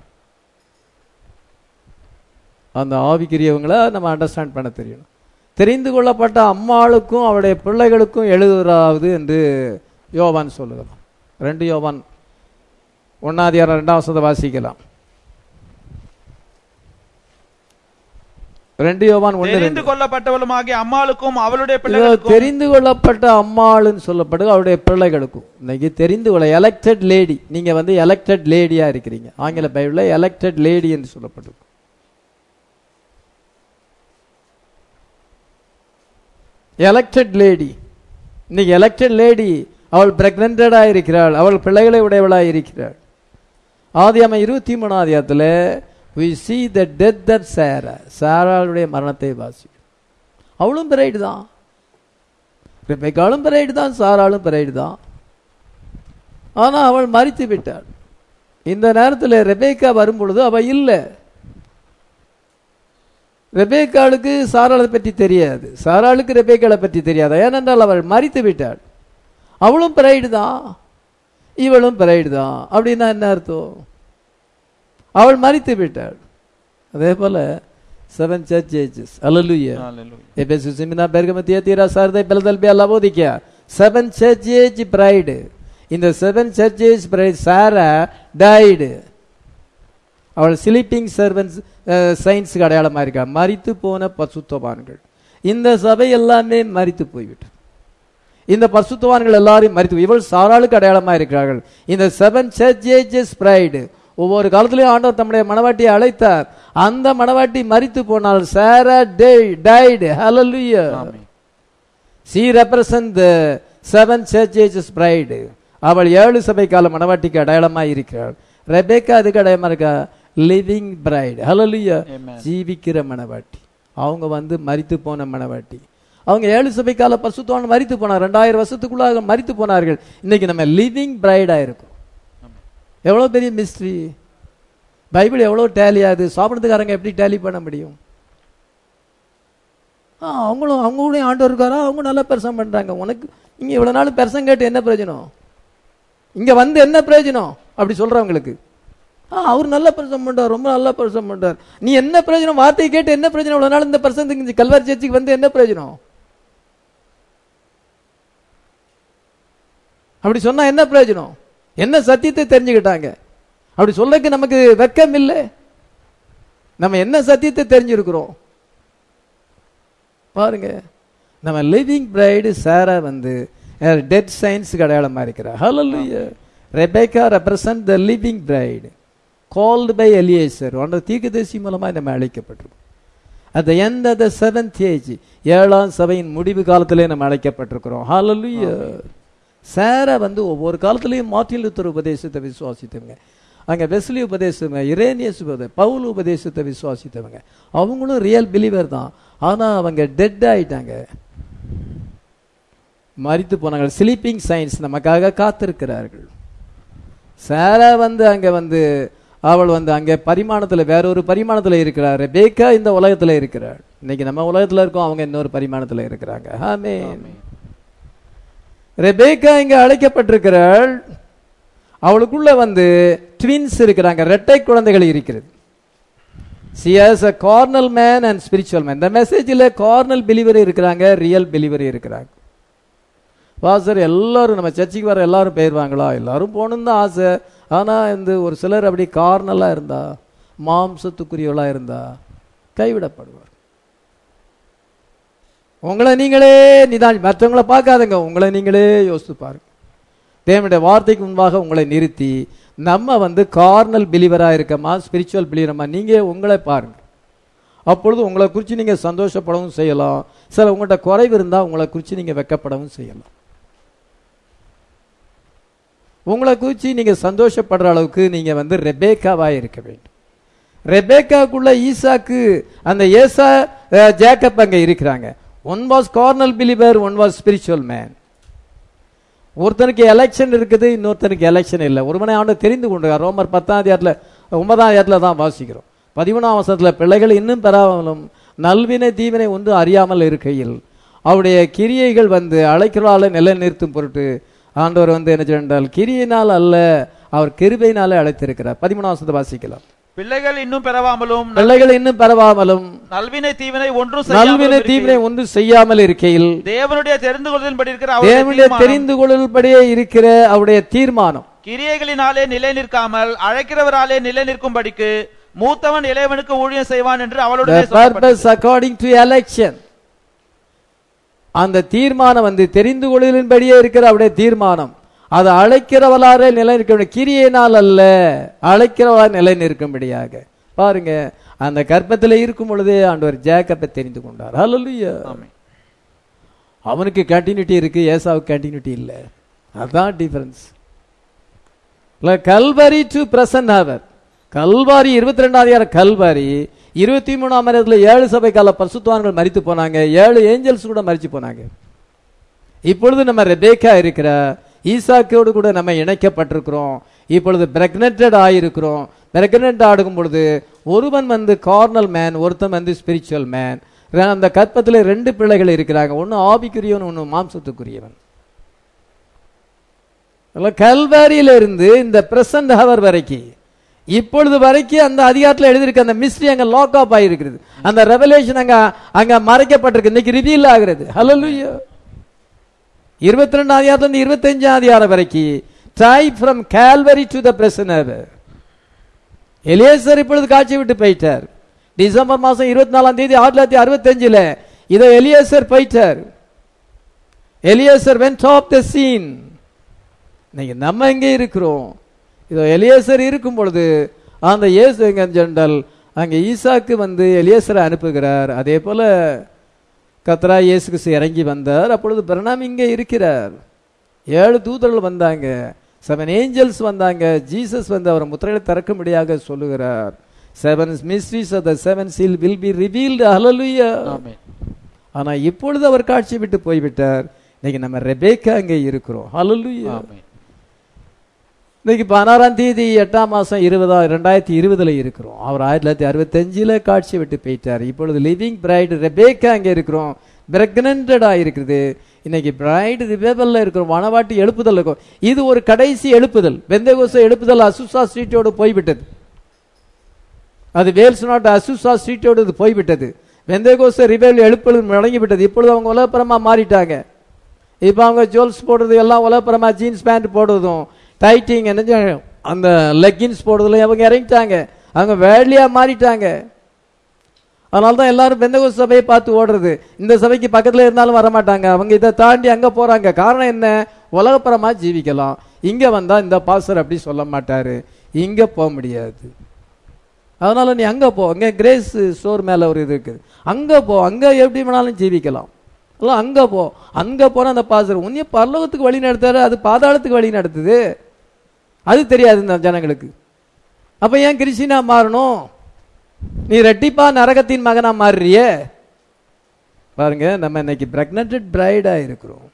அந்த ஆவிக்குரியவங்களை நம்ம அண்டர்ஸ்டாண்ட் பண்ண தெரியணும் தெரிந்து கொள்ளப்பட்ட அம்மாளுக்கும் அவளுடைய பிள்ளைகளுக்கும் எழுதுறாவது என்று யோவான் சொல்லுகிறான் ரெண்டு யோவான் ஒன்னாதியாரம் ரெண்டாம் வசனத்தை வாசிக்கலாம் ரெண்டு யோவான் ஒன்று தெரிந்து ரெண்டு. கொள்ளப்பட்டவளுமாகிய அம்மாளுக்கும் அவளுடைய இதோ பிள்ளைகளுக்கும் தெரிந்து கொள்ளப்பட்ட அம்மாளுன்னு சொல்லப்படுது அவருடைய பிள்ளைகளுக்கும் இன்னைக்கு தெரிந்து கொள்ள எலெக்டட் லேடி நீங்க வந்து எலெக்டட் லேடியா இருக்கிறீங்க ஆங்கில பைபிள்ல எலெக்டட் லேடி என்று சொல்லப்படுது எலெக்டட் லேடி இன்னைக்கு எலெக்டட் லேடி அவள் பிரெக்னண்டடா இருக்கிறாள் அவள் பிள்ளைகளை உடையவளாய் இருக்கிறாள் ஆதியாம இருபத்தி மூணாம் அதிகாரத்துல we see the death of sarah சாராளுடைய மரணத்தை வாசி அவளும் பிரைடு தான் ரெபெக்காலும் பிரைடு தான் சாராளும் பிரைடு தான் ஆனா அவள் மறித்து விட்டாள் இந்த நேரத்தில் ரெபேக்கா வரும் பொழுது அவ இல்லை ரெபேக்காளுக்கு சாராளை பற்றி தெரியாது சாராளுக்கு ரெபேக்காளை பற்றி தெரியாது ஏனென்றால் அவள் மறித்து விட்டாள் அவளும் பிரைடு தான் இவளும் பிரைடு தான் அப்படின்னா என்ன அர்த்தம் அவள் மறித்து விட்டாள் அதே போல seven church ages hallelujah Hallelujah. Efesus Simina Bergamo Thyatira Sardai Philadelphia Laodikia seven church age bride in the seven church age bride Sarah died அவள் ஸ்லீப்பிங் சர்வன்ஸ் சயின்ஸுக்கு அடையாளமா இருக்கா மரித்து போன பசுத்தவான்கள் இந்த சபை எல்லாமே மரித்து போய்விட்டு இந்த பசுத்தவான்கள் எல்லாரையும் மரித்து இவள் சாராளுக்கு அடையாளமா இருக்கிறார்கள் இந்த செவன் சர்ச் ஏஜஸ் பிரைடு ஒவ்வொரு காலத்திலையும் ஆண்டவர் தம்முடைய மணவாட்டியை அழைத்தார் அந்த மணவாட்டி மரித்து போனால் Sarah died hallelujah amen. She represent the seven church ages bride அவள் ஏழு சபை கால மணவாட்டிக்கு அடையாளமா இருக்கிறாள் ரெபேக்கா அதுக்கு அடையாளமா இருக்கா லிவிங் பிரைடு ஹalleluya Amen. ஜீவிக்கிற மணவாட்டி அவங்க வந்து மரித்து போன மணவாட்டி அவங்க ஏழு சபை கால பசுத்தோன் மரித்து போனார் ரெண்டாயிரம் வருஷத்துக்குள்ளாக மரித்து போனார்கள் இன்னைக்கு நம்ம லிவிங் பிரைடா இருக்கும் எவ்வளவு பெரிய மிஸ்ட்ரி பைபிள் எவ்வளவு டேலி ஆகுது சாப்பிட்றதுக்காரங்க எப்படி டேலி பண்ண முடியும் ஆ அவங்களும் அவங்களுடைய ஆண்டவர் இருக்காரா அவங்க நல்லா பெருசம் பண்றாங்க உனக்கு இங்க இவ்வளவு நாள் பெருசம் கேட்டு என்ன பிரயோஜனம் இங்க வந்து என்ன பிரயோஜனம் அப்படி சொல்றவங்களுக்கு ஆ அவர் நல்ல பிரசம் பண்றார் ரொம்ப நல்ல பிரசம் பண்றார் நீ என்ன பிரயோஜனம் வார்த்தையை கேட்டு என்ன பிரயோஜனம் இவ்வளவு நாள் இந்த பிரசனத்துக்கு இந்த கல்வாரி சர்ச்சுக்கு வந்து என்ன பிரயோஜனம் அப்படி சொன்னா என்ன பிரயோஜனம் என்ன சத்தியத்தை தெரிஞ்சுக்கிட்டாங்க அப்படி சொல்றதுக்கு நமக்கு வெக்கம் இல்லை நம்ம என்ன சத்தியத்தை தெரிஞ்சிருக்கிறோம் பாருங்க நம்ம லிவிங் பிரைடு சாரா வந்து டெட் சயின்ஸுக்கு அடையாளமா இருக்கிறார் hallelujah Rebecca represent the living bride called by Eliezer ஒன்ற தீர்க்கதரிசி மூலமா நம்ம அழைக்கப்பட்டிருக்கோம் at the end of the seventh age ஏழாம் சபையின் முடிவு காலத்திலே நம்ம அழைக்கப்பட்டிருக்கிறோம் ஹalleluya சாரா வந்து ஒவ்வொரு காலத்திலையும் மார்ட்டின் லூத்தர் உபதேசத்தை விசுவாசித்தவங்க அங்க வெஸ்லி உபதேசம் இரேனியஸ் உபதே பவுல் உபதேசத்தை விசுவாசித்தவங்க அவங்களும் ரியல் பிலீவர் தான் ஆனா அவங்க டெட் ஆயிட்டாங்க மரித்து போனாங்க ஸ்லீப்பிங் சயின்ஸ் நமக்காக காத்திருக்கிறார்கள் சாரா வந்து அங்க வந்து அவள் வந்து அங்க பரிமாணத்துல வேற ஒரு பரிமாணத்துல இருக்கிறார் ரெபேக்கா இந்த உலகத்துல இருக்கிறாள் இன்னைக்கு நம்ம உலகத்துல இருக்கோம் அவங்க இன்னொரு பரிமாணத்துல இருக்கிறாங்க ஆமென் ரெபேக்கா இங்க அழைக்கப்பட்டிருக்கிறாள் அவளுக்குள்ள வந்து ட்வின்ஸ் இருக்கிறாங்க இரட்டை குழந்தைகள் இருக்கிறது she has a carnal man and spiritual man இந்த மெசேஜில் கார்னல் பிலிவரி இருக்கிறாங்க ரியல் பிலிவரி இருக்கிறாங்க பாசர் எல்லாரும் நம்ம சர்ச்சுக்கு வர எல்லாரும் போயிடுவாங்களா எல்லாரும் போகணுன்னு தான் ஆசை ஆனால் இந்த ஒரு சிலர் அப்படி கார்னலாக இருந்தா மாம்சத்துக்குரியவளாக இருந்தா கைவிடப்படுவார் உங்களை நீங்களே நிதான் மற்றவங்களை பார்க்காதங்க உங்களை நீங்களே யோசித்து பாருங்க தேவனுடைய வார்த்தைக்கு முன்பாக உங்களை நிறுத்தி நம்ம வந்து கார்னல் பிலீவராக இருக்கமா ஸ்பிரிச்சுவல் பிலீவரமா நீங்க உங்களை பாருங்க அப்பொழுது உங்களை குறித்து நீங்க சந்தோஷப்படவும் செய்யலாம் சில உங்கள்கிட்ட குறைவு இருந்தால் உங்களை குறித்து நீங்க வெக்கப்படவும் செய்யலாம் உங்களை குறித்து நீங்க சந்தோஷப்படுற அளவுக்கு நீங்க வந்து ரெபேக்காவா இருக்க வேண்டும் ரெபேக்காக்குள்ள ஈசாக்கு அந்த ஏசா அஹ், ஜேக்கப் அங்க இருக்கிறாங்க one was carnal believer one was spiritual man ஒருத்தனுக்கு எலெக்ஷன் இருக்குது இன்னொருத்தனுக்கு எலெக்ஷன் இல்லை ஒருவனை ஆண்டு தெரிந்து கொண்டு ரோமர் பத்தாம் அதிகாரத்தில் ஒன்பதாம் அதிகாரத்தில் தான் வாசிக்கிறோம் பதிமூணாம் வருஷத்தில் பிள்ளைகள் இன்னும் பெறாமலும் நல்வினை தீவினை ஒன்று அறியாமல் இருக்கையில் அவருடைய கிரியைகள் வந்து அழைக்கிறால நிலைநிறுத்தும் பொருட்டு ஆண்டவர் வந்து என்ன சொன்னால் கிரியினால் அல்ல அவர் கிருபையினாலே அழைத்திருக்கிறார் பதிமூணாம் வருஷத்தை வாசிக்கலாம் பிள்ளைகள் இன்னும் பெறவாமலும் பிள்ளைகள் இன்னும் பெறவாமலும் நல்வினை தீவினை ஒன்றும் நல்வினை செய்யாமலும் தீவினை இருக்கையில் ஒன்று செய்யாமல் இருக்கையில் தேவனுடைய தெரிந்து கொள்வதன்படி இருக்கிற அவருடைய தேவனுடைய தீர்மானம் தெரிந்து கொள்ளல்படியே இருக்கிற அவருடைய தீர்மானம் கிரியைகளினாலே நிலை நிற்காமல் அழைக்கிறவராலே நிலை நிற்கும்படிக்கு மூத்தவன் இளையவனுக்கு ஊழியம் செய்வான் என்று the அவளுடைய purpose according to election அந்த தீர்மானம் வந்து தெரிந்து கொள்ளின்படியே இருக்கிற அவருடைய தீர்மானம் அது அழைக்கிறவளாரே நிலை நிற்க கிரியையினால் அல்ல அழைக்கிறவளால் நிலை நிற்கும்படியாக பாருங்க அந்த கர்ப்பத்தில் இருக்கும் பொழுதே ஆண்டவர் ஜேக்கப்பை தெரிந்து கொண்டார் ஹalleluya அவனுக்கு கண்டினியூட்டி இருக்கு ஏசாவுக்கு கண்டினியூட்டி இல்லை அதான் டிஃபரன்ஸ் கல்வரி டு பிரசன்ட் அவர் கல்வாரி இருபத்தி ரெண்டாம் அதிகாரம் கல்வாரி இருபத்தி மூணாம் அதிகாரத்துல ஏழு சபை கால பரிசுத்தவான்கள் மரித்து போனாங்க ஏழு ஏஞ்சல்ஸ் கூட மரிச்சு போனாங்க இப்பொழுது நம்ம ரெபேக்கா இருக்கிற ஈசாக்கோடு கூட நம்ம இணைக்கப்பட்டிருக்கிறோம் இப்பொழுது பிரெக்னெண்டட் ஆயிருக்கிறோம் பிரெக்னென்ட் ஆடும் பொழுது ஒருவன் வந்து கார்னல் மேன் ஒருத்தன் வந்து ஸ்பிரிச்சுவல் மேன் அந்த கற்பத்தில் ரெண்டு பிள்ளைகள் இருக்கிறாங்க ஒன்னு ஆவிக்குரியவன் ஒன்னு மாம்சத்துக்குரியவன் கல்வாரியில இருந்து இந்த பிரசன்ட் ஹவர் வரைக்கும் இப்பொழுது வரைக்கும் அந்த அதிகாரத்தில் எழுதியிருக்கு அந்த மிஸ்ட்ரி அங்க லாக் ஆப் ஆயிருக்கிறது அந்த ரெவலேஷன் அங்க அங்க மறைக்கப்பட்டிருக்கு இன்னைக்கு ரிவீல் ஆகிறது ஹalleluya இருபத்தி ரெண்டாம் அதிகாரத்துல இருந்து இருபத்தஞ்சாம் அதிகாரம் வரைக்கும் try from Calvary to the present Eliezer இப்பொழுது காட்சி விட்டு போயிட்டார் டிசம்பர் மாசம் இருபத்தி நாலாம் தேதி ஆயிரத்தி தொள்ளாயிரத்தி அறுபத்தஞ்சுல இதோ எலியேசர் போயிட்டார் Eliezer went off the scene இன்னைக்கு நம்ம எங்கே இருக்கிறோம் இதோ எலியேசர் இருக்கும் பொழுது அந்த இயேசு எங்க ஜெண்டல் அங்கே ஈசாக்கு வந்து எலியேசரை அனுப்புகிறார் அதே போல கத்ரா இயேசு கிறிஸ்து இறங்கி வந்தார் அப்பொழுது பிரணாம் இங்கே இருக்கிறார் ஏழு தூதர்கள் வந்தாங்க செவன் ஏஞ்சல்ஸ் வந்தாங்க ஜீசஸ் வந்து அவர் முத்திரைகளை திறக்கும்படியாக சொல்லுகிறார் seven mysteries of the seven seal will be revealed hallelujah ஆனா இப்பொழுது அவர் காட்சி விட்டு போய்விட்டார் இன்னைக்கு நம்ம ரெபேக்கா அங்கே இருக்கிறோம் ஹalleluya ஆமென். இன்னைக்கு பதினாறாம் தேதி எட்டாம் மாசம் இருபதா ரெண்டாயிரத்தி இருபதுல இருக்கிறோம் அவர் ஆயிரத்தி தொள்ளாயிரத்தி அறுபத்தஞ்சுல காட்சி விட்டு போயிட்டார் இப்பொழுது லிவிங் பிரைடு ரெபேக்கா அங்க இருக்கிறோம் பிரெக்னண்டடா இருக்குது இன்னைக்கு பிரைடு ரிவேபல்ல இருக்கிறோம் வனவாட்டி எழுப்புதல் இருக்கும் இது ஒரு கடைசி எழுப்புதல் பெந்தகோச எழுப்புதல் அசுசா ஸ்ட்ரீட்டோடு போய்விட்டது அது வேல்ஸ் நாட் அசுசா ஸ்ட்ரீட்டோடு இது போய்விட்டது வெந்தகோச ரிவேல் எழுப்புதல் முடங்கிவிட்டது இப்பொழுது அவங்க உலகப்புறமா மாறிட்டாங்க இப்போ அவங்க ஜுவல்ஸ் போடுறது எல்லாம் உலகப்புறமா ஜீன்ஸ் பேண்ட் போடுறதும் டைட்டிங் என்ன செய்ய- அந்த லெக்கின்ஸ் போடுறதுல அவங்க இறங்கிட்டாங்க அவங்க வேலியா மாறிட்டாங்க அதனால தான் எல்லாரும் பெந்தகோஸ் சபையை பார்த்து ஓடுறது இந்த சபைக்கு பக்கத்துல இருந்தாலும் வர மாட்டாங்க அவங்க இதை தாண்டி அங்க போறாங்க காரணம் என்ன உலகப்புறமா ஜீவிக்கலாம் இங்க வந்தா இந்த பாஸ்டர் அப்படி சொல்ல மாட்டாரு இங்க போக முடியாது அதனால நீ அங்க போ அங்க கிரேஸ் ஸ்டோர் மேல ஒரு இது இருக்குது அங்க போ அங்க எப்படி வேணாலும் ஜீவிக்கலாம் அல்ல அங்க போ அங்க போன அந்த பாஸ்டர் உன்னைய பரலோகத்துக்கு வழி நடத்தாரு அது பாதாளத்துக்கு வழி நடத்துது அது தெரியாது இந்த ஜனங்களுக்கு அப்ப ஏன் கிறிஸ்டினா மாறணும் நீ ரெட்டிப்பா நரகத்தின் மகனா மாறுறியே பாருங்க நம்ம இன்னைக்கு பிரெக்னன்ட் பிரைடா இருக்கிறோம்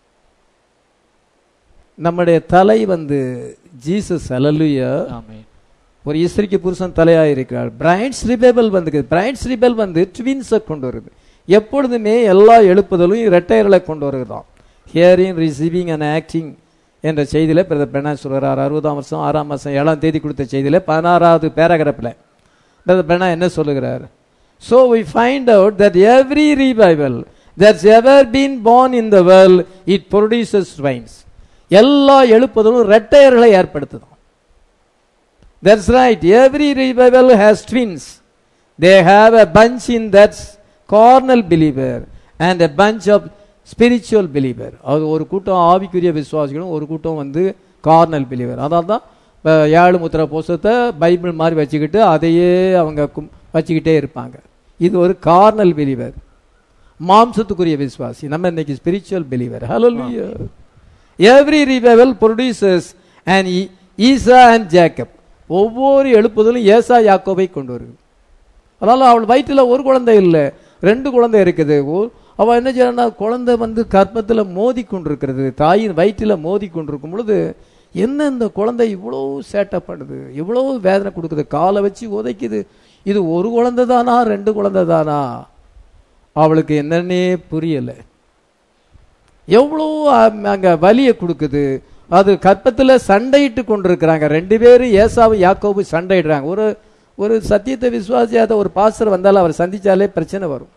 நம்முடைய தலை வந்து ஜீசஸ் அலலுயா ஆமென். ஒரு இஸ்திரிக்கு புருஷன் தலையா இருக்கிறார் பிரைட்ஸ் ரிபேபல் வந்து பிரைட்ஸ் ரிபேல் வந்து ட்வின்ஸை கொண்டு வருது எப்பொழுதுமே எல்லா எழுப்புதலும் இரட்டையர்களை கொண்டு வருகிறதாம் ஹியரிங் ரிசீவிங் அண்ட் ஆக்டிங் என்ற செய்தியில பிரதர் பெண்ணா சொல்கிறார் அறுபதாம் வருஷம் ஆறாம் மாசம் ஏழாம் தேதி கொடுத்த செய்தியில பதினாறாவது பேராகிராஃபில் பிரதர் பெண்ணா என்ன சொல்லுகிறார் so we find out that every revival that's ever been born in the world it produces twins எல்லா எழுப்புதலும் இரட்டையர்களை ஏற்படுத்துதான் That's right. Every revival has twins. They have a bunch in that carnal believer and a bunch of spiritual believer. அது ஒரு கூட்டம் ஆவிக்குரிய விசுவாசிகளும் ஒரு கூட்டம் வந்து கார்னல் பிலீவர் அதனால தான் இப்ப ஏழு முத்திர புஸ்தகத்தை பைபிள் மாதிரி வச்சுக்கிட்டு அதையே அவங்க கும்- வச்சுக்கிட்டே இருப்பாங்க இது ஒரு கார்னல் பிலீவர் மாம்சத்துக்குரிய விசுவாசி நம்ம இன்னைக்கு spiritual believer hello every revival producers and Esau and Jacob ஒவ்வொரு எழுப்புதலும் ஏசா யாக்கோபை கொண்டு வருது அதனால அவள் வயிற்றுல ஒரு குழந்தை இல்லை ரெண்டு குழந்தை இருக்குது ஓ- அவ என்ன செய்யறா குழந்தை வந்து கர்ப்பத்தில் மோதி கொண்டிருக்கிறது தாயின் வயிற்றில மோதி கொண்டிருக்கும் பொழுது என்ன இந்த குழந்தை இவ்வளோ சேட்டை பண்ணுது இவ்வளோ வேதனை கொடுக்குது காலை வச்சு உதைக்குது இது ஒரு குழந்தை தானா ரெண்டு குழந்தை தானா அவளுக்கு என்னன்னே புரியலை எவ்வளோ அ- அங்க வலியை கொடுக்குது அது கற்பத்துல சண்டையிட்டு கொண்டிருக்கிறாங்க ரெண்டு பேரும் ஏசாவும் யாக்கோபு சண்டையிடுறாங்க ஒரு ஒரு சத்தியத்தை விசுவாசியாத ஒரு பாஸ்டர் வந்தாலும் அவர் சந்திச்சாலே பிரச்சனை வரும்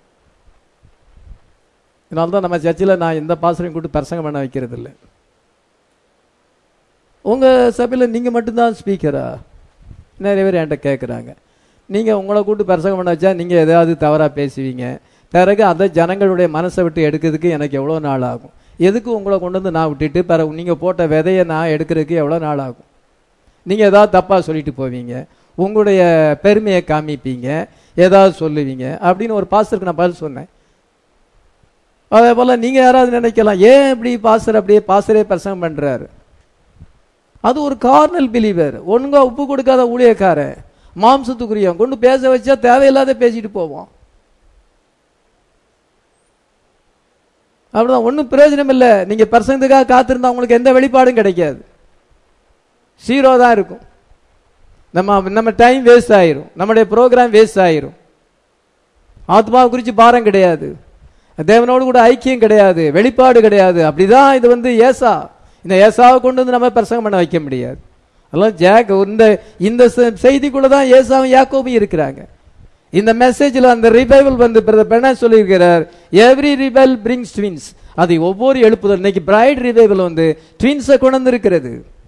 இதனால தான் நம்ம சர்ச்சில் நான் எந்த பாஸ்டரையும் கூட்டு பிரசங்கம் பண்ண வைக்கிறது இல்லை உங்க சபையில் நீங்க மட்டும்தான் ஸ்பீக்கரா நிறைய பேர் என்கிட்ட கேட்குறாங்க நீங்க உங்களை கூட்டு பிரசங்கம் பண்ண வச்சா நீங்க ஏதாவது தவறா பேசுவீங்க பிறகு அந்த ஜனங்களுடைய மனசை விட்டு எடுக்கிறதுக்கு எனக்கு எவ்வளோ நாள் ஆகும் எதுக்கு உங்களை கொண்டு வந்து நான் விட்டுட்டு பிறகு நீங்க போட்ட விதையை நான் எடுக்கிறதுக்கு எவ்வளோ நாள் ஆகும் நீங்க ஏதாவது தப்பா சொல்லிட்டு போவீங்க உங்களுடைய பெருமையை காமிப்பீங்க ஏதாவது சொல்லுவீங்க அப்படின்னு ஒரு பாஸ்டருக்கு நான் பதில் சொன்னேன் அதே போல நீங்க யாராவது நினைக்கலாம் ஏன் இப்படி பாஸ்டர் அப்படியே பாஸ்டரே பிரசங்கம் பண்றாரு அது ஒரு கார்னல் பிலீவர் ஒழுங்கா உப்பு கொடுக்காத ஊழியக்காரன் மாம்சத்துக்குரியவன் கொண்டு பேச வச்சா தேவையில்லாத பேசிட்டு போவோம் அப்படிதான் ஒன்றும் பிரயோஜனம் இல்லை நீங்க பிரசங்கத்துக்காக காத்திருந்தா உங்களுக்கு எந்த வெளிப்பாடும் கிடைக்காது ஜீரோ தான் இருக்கும் நம்ம நம்ம டைம் வேஸ்ட் ஆயிரும் நம்முடைய ப்ரோக்ராம் வேஸ்ட் ஆயிரும் ஆத்மாவை குறித்து பாரம் கிடையாது தேவனோடு கூட ஐக்கியம் கிடையாது வெளிப்பாடு கிடையாது அப்படிதான் இது வந்து ஏசா இந்த ஏசாவை கொண்டு வந்து நம்ம பிரசங்கம் பண்ண வைக்க முடியாது அதெல்லாம் ஜாக் இந்த இந்த செ- செய்திக்குள்ள தான் ஏசாவும் யாக்கோபும் இருக்கிறாங்க இந்த மெசேஜ்ல அந்த ரிவைவல் வந்து பிரதர் பெண்ணா சொல்லியிருக்கிறார் எவ்ரி ரிவைவல் பிரிங்ஸ் ட்வின்ஸ் அது ஒவ்வொரு எழுப்புதல் இன்னைக்கு பிரைட் ரிவைவல் வந்து ட்வின்ஸை கொண்டு வந்திருக்கிறது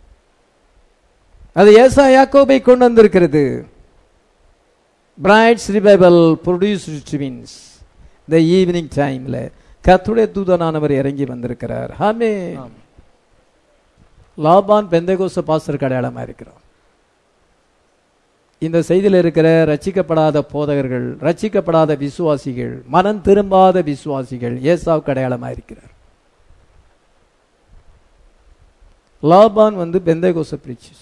அது ஏசா யாக்கோபை கொண்டு வந்திருக்கிறது பிரைட்ஸ் ரிவைவல் ப்ரொடியூஸ் ட்வின்ஸ் இந்த ஈவினிங் டைம்ல கர்த்தருடைய தூதனானவர் இறங்கி வந்திருக்கிறார் ஆமே ஆமென். லாபான் பெந்தகோச பாஸ்டருக்கு அடையாளமா இருக்கிறார் இந்த செய்தியில் இருக்கிற ரட்சிக்கப்படாத போதகர்கள் ரட்சிக்கப்படாத விசுவாசிகள் மனம் திரும்பாத விசுவாசிகள் ஏசாவுக்கு அடையாளமா இருக்கிறார் லாபான் வந்து பெந்தகோச பிரீச்சஸ்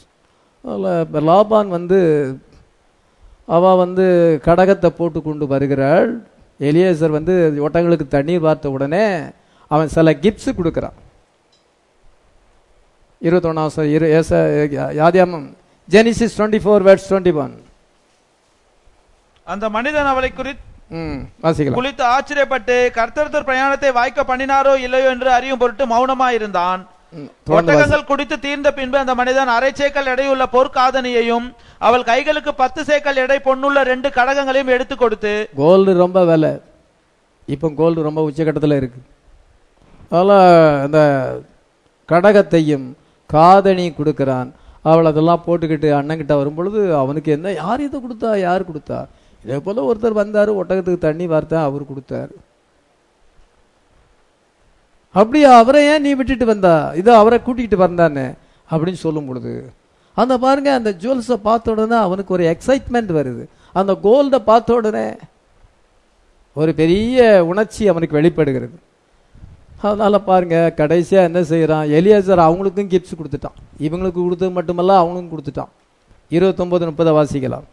லாபான் வந்து அவ வந்து கடகத்தை போட்டு கொண்டு வருகிறாள் எலியேசர் வந்து ஒட்டங்களுக்கு தண்ணீர் பார்த்த உடனே அவன் சில கிஃப்ட்ஸ் கொடுக்குறான் இருபத்தொன்னாம் இரு ஏச யாதியாமம் Genesis twenty four words twenty one அந்த மனிதன் அவளை குறித்து ம் வாசிக்கலாம் குளித்து ஆச்சரியப்பட்டு கர்த்தர் பிரயாணத்தை வாய்க்க பண்ணினாரோ இல்லையோ என்று அறியும் பொருட்டு மௌனமாயிருந்தான் ம், தொடர்ந்து வாசி. ஒட்டகங்கள் குடித்து தீர்ந்த பின்பு அந்த மனிதன் அரை சேக்கல் எடையுள்ள பொற்காதனியையும் அவள் கைகளுக்கு பத்து சேக்கல் எடை பொன்னுள்ள ரெண்டு கடகங்களையும் எடுத்து கொடுத்து கோல்டு ரொம்ப விலை இப்போ கோல்டு ரொம்ப உச்சக்கட்டத்தில் இருக்கு அதனால் அந்த கடகத்தையும் காதணி கொடுக்குறான் அவள் அதெல்லாம் போட்டுக்கிட்டு அண்ணன்கிட்ட வரும்பொழுது அவனுக்கு என்ன யார் இதை கொடுத்தா யார் கொடுத்தா இதே போல் ஒருத்தர் வந்தார் ஒட்டகத்துக்கு தண்ணி வார்த்தா அவர் கொடுத்தாரு அப்படியா அவரை ஏன் நீ விட்டுட்டு வந்தா இதோ அவரை கூட்டிகிட்டு வந்தானே அப்படின்னு சொல்லும் பொழுது அந்த பாருங்க அந்த ஜுவல்ஸை பார்த்த உடனே அவனுக்கு ஒரு எக்ஸைட்மெண்ட் வருது அந்த கோல்டை பார்த்த உடனே ஒரு பெரிய உணர்ச்சி அவனுக்கு வெளிப்படுகிறது அதனால பாருங்க கடைசியா என்ன செய்யறான் எலியாசர் அவங்களுக்கும் கிஃப்ட்ஸ் கொடுத்துட்டான் இவங்களுக்கு கொடுத்தது மட்டுமல்ல அவங்களுக்கும் கொடுத்துட்டான் இருபத்தொன்பது முப்பதை வாசிக்கலாம்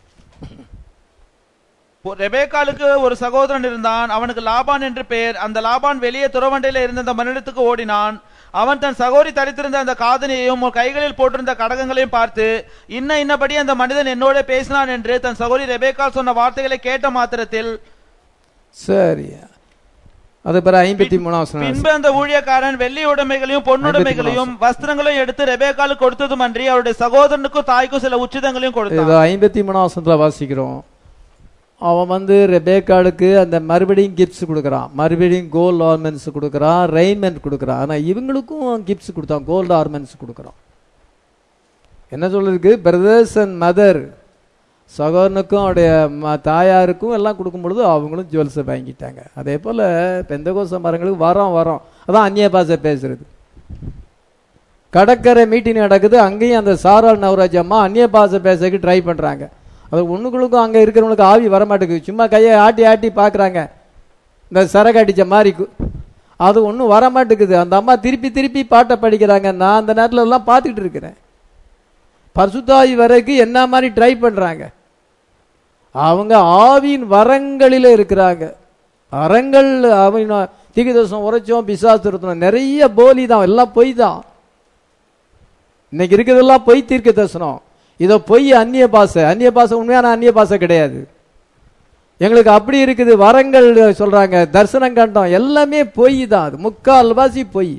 ரெபேக்காலுக்கு ஒரு சகோதரன் இருந்தான் அவனுக்கு லாபான் என்று பெயர் அந்த லாபான் வெளியே துறவண்டையில இருந்த அந்த மனிதத்துக்கு ஓடினான் அவன் தன் சகோரி தரித்திருந்த அந்த காதனியையும் ஒரு கைகளில் போட்டிருந்த கடகங்களையும் பார்த்து இன்ன இன்னபடி அந்த மனிதன் என்னோட பேசினான் என்று தன் சகோரி ரெபேக்கால் சொன்ன வார்த்தைகளை கேட்ட மாத்திரத்தில் சரி அது பிற ஐம்பத்தி மூணாம் பின்பு அந்த ஊழியக்காரன் வெள்ளி உடைமைகளையும் பொன்னுடைமைகளையும் வஸ்திரங்களையும் எடுத்து ரெபேக்காலுக்கு கொடுத்ததும் அன்றி அவருடைய சகோதரனுக்கும் தாய்க்கும் சில உச்சிதங்களையும் கொடுத்தான் இது ஐம்பத்தி மூணாம் வாசிக்கிறோம் அவன் வந்து ரெபேக்காளுக்கு அந்த மறுபடியும் கிஃப்ட்ஸ் கொடுக்குறான் மறுபடியும் கோல்டு ஆர்மெண்ட்ஸ் கொடுக்குறான் ரெயின்மெண்ட் கொடுக்குறான் ஆனால் இவங்களுக்கும் கிஃப்ட்ஸ் கொடுத்தான் கோல்டு ஆர்மெண்ட்ஸ் கொடுக்குறான் என்ன சொல்லிருக்கு பிரதர்ஸ் அண்ட் மதர் சகோதரனுக்கும் அவருடைய ம- தாயாருக்கும் எல்லாம் கொடுக்கும் பொழுது அவங்களும் ஜுவல்ஸை வாங்கிட்டாங்க அதே போல் பெந்தகோச மரங்களுக்கு வரோம் வரோம் அதான் அந்நிய பாஷை பேசுறது கடற்கரை மீட்டிங் நடக்குது அங்கேயும் அந்த சாராள் நவராஜ் அம்மா அந்நிய பாஷை பேசக்கு ட்ரை பண்றாங்க அது ஒண்ணுகளுக்கும் அங்க இருக்கிறவங்களுக்கு ஆவி வர மாட்டேங்குது சும்மா கையை ஆட்டி ஆட்டி பார்க்கறாங்க இந்த சரக்கு அடிச்ச மாதிரி கு- அது ஒன்றும் வர மாட்டேங்குது அந்த அம்மா திருப்பி திருப்பி பாட்டை படிக்கிறாங்க நான் அந்த நேரத்துல எல்லாம் பார்த்துக்கிட்டு இருக்கிறேன் பரிசுத்தாவி வரைக்கும் என்ன மாதிரி ட்ரை பண்றாங்க அவங்க ஆவியின் வரங்களில இருக்கிறாங்க அறங்கள் அவன் தீகதோஷம் உரைச்சோம் பிசாசு திருத்தணும் நிறைய போலி தான் எல்லாம் பொய் தான் இன்னைக்கு இருக்கிறதெல்லாம் பொய் தீர்க்க தரிசனம் இதோ பொய் அந்நிய பாசை அந்நிய பாசை உண்மையான அந்நிய பாசை கிடையாது எங்களுக்கு அப்படி இருக்குது வரங்கள் சொல்றாங்க தரிசனம் கண்டோம் எல்லாமே பொய் தான் அது முக்கால்வாசி பொய்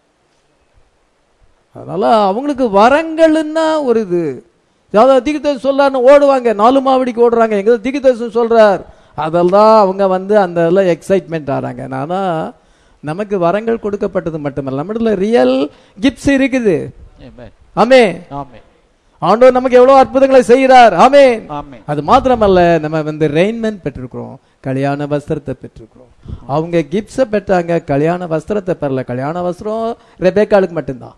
அதனால அவங்களுக்கு வரங்கள்னா ஒரு இது அதாவது திகுதேசம் சொல்லான்னு ஓடுவாங்க நாலு மாவடிக்கு ஓடுறாங்க எங்க திகுதேசம் சொல்றார் அதெல்லாம் அவங்க வந்து அந்த எல்லாம் எக்ஸைட்மெண்ட் ஆறாங்க ஆனா நமக்கு வரங்கள் கொடுக்கப்பட்டது மட்டுமல்ல நம்மள ரியல் கிஃப்ட்ஸ் இருக்குது ஆமே ஆண்டவர் நமக்கு எவ்வளவு அற்புதங்களை செய்கிறார் ஆமே அது மாத்திரமல்ல நம்ம வந்து ரெயின்மெண்ட் பெற்றிருக்கிறோம் கல்யாண வஸ்திரத்தை பெற்றிருக்கிறோம் அவங்க கிஃப்ட்ஸை பெற்றாங்க கல்யாண வஸ்திரத்தை பெறல கல்யாண வஸ்திரம் ரெபேக்காளுக்கு மட்டும்தான்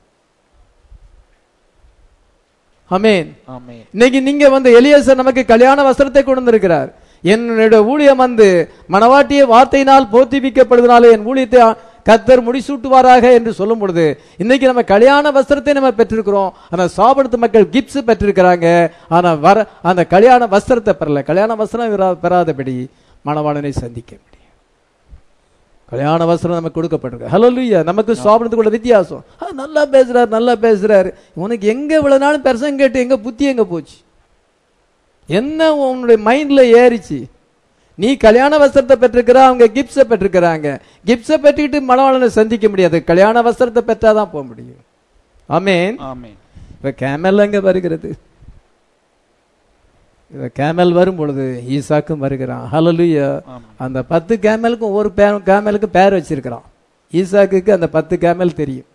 ஆமென் இன்னைக்கு நீங்க வந்து எலியேசர் நமக்கு கல்யாண வஸ்திரத்தை கொண்டு வந்திருக்கிறார் என்னுடைய ஊழியம் வந்து மனவாட்டிய வார்த்தையினால் போத்திவிக்கப்படுவதனால என் ஊழியத்தை கத்தர் முடிசூட்டுவாராக என்று சொல்லும் பொழுது இன்னைக்கு நம்ம கல்யாண வஸ்திரத்தை நம்ம பெற்றிருக்கிறோம் ஆனா சாப்பிடுத்த மக்கள் கிப்ஸ் பெற்றிருக்கிறாங்க ஆனா வர அந்த கல்யாண வஸ்திரத்தை பெறல கல்யாண வஸ்திரம் பெறா- பெறாதபடி மணவாளனை சந்திக்க முடியும் கல்யாண வஸ்திரம் நமக்கு கொடுக்கப்பட்டிருக்கு ஹலோ லூயா நமக்கு சாப்பிடுறதுக்குள்ள வித்தியாசம் ஆ, நல்லா பேசுறாரு நல்லா பேசுறாரு உனக்கு எங்க இவ்வளவு நாளும் பெருசம் கேட்டு எங்க புத்தி எங்க போச்சு என்ன உன்னுடைய மைண்ட்ல ஏறிச்சு நீ கல்யாண வஸ்திரத்தை பெற்றிருக்கிற அவங்க கிப்ஸை பெற்றிருக்கிறாங்க கிப்ஸை பெற்றுக்கிட்டு மணவாளனை சந்திக்க முடியாது கல்யாண வஸ்திரத்தை பெற்றாதான் போக முடியும் ஆமென் இப்ப கேமல் அங்க வருகிறது இப்ப கேமல் வரும் பொழுது ஈசாக்கும் வருகிறான் ஹalleluya அந்த பத்து கேமலுக்கும் ஒவ்வொரு பே- கேமலுக்கு பேர் வச்சிருக்கிறான் ஈசாக்குக்கு அந்த பத்து கேமல் தெரியும்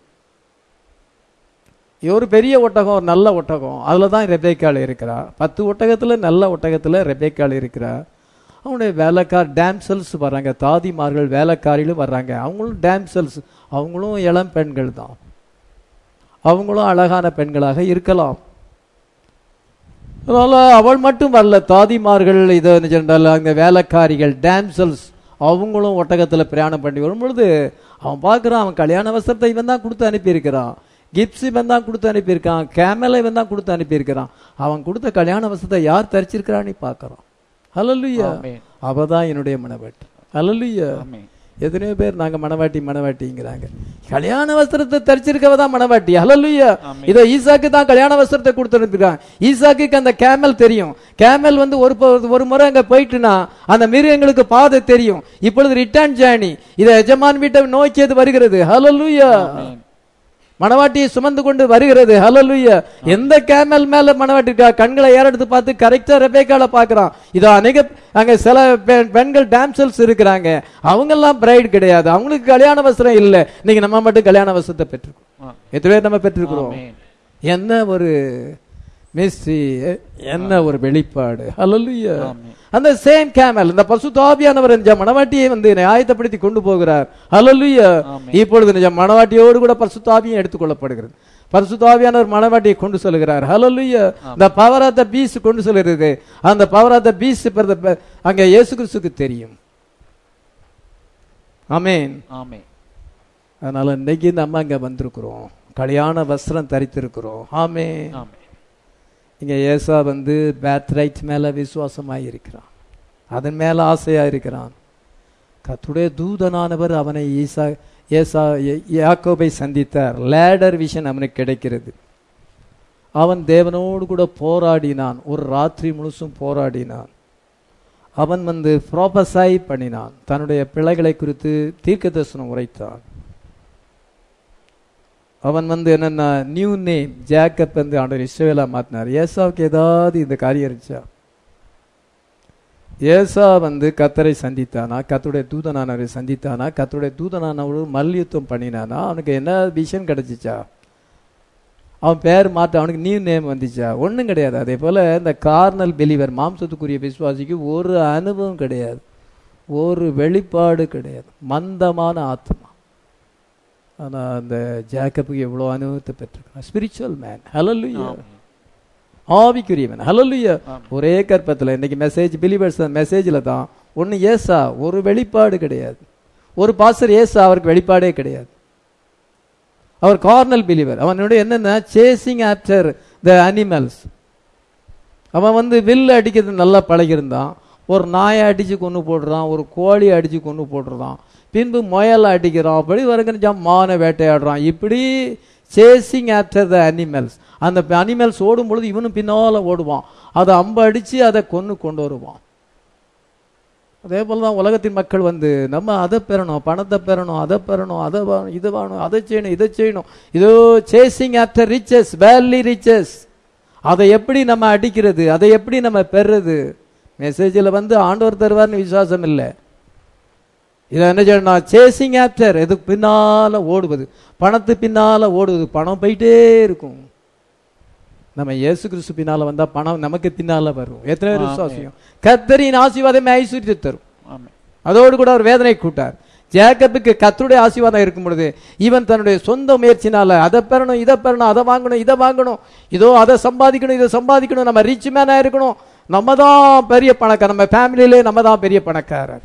இது ஒரு பெரிய ஒட்டகம் ஒரு நல்ல ஒட்டகம் அதுல தான் ரெபேக்காள் இருக்கிறா பத்து ஒட்டகத்துல நல்ல ஒட்டகத்துல ரெபேக்காள் இருக்கிறா அவனுடைய வேலைக்கார் டேம்சல்ஸ் வர்றாங்க தாதிமார்கள் வேலைக்காரிகளும் வர்றாங்க அவங்களும் டேம்சல்ஸ் அவங்களும் இளம் பெண்கள் தான் அவங்களும் அழகான பெண்களாக இருக்கலாம் அதனால அவள் மட்டும் வரல தாதிமார்கள் இதை சொன்னால் அங்க வேலைக்காரிகள் டேம்சல்ஸ் அவங்களும் ஒட்டகத்துல பிரயாணம் பண்ணி வரும் பொழுது அவன் பார்க்கறான் அவன் கல்யாண வஸ்திரத்தை இவன் தான் கொடுத்து அனுப்பியிருக்கிறான் கிப்ஸ் இவன் தான் கொடுத்து அனுப்பியிருக்கான் கேமலை இவன் தான் கொடுத்து அனுப்பியிருக்கிறான் அவன் கொடுத்த கல்யாண வஸ்திரத்தை யார் தரிச்சிருக்கிறான்னு பார்க்கறான் ஹalleluya அவ தான் என்னுடைய மனவாட்டி அல்லல்லையா ஆமென். எத்தனையோ பேர் நாங்க மனவாட்டி மனவாட்டிங்கிறாங்க கல்யாண வஸ்திரத்தை தரிச்சிருக்கவ தான் மனவாட்டி ஹalleluya ஆமென். இதோ ஈசாக்கு தான் கல்யாண வஸ்திரத்தை கொடுத்துருக்காங்க ஈசாக்குக்கு அந்த கேமல் தெரியும் கேமல் வந்து ஒரு ப- ஒரு முறை அங்க போயிட்டுனா அந்த மிருகங்களுக்கு பாதை தெரியும் இப்பொழுது ரிட்டர்ன் ஜேர்னி இதை எஜமான் வீட்டை நோக்கியது வருகிறது ஹalleluya ஆமென். மணவாட்டியை சுமந்து கொண்டு வருகிறது ஹalleluya எந்த கேமல் மேல மணவாட்டி இருக்கா கண்களை ஏறெடுத்து பார்த்து கரெக்டா ரெபேக்கால பாக்குறான் இதோ அநேக அங்க சில பெ- பெண்கள் டாம்சல்ஸ் இருக்கிறாங்க அவங்க எல்லாம் பிரைட் கிடையாது அவங்களுக்கு கல்யாண வஸ்திரம் இல்ல நீங்க நம்ம மட்டும் கல்யாண வஸ்திரத்தை பெற்றிருக்கோம் ஆ. எத்தனை பேர் நம்ம பெற்றிருக்கிறோம் ஆமென். என்ன ஒரு மிஸ்ட்ரி என்ன ஒரு வெளிப்பாடு ஹalleluya ஆமென். அந்த சேம் கேமல் இந்த பசுத்தாபியானவர் நிஜ மணவாட்டியை வந்து ஆயத்தப்படுத்தி கொண்டு போகிறார் ஹalleluya ஆமென். இப்பொழுது நிஜ மணவாட்டியோடு கூட பரிசுத்தாவியும் எடுத்துக்கொள்ளப்படுகிறது பரிசுத்தாவியானவர் மணவாட்டியை கொண்டு செல்கிறார் ஹalleluya இந்த பவர் ஆஃப் த பீஸ் கொண்டு செல்கிறது அந்த பவர் ஆஃப் த பீஸ் அங்க இயேசு கிறிஸ்துக்கு தெரியும் ஆமென் ஆமென். அதனால இன்னைக்கு நம்ம அங்க வந்திருக்கிறோம் கல்யாண வஸ்திரம் தரித்திருக்கிறோம் ஆமென் ஆமென். இங்க ஏசா வந்து பேத்ரைட் மேல விசுவாசமாய் இருக்கிறான் அதன் மேல ஆசையா இருக்கிறான் கத்துடைய தூதனானவர் அவனை ஈசா ஏசா ய- யாக்கோபை சந்தித்தார் லேடர் விஷன் அவனுக்கு கிடைக்கிறது அவன் தேவனோடு கூட போராடினான் ஒரு ராத்திரி முழுசும் போராடினான் அவன் வந்து ப்ராபஸாய் பண்ணினான் தன்னுடைய பிள்ளைகளை குறித்து தீர்க்க தரிசனம் உரைத்தான் அவன் வந்து என்னன்னா நியூ நேம் ஜேக்கப் வந்து ஆண்டவர் இஸ்ரவேலா மாத்தினார் ஏசாவுக்கு ஏதாவது இந்த காரியம் இருந்துச்சா ஏசா வந்து கத்தரை சந்தித்தானா கத்துடைய தூதனானவரை சந்தித்தானா கத்துடைய தூதனானவரு மல்யுத்தம் பண்ணினானா அவனுக்கு என்ன விஷன் கிடைச்சிச்சா அவன் பேர் மாற்ற அவனுக்கு நியூ நேம் வந்துச்சா ஒண்ணும் கிடையாது அதே போல இந்த கார்னல் பெலிவர் மாம்சத்துக்குரிய விசுவாசிக்கு ஒரு அனுபவம் கிடையாது ஒரு வெளிப்பாடு கிடையாது மந்தமான ஆத்மா ஆனா அந்த ஜேக்கப்புக்கு எவ்வளவு அனுபவத்தை பெற்றிருக்கான் ஸ்பிரிச்சுவல் மேன் ஹலல்லுயா ஆமென். ஆவிக்குரியவன் ஹலல்லுயா ஆமென். ஒரே கற்பத்துல இன்னைக்கு மெசேஜ் பிலிவர்ஸ் மெசேஜ்ல தான் ஒன்னு ஏசா ஒரு வெளிப்பாடு கிடையாது ஒரு பாஸ்டர் ஏசா அவருக்கு வெளிப்பாடே கிடையாது அவர் கார்னல் பிலிவர் அவனுடைய என்னன்னா சேசிங் ஆஃப்டர் த அனிமல்ஸ் அவன் வந்து வில் அடிக்கிறது நல்லா பழகியிருந்தான் ஒரு நாயை அடிச்சு கொண்டு போடுறான் ஒரு கோழி அடிச்சு கொண்டு போடுறான் பின்பு முயலை அடிக்கிறான் அப்படி வருகிற மானை வேட்டையாடுறான் இப்படி சேசிங் ஆஃப்டர் த அனிமல்ஸ் அந்த அனிமல்ஸ் ஓடும் பொழுது இவனும் பின்னால ஓடுவான் அதை அம்பு அடிச்சு அதை கொன்னு கொண்டு வருவான் அதே போல தான் உலகத்தின் மக்கள் வந்து நம்ம அதை பெறணும் பணத்தை பெறணும் அதை பெறணும் அதை வேணும் இதை வேணும் அதை செய்யணும் இதை செய்யணும் இதோ சேசிங் ஆஃப்டர் ரிச்சஸ் வேலி ரிச்சஸ் அதை எப்படி நம்ம அடிக்கிறது அதை எப்படி நம்ம பெறுறது மெசேஜில் வந்து ஆண்டவர் தருவார்னு விசுவாசம் இல்லை இதை என்ன செய்யணும் சேசிங் ஆஃப்டர் எதுக்கு பின்னால ஓடுவது பணத்து பின்னால ஓடுவது பணம் போயிட்டே இருக்கும் நம்ம இயேசு கிறிஸ்து பின்னால வந்தா பணம் நமக்கு பின்னால வரும் எத்தனை பேர் ஆமென். விசுவாசியம் கத்தரின் ஆசீர்வாதமே ஐஸ்வர்யத்தை தரும் ஆமென். அதோடு கூட அவர் வேதனை கூட்டார் ஜேக்கப்புக்கு கத்தருடைய ஆசீர்வாதம் இருக்கும் பொழுது இவன் தன்னுடைய சொந்த முயற்சினால அதை பெறணும் இதை பெறணும் அதை வாங்கணும் இதை வாங்கணும் இதோ அதை சம்பாதிக்கணும் இதை சம்பாதிக்கணும் நம்ம ரிச் மேனா இருக்கணும் நம்ம தான் பெரிய பணக்காரர் நம்ம ஃபேமிலியிலே நம்ம தான் பெரிய பணக்காரர்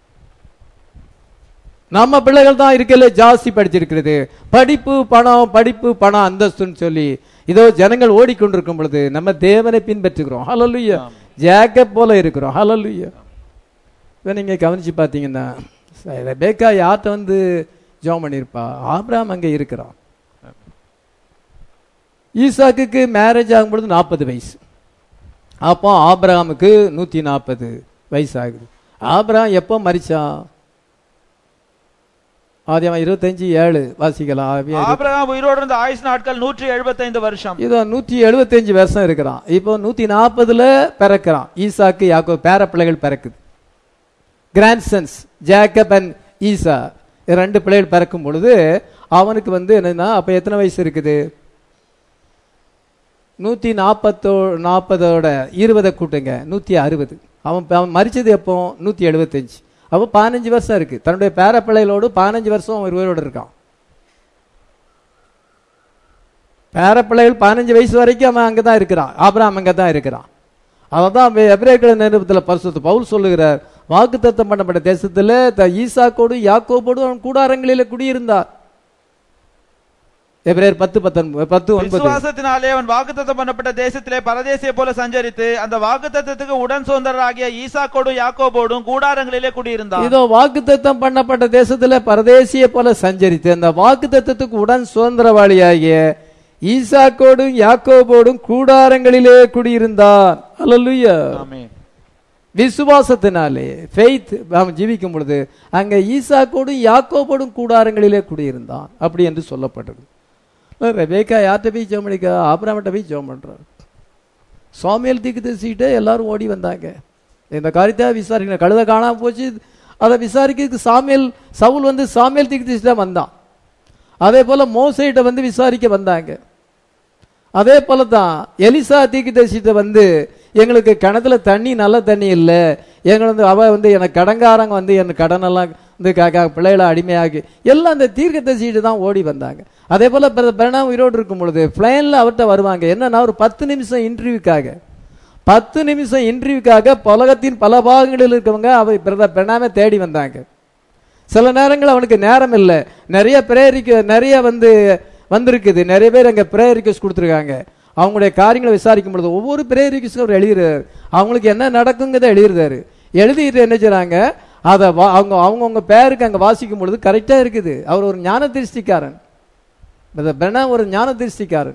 நம்ம பிள்ளைகள் தான் இருக்கல ஜாஸ்தி படிச்சிருக்கிறது படிப்பு பணம் படிப்பு பணம் அந்தஸ்துன்னு சொல்லி இதோ ஜனங்கள் ஓடிக்கொண்டிருக்கும் பொழுது நம்ம தேவனை பின்பற்றுகிறோம் ஹalleluya ஜேக்கப் போல இருக்கிறோம் ஹalleluya இப்போ நீங்க கவனிச்சு பார்த்தீங்கன்னா ரெபேக்கா யார்கிட்ட வந்து ஜெபம் பண்ணியிருப்பா ஆபிரகாம் அங்க இருக்கிறான் ஈசாக்குக்கு மேரேஜ் ஆகும்பொழுது நாற்பது வயசு அப்போ ஆபிரகாமுக்கு நூத்தி நாற்பது வயசு ஆகுது ஆபிரகாம் எப்போ மரிச்சான் ஆதியாமம் இருபத்தஞ்சு ஏழு வாசிக்கலாம் ஆவியா ஆபிரகாம் உயிரோடு இருந்த ஆயுஸ் நாட்கள் நூற்றி எழுபத்தைந்து வருஷம் இதோ நூத்தி எழுபத்தஞ்சு வருஷம் இருக்கிறான் இப்போ நூத்தி நாற்பதுல பிறக்கிறான் ஈசாக்கு யாக்கோ பேர பிள்ளைகள் பிறக்குது கிராண்ட்சன்ஸ் ஜேக்கப் அண்ட் ஈசா இது ரெண்டு பிள்ளைகள் பிறக்கும் பொழுது அவனுக்கு வந்து என்னன்னா அப்ப எத்தனை வயசு இருக்குது நூத்தி நாற்பத்தோ நாற்பதோட இருபதை கூட்டுங்க நூத்தி அறுபது அவன் அவன் மரிச்சது எப்போ நூத்தி எழுபத்தஞ்சு அப்போ பதினஞ்சு வருஷம் இருக்கு தன்னுடைய பேர பிள்ளைகளோடு பதினஞ்சு வருஷம் அவன் உயிரோடு இருக்கான் பேர பிள்ளைகள் பதினஞ்சு வயசு வரைக்கும் அவன் அங்கதான் இருக்கிறான் ஆபிரகாம் அங்க தான் இருக்கிறான் அவதான் எபிரேக்கள் நிருபத்தில் பரிசுத்த பவுல் சொல்லுகிறார் வாக்குத்தத்தம் பண்ணப்பட்ட தேசத்துல த ஈசாக்கோடு யாக்கோபோடு அவன் கூடாரங்களிலே குடியிருந்தார் எபிரேயர் பத்து பத்தொன்பது பத்து ஒன்பது விசுவாசத்தினாலே அவன் வாக்குத்தத்தம் பண்ணப்பட்ட தேசத்திலே பரதேசிய போல சஞ்சரித்து அந்த வாக்குத்தத்தத்துக்கு உடன் சுதந்திரராகிய ஈசாக்கோடும் யாக்கோபோடும் கூடாரங்களிலே குடியிருந்தான் இதோ வாக்குத்தத்தம் பண்ணப்பட்ட தேசத்துல பரதேசிய போல சஞ்சரித்து அந்த வாக்குத்தத்தத்துக்கு உடன் சுதந்திரவாளியாகிய ஈசாக்கோடும் யாக்கோபோடும் கூடாரங்களிலே குடியிருந்தான் அல்லேலூயா ஆமென். விசுவாசத்தினாலே ஃபெய்த் அவன் ஜீவிக்கும் பொழுது அங்க ஈசாக்கோடும் யாக்கோபோடும் கூடாரங்களிலே குடியிருந்தான் அப்படி என்று சொல்லப்பட்டது ரெபேக்கா யார்கிட்ட போய் ஜெபம் பண்ணிக்கா ஆபிரமிட்ட போய் ஜெபம் பண்றாரு சாமியல் தீக்கு தரிசிக்கிட்டே எல்லாரும் ஓடி வந்தாங்க இந்த காரியத்தை விசாரிக்கணும் கழுத காணாம போச்சு அதை விசாரிக்கிறதுக்கு சாமியல் சவுல் வந்து சாமியல் தீக்கு தரிசிட்டு வந்தான் அதே போல மோசையிட்ட வந்து விசாரிக்க வந்தாங்க அதே போல தான் எலிசா தீர்க்கதரிசிட்ட வந்து எங்களுக்கு கிணத்துல தண்ணி நல்ல தண்ணி இல்லை எங்களை வந்து அவ வந்து எனக்கு கடங்காரங்க வந்து என் கடனெல்லாம் வந்து க- க- பிள்ளைகளை அடிமையாகி எல்லாம் அந்த தீர்க்கதரிசிட்டு தான் ஓடி வந்தாங்க அதே போல பிர- பிரணாம் உயிரோடு இருக்கும் பொழுது பிளைன்ல அவர்கிட்ட வருவாங்க என்னன்னா ஒரு பத்து நிமிஷம் இன்டர்வியூக்காக பத்து நிமிஷம் இன்டர்வியூக்காக உலகத்தின் பல பாகங்களில் இருக்கவங்க அவர் பிரதர் பிரணாமே தேடி வந்தாங்க சில நேரங்கள் அவனுக்கு நேரம் இல்லை நிறைய பிரேரிக்கு நிறைய வந்து வந்திருக்குது நிறைய பேர் அங்கே ப்ரேயர் ரிக்வஸ்ட் கொடுத்துருக்காங்க அவங்களுடைய காரியங்களை விசாரிக்கும் பொழுது ஒவ்வொரு ப்ரேயர் ரிக்வஸ்ட்டும் அவர் எழுதுறாரு அவங்களுக்கு என்ன நடக்குங்கிறத எழுதுறாரு எழுதிட்டு என்ன செய்றாங்க அதை வா- அவங்க அவங்கவுங்க பேருக்கு அங்கே வாசிக்கும் பொழுது கரெக்டாக இருக்குது அவர் ஒரு ஞான திருஷ்டிக்காரன் பெனா ஒரு ஞான திருஷ்டிக்காரன்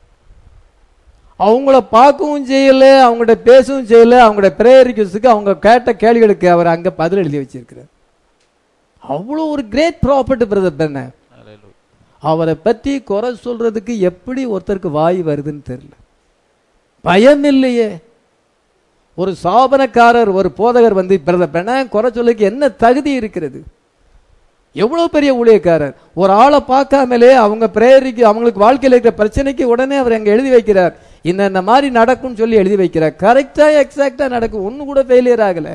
அவங்கள பார்க்கவும் செய்யல அவங்கள்ட்ட பேசவும் செய்யல அவங்களோட ப்ரேயர் ரிக்வஸ்ட்டுக்கு அவங்க கேட்ட கேள்விகளுக்கு அவர் அங்கே பதில் எழுதி வச்சிருக்கிறார் அவ்வளோ ஒரு கிரேட் ப்ராப்பர்ட்டி பிரதர் பெண்ண அவரை பற்றி குறை சொல்றதுக்கு எப்படி ஒருத்தருக்கு வாய் வருதுன்னு தெரியல பயம் இல்லையே ஒரு சாபனக்காரர் ஒரு போதகர் வந்து பிரதர் பெண்ண குறை சொல்லுக்கு என்ன தகுதி இருக்கிறது எவ்வளவு பெரிய ஊழியக்காரர் ஒரு ஆளை பார்க்காமலே அவங்க பிரேயரிக்கு அவங்களுக்கு வாழ்க்கையில் இருக்கிற பிரச்சனைக்கு உடனே அவர் அங்க எழுதி வைக்கிறார் இந்த இந்த மாதிரி நடக்கும்னு சொல்லி எழுதி வைக்கிறார் கரெக்டா எக்ஸாக்டா நடக்கும் ஒண்ணு கூட ஃபெயிலியர் ஆகல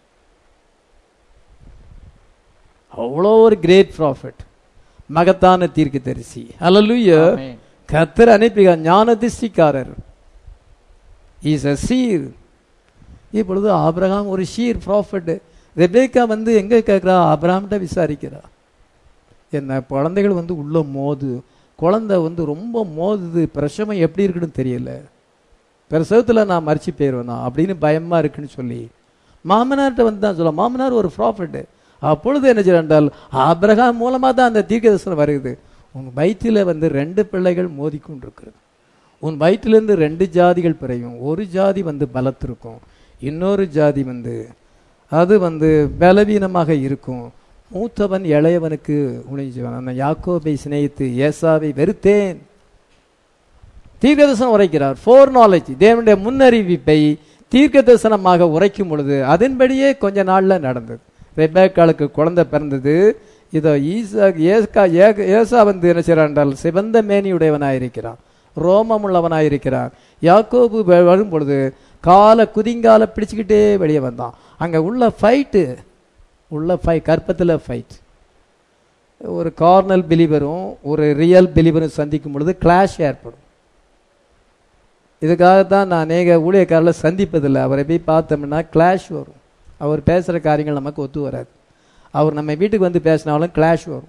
அவ்வளோ ஒரு கிரேட் ப்ராஃபிட் மகத்தான தீர்க்க தரிசி அல்லலுயா ஆமென். கத்தர் அனுப்பிக ஞான திஷ்டிக்காரர் இஸ் அ சீர் இப்பொழுது ஆபிரகாம் ஒரு ஷீர் ப்ராஃபிட் ரெபேக்கா வந்து எங்க கேட்கிறா ஆபிரகாம்கிட்ட விசாரிக்கிறா என்ன குழந்தைகள் வந்து உள்ள மோது குழந்தை வந்து ரொம்ப மோதுது பிரசவம் எப்படி இருக்குன்னு தெரியல பிரசவத்தில் நான் மறிச்சு போயிடுவேனா அப்படின்னு பயமா இருக்குன்னு சொல்லி மாமனார்கிட்ட வந்து தான் சொல்ல மாமனார் ஒரு ப்ராஃபிட் அப்பொழுது என்ன செய்யறால் ஆபிரகாம் மூலமா தான் அந்த தீர்க்க தரிசனம் வருது உன் வயிற்றில வந்து ரெண்டு பிள்ளைகள் மோதிக்கொண்டிருக்கிறது உன் வயிற்றிலிருந்து ரெண்டு ஜாதிகள் பிறகும் ஒரு ஜாதி வந்து பலத்திருக்கும் இன்னொரு ஜாதி வந்து அது வந்து பலவீனமாக இருக்கும் மூத்தவன் இளையவனுக்கு உணிஞ்சுவான் அந்த யாக்கோபை சிநேகித்து ஏசாவை வெறுத்தேன் தீர்க்கதரிசனம் உரைக்கிறார் ஃபோர் நாலேஜ் தேவனுடைய முன்னறிவிப்பை தீர்க்கதரிசனமாக உரைக்கும் பொழுது அதன்படியே கொஞ்ச நாள்ல நடந்தது ரெபேக்காளுக்கு குழந்தை பிறந்தது இதோ ஈசா ஏசா ஏக- ஏசா வந்து என்ன செய்றான் என்றால் சிவந்த மேனியுடையவனாயிருக்கிறான் ரோமம் உள்ளவனாயிருக்கிறான் யாக்கோபு வ- வரும் பொழுது காலை குதிங்கால பிடிச்சுக்கிட்டே வெளியே வந்தான் அங்க உள்ள ஃபைட்டு உள்ள ஃபை கற்பத்தில் ஃபைட் ஒரு கார்னல் பிலீவரும் ஒரு ரியல் பிலீவரும் சந்திக்கும் பொழுது கிளாஷ் ஏற்படும் இதுக்காகத்தான் நான் அநேக ஊழியக்காரில் சந்திப்பதில்லை அவரை போய் பார்த்தோம்னா கிளாஷ் வரும் அவர் பேசுகிற காரியங்கள் நமக்கு ஒத்து வராது அவர் நம்ம வீட்டுக்கு வந்து பேசினாலும் கிளாஷ் வரும்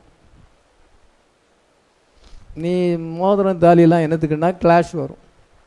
நீ மோதிரம் தாலியெல்லாம் என்னத்துக்குன்னா கிளாஷ் வரும்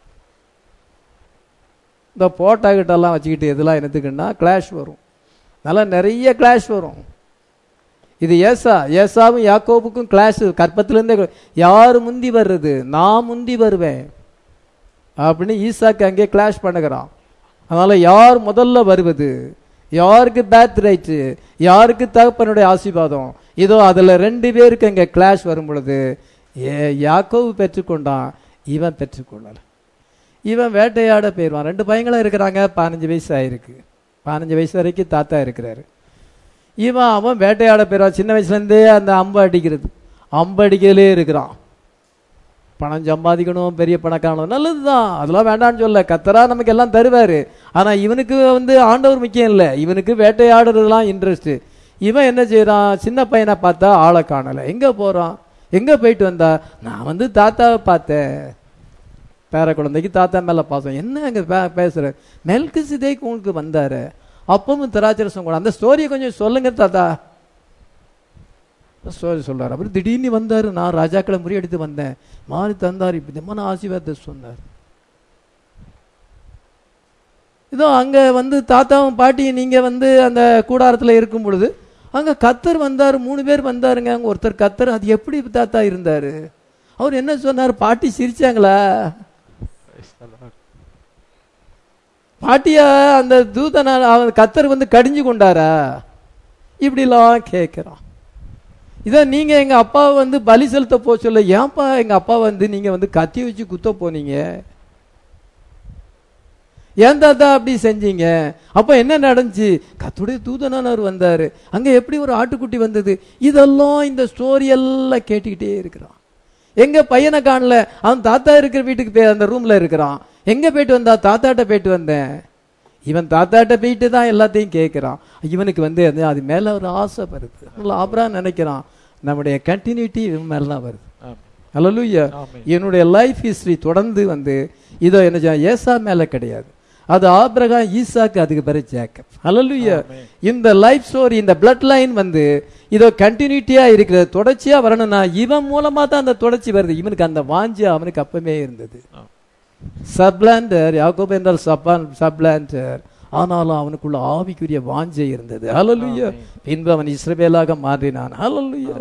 இந்த போட்டா கிட்டெல்லாம் வச்சுக்கிட்டு இதெல்லாம் என்னத்துக்குன்னா கிளாஷ் வரும் நல்லா நிறைய கிளாஷ் வரும் இது ஏசா ஏசாவும் யாக்கோபுக்கும் கிளாஷ் கற்பத்திலேருந்தே யார் முந்தி வர்றது நான் முந்தி வருவேன் அப்படின்னு ஈசாக்கு அங்கே கிளாஷ் பண்ணுகிறான் அதனால யார் முதல்ல வருவது யாருக்கு பேத் ரைட்டு யாருக்கு தகப்பனுடைய ஆசீர்வாதம் இதோ அதுல ரெண்டு பேருக்கு அங்கே கிளாஷ் வரும் பொழுது ஏ யாக்கோவு பெற்றுக்கொண்டான் இவன் பெற்றுக்கொள்ளல இவன் வேட்டையாட போயிடுவான் ரெண்டு பையங்களும் இருக்கிறாங்க பதினஞ்சு வயசு ஆயிருக்கு பதினஞ்சு வயசு வரைக்கும் தாத்தா இருக்கிறாரு இவன் அவன் வேட்டையாட போயிடுவான் சின்ன வயசுலேருந்தே அந்த அம்பு அடிக்கிறது அம்பு அடிக்கலே இருக்கிறான் பணம் சம்பாதிக்கணும் பெரிய பணக்காரனும் நல்லதுதான் அதெல்லாம் வேண்டாம்னு சொல்ல கத்தரா நமக்கு எல்லாம் தருவாரு ஆனா இவனுக்கு வந்து ஆண்டவர் முக்கியம் இல்லை இவனுக்கு வேட்டையாடுறதுலாம் இன்ட்ரெஸ்ட் இவன் என்ன செய்றான் சின்ன பையனை பார்த்தா ஆளை காணல எங்க போறான் எங்க போயிட்டு வந்தா நான் வந்து தாத்தாவை பார்த்தேன் பேர குழந்தைக்கு தாத்தா மேல பாசம் என்ன அங்க பே- பேசுற மெல்கு சிதைக்கு உனக்கு வந்தாரு அப்பவும் திராட்சரசம் கூட அந்த ஸ்டோரியை கொஞ்சம் சொல்லுங்க தாத்தா ஸ்டோரி சொல்றாரு அப்புறம் திடீர்னு வந்தார் நான் ராஜாக்களை முறியடித்து வந்தேன் மாறி தந்தார் விதமான ஆசீர்வாதத்தை சொன்னார் இதோ அங்க வந்து தாத்தாவும் பாட்டியும் நீங்க வந்து அந்த கூடாரத்துல இருக்கும் பொழுது அங்க கத்தர் வந்தார் மூணு பேர் வந்தாருங்க அங்க ஒருத்தர் கத்தர் அது எப்படி தாத்தா இருந்தாரு அவர் என்ன சொன்னார் பாட்டி சிரிச்சாங்களா பாட்டியா அந்த தூதனால் அவன் கத்தர் வந்து கடிஞ்சு கொண்டாரா இப்படிலாம் கேட்கிறான் இதை நீங்க எங்க அப்பாவை வந்து பலி செலுத்த போ சொல்ல ஏன்பா எங்க அப்பா வந்து நீங்க வந்து கத்தி வச்சு குத்த போனீங்க ஏன் தாத்தா அப்படி செஞ்சீங்க அப்ப என்ன நடந்துச்சு கத்துடைய தூதனானவர் வந்தாரு அங்க எப்படி ஒரு ஆட்டுக்குட்டி வந்தது இதெல்லாம் இந்த ஸ்டோரி எல்லாம் கேட்டுக்கிட்டே இருக்கிறான் எங்க பையனை காணல அவன் தாத்தா இருக்கிற வீட்டுக்கு போய் அந்த ரூம்ல இருக்கிறான் எங்க போயிட்டு வந்தா தாத்தாட்ட போயிட்டு வந்தேன் இவன் தாத்தாட்ட போயிட்டு தான் எல்லாத்தையும் கேட்கிறான் இவனுக்கு வந்து அது அது மேல ஒரு ஆசை வருது அதனால ஆபரா நினைக்கிறான் நம்முடைய கண்டினியூட்டி இவன் மேல தான் வருது அல்லூயா ஆமென். என்னுடைய லைஃப் ஹிஸ்டரி தொடர்ந்து வந்து இதோ என்ன செய்ய- ஏசா மேல கிடையாது அது ஆபிரகாம் ஈசாக்கு அதுக்கு பிறகு ஜேக்கப் அல்லூயா ஆமென். இந்த லைஃப் ஸ்டோரி இந்த பிளட் லைன் வந்து இதோ கண்டினியூட்டியா இருக்கிறது தொடர்ச்சியா வரணும்னா இவன் மூலமா தான் அந்த தொடர்ச்சி வருது இவனுக்கு அந்த வாஞ்சி அவனுக்கு அப்பவே இருந்தது சப்லாண்டர் யாக்கோப் என்றால் சப்பான் சப்லாண்டர் ஆனாலும் அவனுக்குள்ள ஆவிக்குரிய வாஞ்சை இருந்தது ஹalleluya பின்பு அவன் இஸ்ரவேலாக மாறினான் ஹalleluya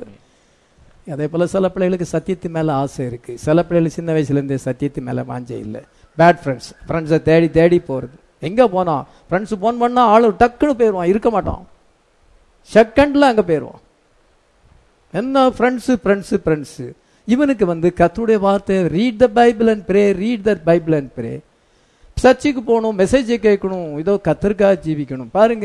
அதே போல சில பிள்ளைகளுக்கு சத்தியத்து மேல ஆசை இருக்கு சில பிள்ளைகளுக்கு சின்ன வயசுல இருந்தே சத்தியத்து மேல வாஞ்சை இல்லை பேட் ஃப்ரெண்ட்ஸ் ஃப்ரெண்ட்ஸை தேடி தேடி போறது எங்க போனான் ஃப்ரெண்ட்ஸ் போன் பண்ணா ஆளு டக்குன்னு போயிடுவான் இருக்க மாட்டான் செகண்ட்ல அங்க போயிடுவான் என்ன ஃப்ரெண்ட்ஸு ஃப்ரெண்ட்ஸு ஃப்ரெண்ட்ஸு இவனுக்கு வந்து கத்துடைய வார்த்தை read the Bible and pray read the Bible and pray சர்ச்சுக்கு போகணும் மெசேஜை கேட்கணும் இதோ கத்தருக்காக ஜீவிக்கணும் பாருங்க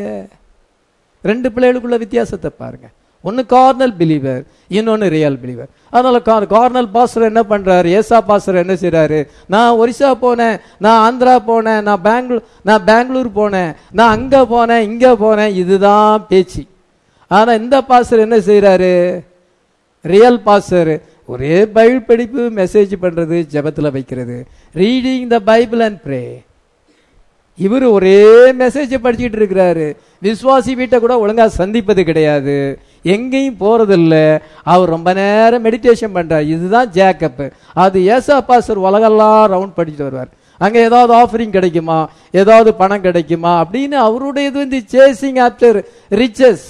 ரெண்டு பிள்ளைகளுக்குள்ள வித்தியாசத்தை பாருங்க ஒன்னு கார்னல் பிலீவர் இன்னொன்னு ரியல் பிலீவர் அதனால கார்னல் பாஸ்டர் என்ன பண்றாரு ஏசா பாஸ்டர் என்ன செய்றாரு நான் ஒரிசா போனேன் நான் ஆந்திரா போனேன் நான் பெங்களூர் நான் பெங்களூர் போனேன் நான் அங்க போனேன் இங்க போனேன் இதுதான் பேச்சு ஆனா இந்த பாஸ்டர் என்ன செய்றாரு ரியல் பாஸ்டர் ஒரே பைபிள் படிப்பு மெசேஜ் பண்றது ஜெபத்துல வைக்கிறது reading the Bible and pray இவர் ஒரே மெசேஜ் படிச்சுட்டு இருக்கிறாரு விசுவாசி வீட்டை கூட ஒழுங்கா சந்திப்பது கிடையாது எங்கேயும் போறதில்ல அவர் ரொம்ப நேரம் மெடிடேஷன் பண்றார் இதுதான் ஜேக்கப் அது ஏசா பாஸ்டர் உலகெல்லாம் ரவுண்ட் படிச்சுட்டு வருவார் அங்க ஏதாவது ஆஃபரிங் கிடைக்குமா ஏதாவது பணம் கிடைக்குமா அப்படின்னு அவருடைய இது வந்து chasing after riches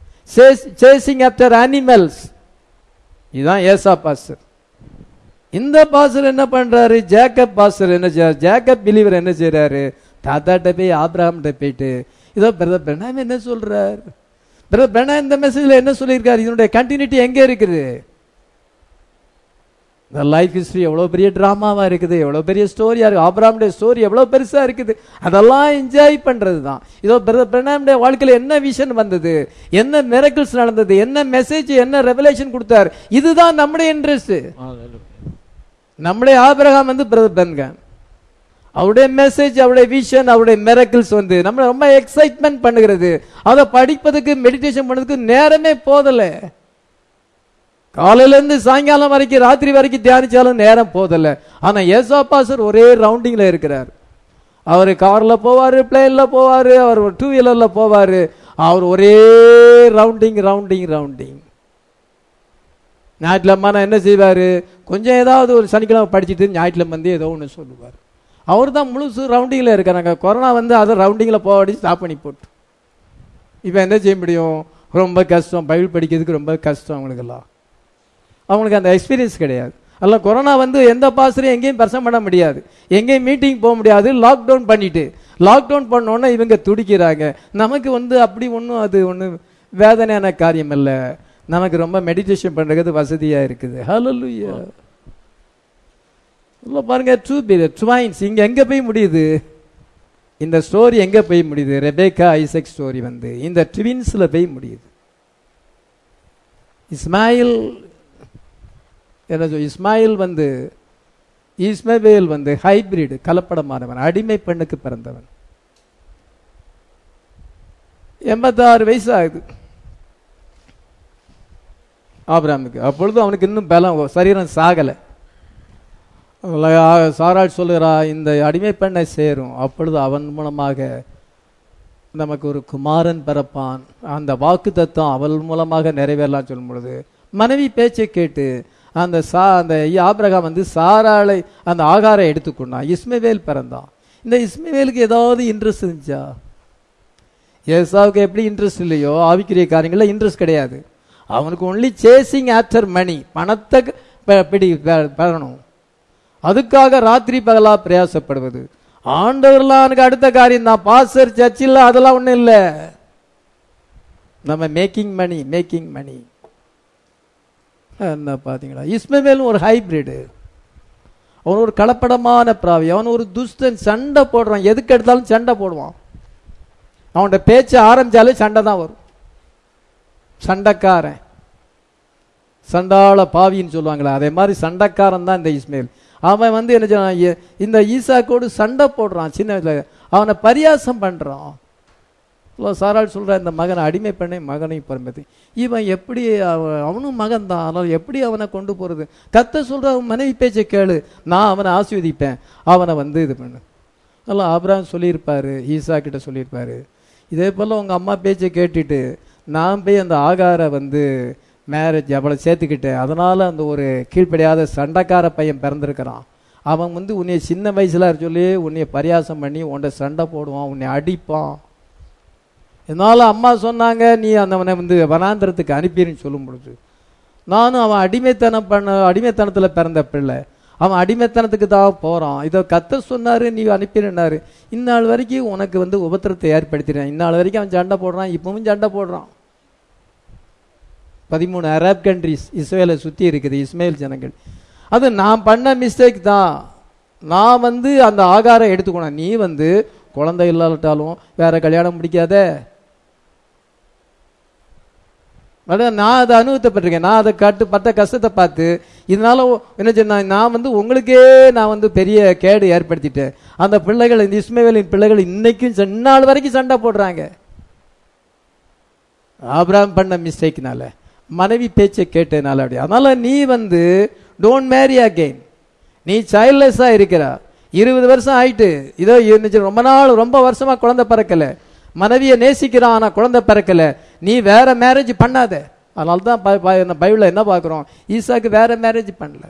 chasing after animals இதுதான் ஏசா பாஸ்டர் இந்த பாஸ்டர் என்ன பண்றாரு ஜேக்கப் பாஸ்டர் என்ன செய்யறாரு ஜேக்கப் பிலீவர் என்ன செய்யறாரு தாத்தாட்ட போய் ஆப்ரஹாம்கிட்ட போயிட்டு இதோ பிரதர் பிரணாம் என்ன சொல்றார் பிரதர் பிரணாம் இந்த மெசேஜ்ல என்ன சொல்லியிருக்காரு இதனுடைய கண்டினியூட்டி எங்க இருக்குது இந்த லைஃப் ஹிஸ்டரி எவ்வளவு பெரிய டிராமாவா இருக்குது எவ்வளவு பெரிய ஸ்டோரியா இருக்கு ஆப்ரஹாமுடைய ஸ்டோரி எவ்வளவு பெருசா இருக்குது அதெல்லாம் என்ஜாய் பண்றது தான் இதோ பிரதர் பிரணாமுடைய வாழ்க்கையில என்ன விஷன் வந்தது என்ன மிரக்கிள்ஸ் நடந்தது என்ன மெசேஜ் என்ன ரெவலேஷன் கொடுத்தார் இதுதான் நம்முடைய இன்ட்ரெஸ்ட் நம்முடைய ஆபிரகாம் வந்து பிரதர் பென்கான் அவருடைய மெசேஜ் அவருடைய விஷன் அவருடைய மிரக்கிள்ஸ் வந்து நம்ம ரொம்ப எக்ஸைட்மெண்ட் பண்ணுகிறது அதை படிப்பதுக்கு மெடிடேஷன் பண்ணதுக்கு நேரமே போதல காலையில இருந்து சாயங்காலம் வரைக்கும் ராத்திரி வரைக்கும் தியானிச்சாலும் நேரம் போதல ஆனா ஏசா சார் ஒரே ரவுண்டிங்ல இருக்கிறார் அவர் கார்ல போவாரு பிளேன்ல போவாரு அவர் டூ வீலர்ல போவாரு அவர் ஒரே ரவுண்டிங் ரவுண்டிங் ரவுண்டிங் ஞாயிற்றுக்கிழமை என்ன செய்வாரு கொஞ்சம் ஏதாவது ஒரு சனிக்கிழமை படிச்சுட்டு ஞாயிற்றுக்கிழமை வந்து ஏதோ ஒன்று சொல்லுவார் அவர் தான் முழுசு ரவுண்டிங்கில் இருக்கிறாங்க கொரோனா வந்து அதை ரவுண்டிங்கில் போவாடி ஸ்டாப் பண்ணி போட்டு இப்போ என்ன செய்ய முடியும் ரொம்ப கஷ்டம் பைபிள் படிக்கிறதுக்கு ரொம்ப கஷ்டம் அவங்களுக்கெல்லாம் அவங்களுக்கு அந்த எக்ஸ்பீரியன்ஸ் கிடையாது அல்ல கொரோனா வந்து எந்த பாஸ்டரையும் எங்கேயும் பிரசம் பண்ண முடியாது எங்கேயும் மீட்டிங் போக முடியாது லாக்டவுன் பண்ணிட்டு லாக்டவுன் பண்ணோன்னே இவங்க துடிக்கிறாங்க நமக்கு வந்து அப்படி ஒன்றும் அது ஒன்றும் வேதனையான காரியம் இல்லை நமக்கு ரொம்ப மெடிடேஷன் பண்ணுறது வசதியாக இருக்குது ஹalleluya இல்லை பாருங்க ட்ரூ ட்வைன்ஸ் இங்க எங்க போய் முடியுது இந்த ஸ்டோரி எங்க போய் முடியுது ரெபேக்கா ஐசக் ஸ்டோரி வந்து இந்த ட்வின்ஸ்ல போய் முடியுது இஸ்மாயில் என்ன சொல் இஸ்மாயில் வந்து இஸ்மவேல் வந்து ஹைபிரிட் கலப்படமானவன் அடிமை பெண்ணுக்கு பிறந்தவன் எண்பத்தாறு வயசு ஆகுது ஆபிராமுக்கு அப்பொழுது அவனுக்கு இன்னும் பலம் சரீரம் சாகலை சாராள் சொல்லுகிறா இந்த அடிமை பெண்ணை சேரும் அப்பொழுது அவன் மூலமாக நமக்கு ஒரு குமாரன் பிறப்பான் அந்த வாக்கு தத்துவம் அவள் மூலமாக நிறைவேறலாம் சொல்லும் பொழுது மனைவி பேச்சை கேட்டு அந்த சா அந்த ஆபிரகாம் வந்து சாராளை அந்த ஆகாரை எடுத்துக்கொண்டான் இஸ்மவேல் பிறந்தான் இந்த இஸ்மவேலுக்கு ஏதாவது இன்ட்ரெஸ்ட் இருந்துச்சா ஏசாவுக்கு எப்படி இன்ட்ரெஸ்ட் இல்லையோ ஆவிக்குரிய காரியங்கள்ல இன்ட்ரெஸ்ட் கிடையாது அவனுக்கு ஒன்லி சேசிங் ஆஃப்டர் மணி பணத்தை ப- பிடி பெ- பெறணும் அதுக்காக ராத்திரி பகலா பிரயாசப்படுவது ஆண்டவர்லாம் எனக்கு அடுத்த காரியம் தான் பாஸ்டர் சர்ச்சில் அதெல்லாம் ஒண்ணும் இல்ல நம்ம மேக்கிங் மணி மேக்கிங் மணி என்ன பாத்தீங்களா இஸ்மவேலும் ஒரு ஹைபிரிடு அவன் ஒரு கலப்படமான பிராவி அவன் ஒரு துஷ்டன் சண்டை போடுறான் எதுக்கு எடுத்தாலும் சண்டை போடுவான் அவனோட பேச்சு ஆரம்பிச்சாலே சண்டை தான் வரும் சண்டைக்காரன் சண்டாள பாவின்னு சொல்லுவாங்களே அதே மாதிரி சண்டைக்காரன் தான் இந்த இஸ்மேல் அவன் வந்து என்ன செய்றான், எ- இந்த ஈசாக்கோடு சண்டை போடுறான் சின்ன வயசுல அவனை பரியாசம் பண்றான் இல்ல, சாராள் சொல்ற இந்த மகனை அடிமை பண்ணி மகனை பரம்பத்தி இவன் எப்படி அவ- அவனும் மகன் தான் ஆனால் எப்படி அவனை கொண்டு போறது கத்த சொல்ற அவன் மனைவி பேச்சை கேளு நான் அவனை ஆசீர்வதிப்பேன் அவனை வந்து இது பண்ணு நல்லா ஆபிரகாம் சொல்லியிருப்பாரு ஈசா கிட்ட சொல்லியிருப்பாரு இதே போல உங்க அம்மா பேச்சை கேட்டுட்டு நான் போய் அந்த ஆகார வந்து மேரேஜ் அவளை சேர்த்துக்கிட்டேன் அதனால அந்த ஒரு கீழ்ப்படியாத சண்டைக்கார பையன் பிறந்திருக்கிறான் அவன் வந்து உன்னை சின்ன வயசுல சொல்லி உன்னை பரியாசம் பண்ணி உன்னை சண்டை போடுவான் உன்னை அடிப்பான் இதனால அம்மா சொன்னாங்க நீ அந்த அவனை வந்து வனாந்திரத்துக்கு அனுப்பிடுன்னு சொல்லும் பொழுது நானும் அவன் அடிமைத்தனம் பண்ண அடிமைத்தனத்துல பிறந்த பிள்ளை அவன் அடிமைத்தனத்துக்கு தான் போறான் இதை கத்த சொன்னாரு நீ அனுப்பினாரு இந்நாள் வரைக்கும் உனக்கு வந்து உபத்திரத்தை ஏற்படுத்தினேன் இந்நாள் வரைக்கும் அவன் சண்டை போடுறான் இப்பவும் சண்டை போடுறான் பதிமூணு அரப் கண்ட்ரிஸ் இஸ்ரேலை சுத்தி இருக்குது இஸ்மேல் ஜனங்கள் அது நான் பண்ண மிஸ்டேக் தான் நான் வந்து அந்த ஆகாரம் எடுத்துக்கணும் நீ வந்து குழந்தை இல்லாட்டாலும் வேற கல்யாணம் முடிக்காத அதான் நான் அதை அனுபவத்தைப்பட்டிருக்கேன் நான் அதை கட்டு பட்ட கஷ்டத்தை பார்த்து இதனால ஒ- என்ன சொன்னா நான் வந்து உங்களுக்கே நான் வந்து பெரிய கேடு ஏற்படுத்திட்டேன் அந்த பிள்ளைகள் இந்த இஸ்மவேலின் பிள்ளைகள் இன்னைக்கும் ச- இந்நாள் வரைக்கும் சண்டை போடுறாங்க ஆபிரகாம் பண்ண மிஸ்டேக்னால மனைவி பேச்சை கேட்டதுனால அப்படி அதனால நீ வந்து டோன்ட் மேரி அகைன் நீ சைல்ட்லெஸ்ஸா இருக்கிற இருபது வருஷம் ஆயிட்டு இதோ இருந்துச்சு ரொம்ப நாள் ரொம்ப வருஷமா குழந்தை பிறக்கல மனைவியை நேசிக்கிறான் ஆனா குழந்தை பிறக்கல நீ வேற மேரேஜ் பண்ணாத அதனால தான் பை- பை- பைபிள்ல என்ன பார்க்கிறோம் ஈசாக்கு வேற மேரேஜ் பண்ணல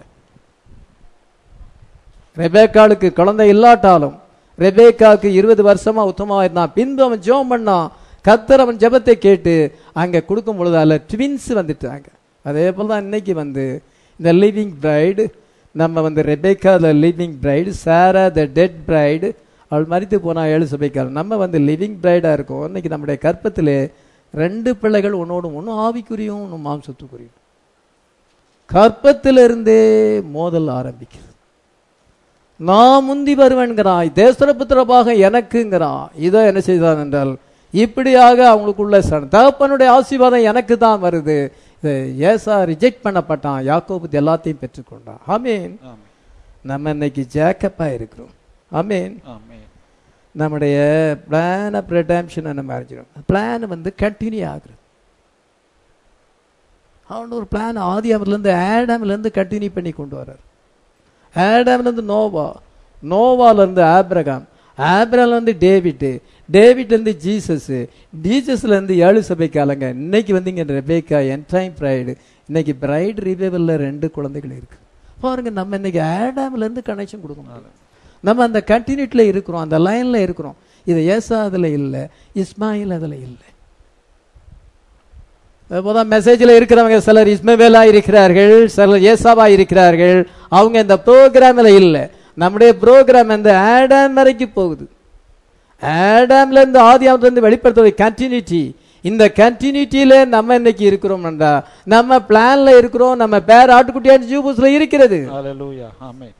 ரெபேக்காளுக்கு குழந்தை இல்லாட்டாலும் ரெபேக்காவுக்கு இருபது வருஷமா உத்தமமா இருந்தான் பின்பு அவன் ஜெபம் பண்ணான் கத்தர் அவன் ஜெபத்தை கேட்டு அங்க கொடுக்கும் பொழுது அதுல ட்வின்ஸ் வந்துட்டாங்க அதே போல தான் இன்னைக்கு வந்து இந்த லிவிங் பிரைடு நம்ம வந்து Rebecca the living bride Sarah the dead bride அவள் மறித்து போனா ஏழு சபைக்கால் நம்ம வந்து லிவிங் பிரைடா இருக்கோம் இன்னைக்கு நம்முடைய கற்பத்திலே ரெண்டு பிள்ளைகள் ஒன்னோடு ஒன்று ஆவிக்குரியும் ஒன்று மாம்சத்துக்குரியும் கற்பத்திலிருந்தே மோதல் ஆரம்பிக்குது நான் முந்தி வருவேன்கிறான் தேசரபுத்திரபாக எனக்குங்கிறான் இதை என்ன செய்தான் என்றால் இப்படியாக அவங்களுக்குள்ள சண்டை. தகப்பனுடைய ஆசீர்வாதம் எனக்கு தான் வருது இதை ஏசா ரிஜெக்ட் பண்ணப்பட்டான் யாக்கோபு இது எல்லாத்தையும் பெற்றுக்கொண்டான் ஆமீன் ஆமென். நம்ம இன்னைக்கு ஜேக்கப்பா இருக்கிறோம் ஆமீன் ஆமென். நம்முடைய பிளான் ஆஃப் ரெடாம்ஷன் நம்ம அறிஞ்சிடும் பிளான் வந்து கண்டினியூ ஆகுது அவன் ஒரு பிளான் ஆதி அவர்லேருந்து ஆடாம்லேருந்து கண்டினியூ பண்ணி கொண்டு வர்றார் ஆடாம்லேருந்து நோவா நோவாலேருந்து ஆப்ரகாம் ஆப்ரகாம்லேருந்து டேவிட்டு டேவிட்லேருந்து ஜீசஸ் ஜீசஸ்லேருந்து ஏழு சபை காலங்க இன்னைக்கு வந்து இங்கே ரெபேக்கா என்டைம் பிரைடு இன்னைக்கு பிரைட் ரிவைவலில் ரெண்டு குழந்தைகள் இருக்கு பாருங்க நம்ம இன்னைக்கு ஆடாம்லேருந்து கனெக்ஷன் கொடுக்க முடியல நம்ம அந்த கண்டினியூட்டில் இருக்கிறோம் அந்த லைன்ல இருக்கிறோம் இது ஏசா அதில் இல்லை இஸ்மாயில் அதில் இல்லை அப்போதான் மெசேஜில் இருக்கிறவங்க சிலர் இஸ்மவேலா இருக்கிறார்கள் சிலர் ஏசாவா இருக்கிறார்கள் அவங்க இந்த ப்ரோக்ராமில் இல்லை நம்முடைய ப்ரோக்ராம் இந்த ஆடாம் வரைக்கும் போகுது ஆடாம்ல இருந்து ஆதியாமத்துல இருந்து வெளிப்படுத்துவது கண்டினியூட்டி இந்த கண்டினியூட்டியில நம்ம இன்னைக்கு இருக்கிறோம்டா நம்ம பிளான்ல இருக்கிறோம் நம்ம பேர் ஆட்டுக்குட்டியான ஜூபூஸ்ல இருக்கிறது ஹalleluya ஆமென்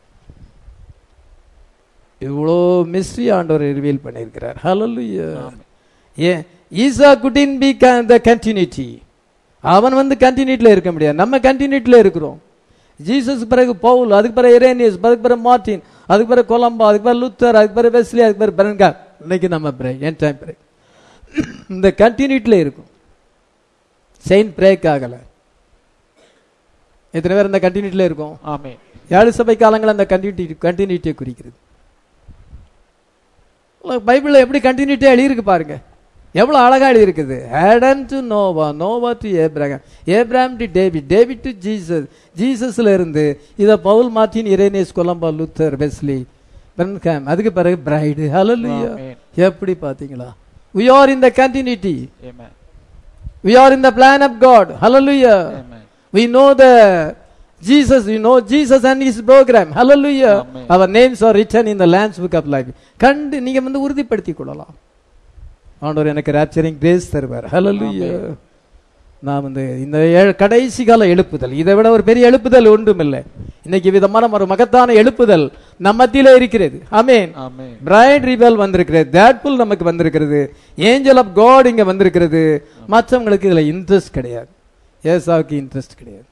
இவ்வளோ மிஸ்ட்ரி ஆண்டவர் ரிவீல் பண்ணியிருக்கிறார் ஹalleluya ஏன் ஈசா குட்டின் பி த கண்டினியூட்டி அவன் வந்து கண்டினியூட்டில் இருக்க முடியாது நம்ம கண்டினியூட்டில் இருக்கிறோம் ஜீசஸ் பிறகு பவுல் அதுக்கு பிறகு இரேனியஸ் அதுக்கு பிறகு மார்டின் அதுக்கு பிறகு கொலம்பா அதுக்கு பிறகு லூத்தர் அதுக்கு பிறகு வெஸ்லி அதுக்கு பிறகு பெரன்கா இன்னைக்கு நம்ம பிரேக் என் டைம் பிரேக் இந்த கண்டினியூட்டில் இருக்கும் செயின் பிரேக் ஆகலை எத்தனை பேர் இந்த கண்டினியூட்டில் இருக்கும் ஆமென் ஏழு சபை காலங்கள் அந்த கண்டினியூட்டி கண்டினியூட்டியை குறிக்கிறது பைபிளில் எப்படி கண்டினியூட்டியாக எழுதியிருக்கு பாருங்க எவ்வளவு அழகா இருக்குது Adam to Noah Noah to Abraham Abram to David David to Jesus ஜீசஸ்ல இருந்து இத Paul Martin Irenaeus Columba Luther Wesley Branham அதுக்கு பிறகு பிரைடு ஹalleluya Amen. எப்படி பாத்தீங்களா we are in the continuity Amen. we are in the plan of god hallelujah Amen. we know the jesus we know jesus and his program hallelujah Amen. our names are written in the lamb's book of life கண்டு நீங்க வந்து உறுதிப்படுத்திக் கொள்ளலாம் ஆண்டவர் எனக்கு ராப்சரிங் கிரேஸ் தருவார் ஹalleluya நான் வந்து இந்த ஏழு- கடைசி கால எழுப்புதல் இதை விட ஒரு பெரிய எழுப்புதல் ஒன்றும் இல்லை இன்னைக்கு விதமான ஒரு மகத்தான எழுப்புதல் நம்ம மத்தியில இருக்கிறது ஆமென் Amen. பிரைட் ரிபல் வந்திருக்கிறது தேட்புல் நமக்கு வந்திருக்கிறது ஏஞ்சல் ஆஃப் காட் இங்க வந்திருக்கிறது மற்றவங்களுக்கு இதுல இன்ட்ரெஸ்ட் கிடையாது ஏசாவுக்கு இன்ட்ரெஸ்ட் கிடையாது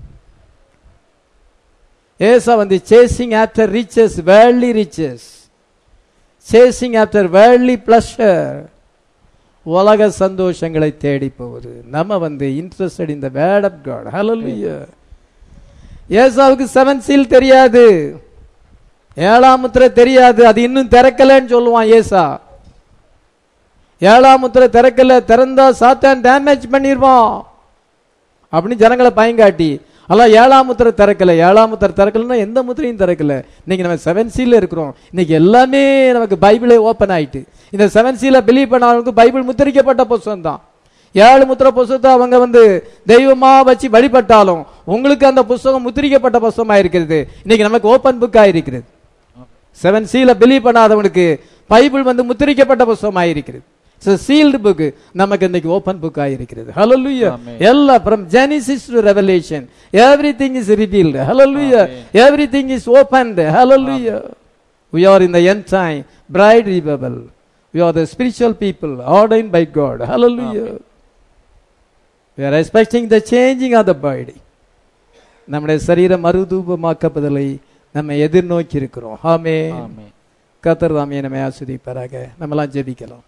ஏசா வந்து chasing after riches worldly riches chasing after worldly pleasure உலக சந்தோஷங்களை தேடி போவது நம்ம வந்து interested in the word of God hallelujah ஏசாவுக்கு செவன் சீல் தெரியாது ஏழாம் முத்திரை தெரியாது அது இன்னும் திறக்கலன்னு சொல்லுவான் ஏசா ஏழாம் முத்திரை திறக்கல திறந்தா சாத்தான் டேமேஜ் பண்ணிடுவான் அப்படின்னு ஜனங்களை பயங்காட்டி அல்ல ஏழாம் முத்திரை திறக்கல ஏழாம் முத்திரை திறக்கலன்னா எந்த முத்திரையும் திறக்கல இன்னைக்கு நம்ம செவன் சீல இருக்கிறோம் இன்னைக்கு எல்லாமே நமக்கு பைபிளே ஓப்பன் ஆயிட்டு இந்த செவன் சீல பிலீவ் பண்ணவங்களுக்கு பைபிள் முத்திரிக்கப்பட்ட புஸ்தகம் தான் ஏழு முத்திரை புஸ்தகத்தை அவங்க வந்து தெய்வமா வச்சு வழிபட்டாலும் உங்களுக்கு அந்த புஸ்தகம் முத்திரிக்கப்பட்ட புஸ்தகமா இருக்கிறது இன்னைக்கு நமக்கு ஓப்பன் புக்கா இருக்கிறது செவன் சீல பிலீவ் பண்ணாதவனுக்கு பைபிள் வந்து முத்திரிக்கப்பட்ட புஸ்தகமாக இருக்கிறது சீல்டு புக் நமக்கு இன்னைக்கு ஓபன் புக் ஆயிருக்கிறது ஹalleluya Amen. எல்லாம் from genesis to revelation everything is revealed hallelujah everything is opened hallelujah we are in the end time bride revival we are the spiritual people ordained by god hallelujah we are expecting the changing of the body நம்முடைய சரீரம் மறுதூபமாக்கப்படுதலை நம்ம எதிர்நோக்கி இருக்கிறோம் ஆமே Amen. கத்தர் தாமே நம்மை ஆஸ்வதிப்பாராக நம்மலாம் ஜெபிக்கலாம்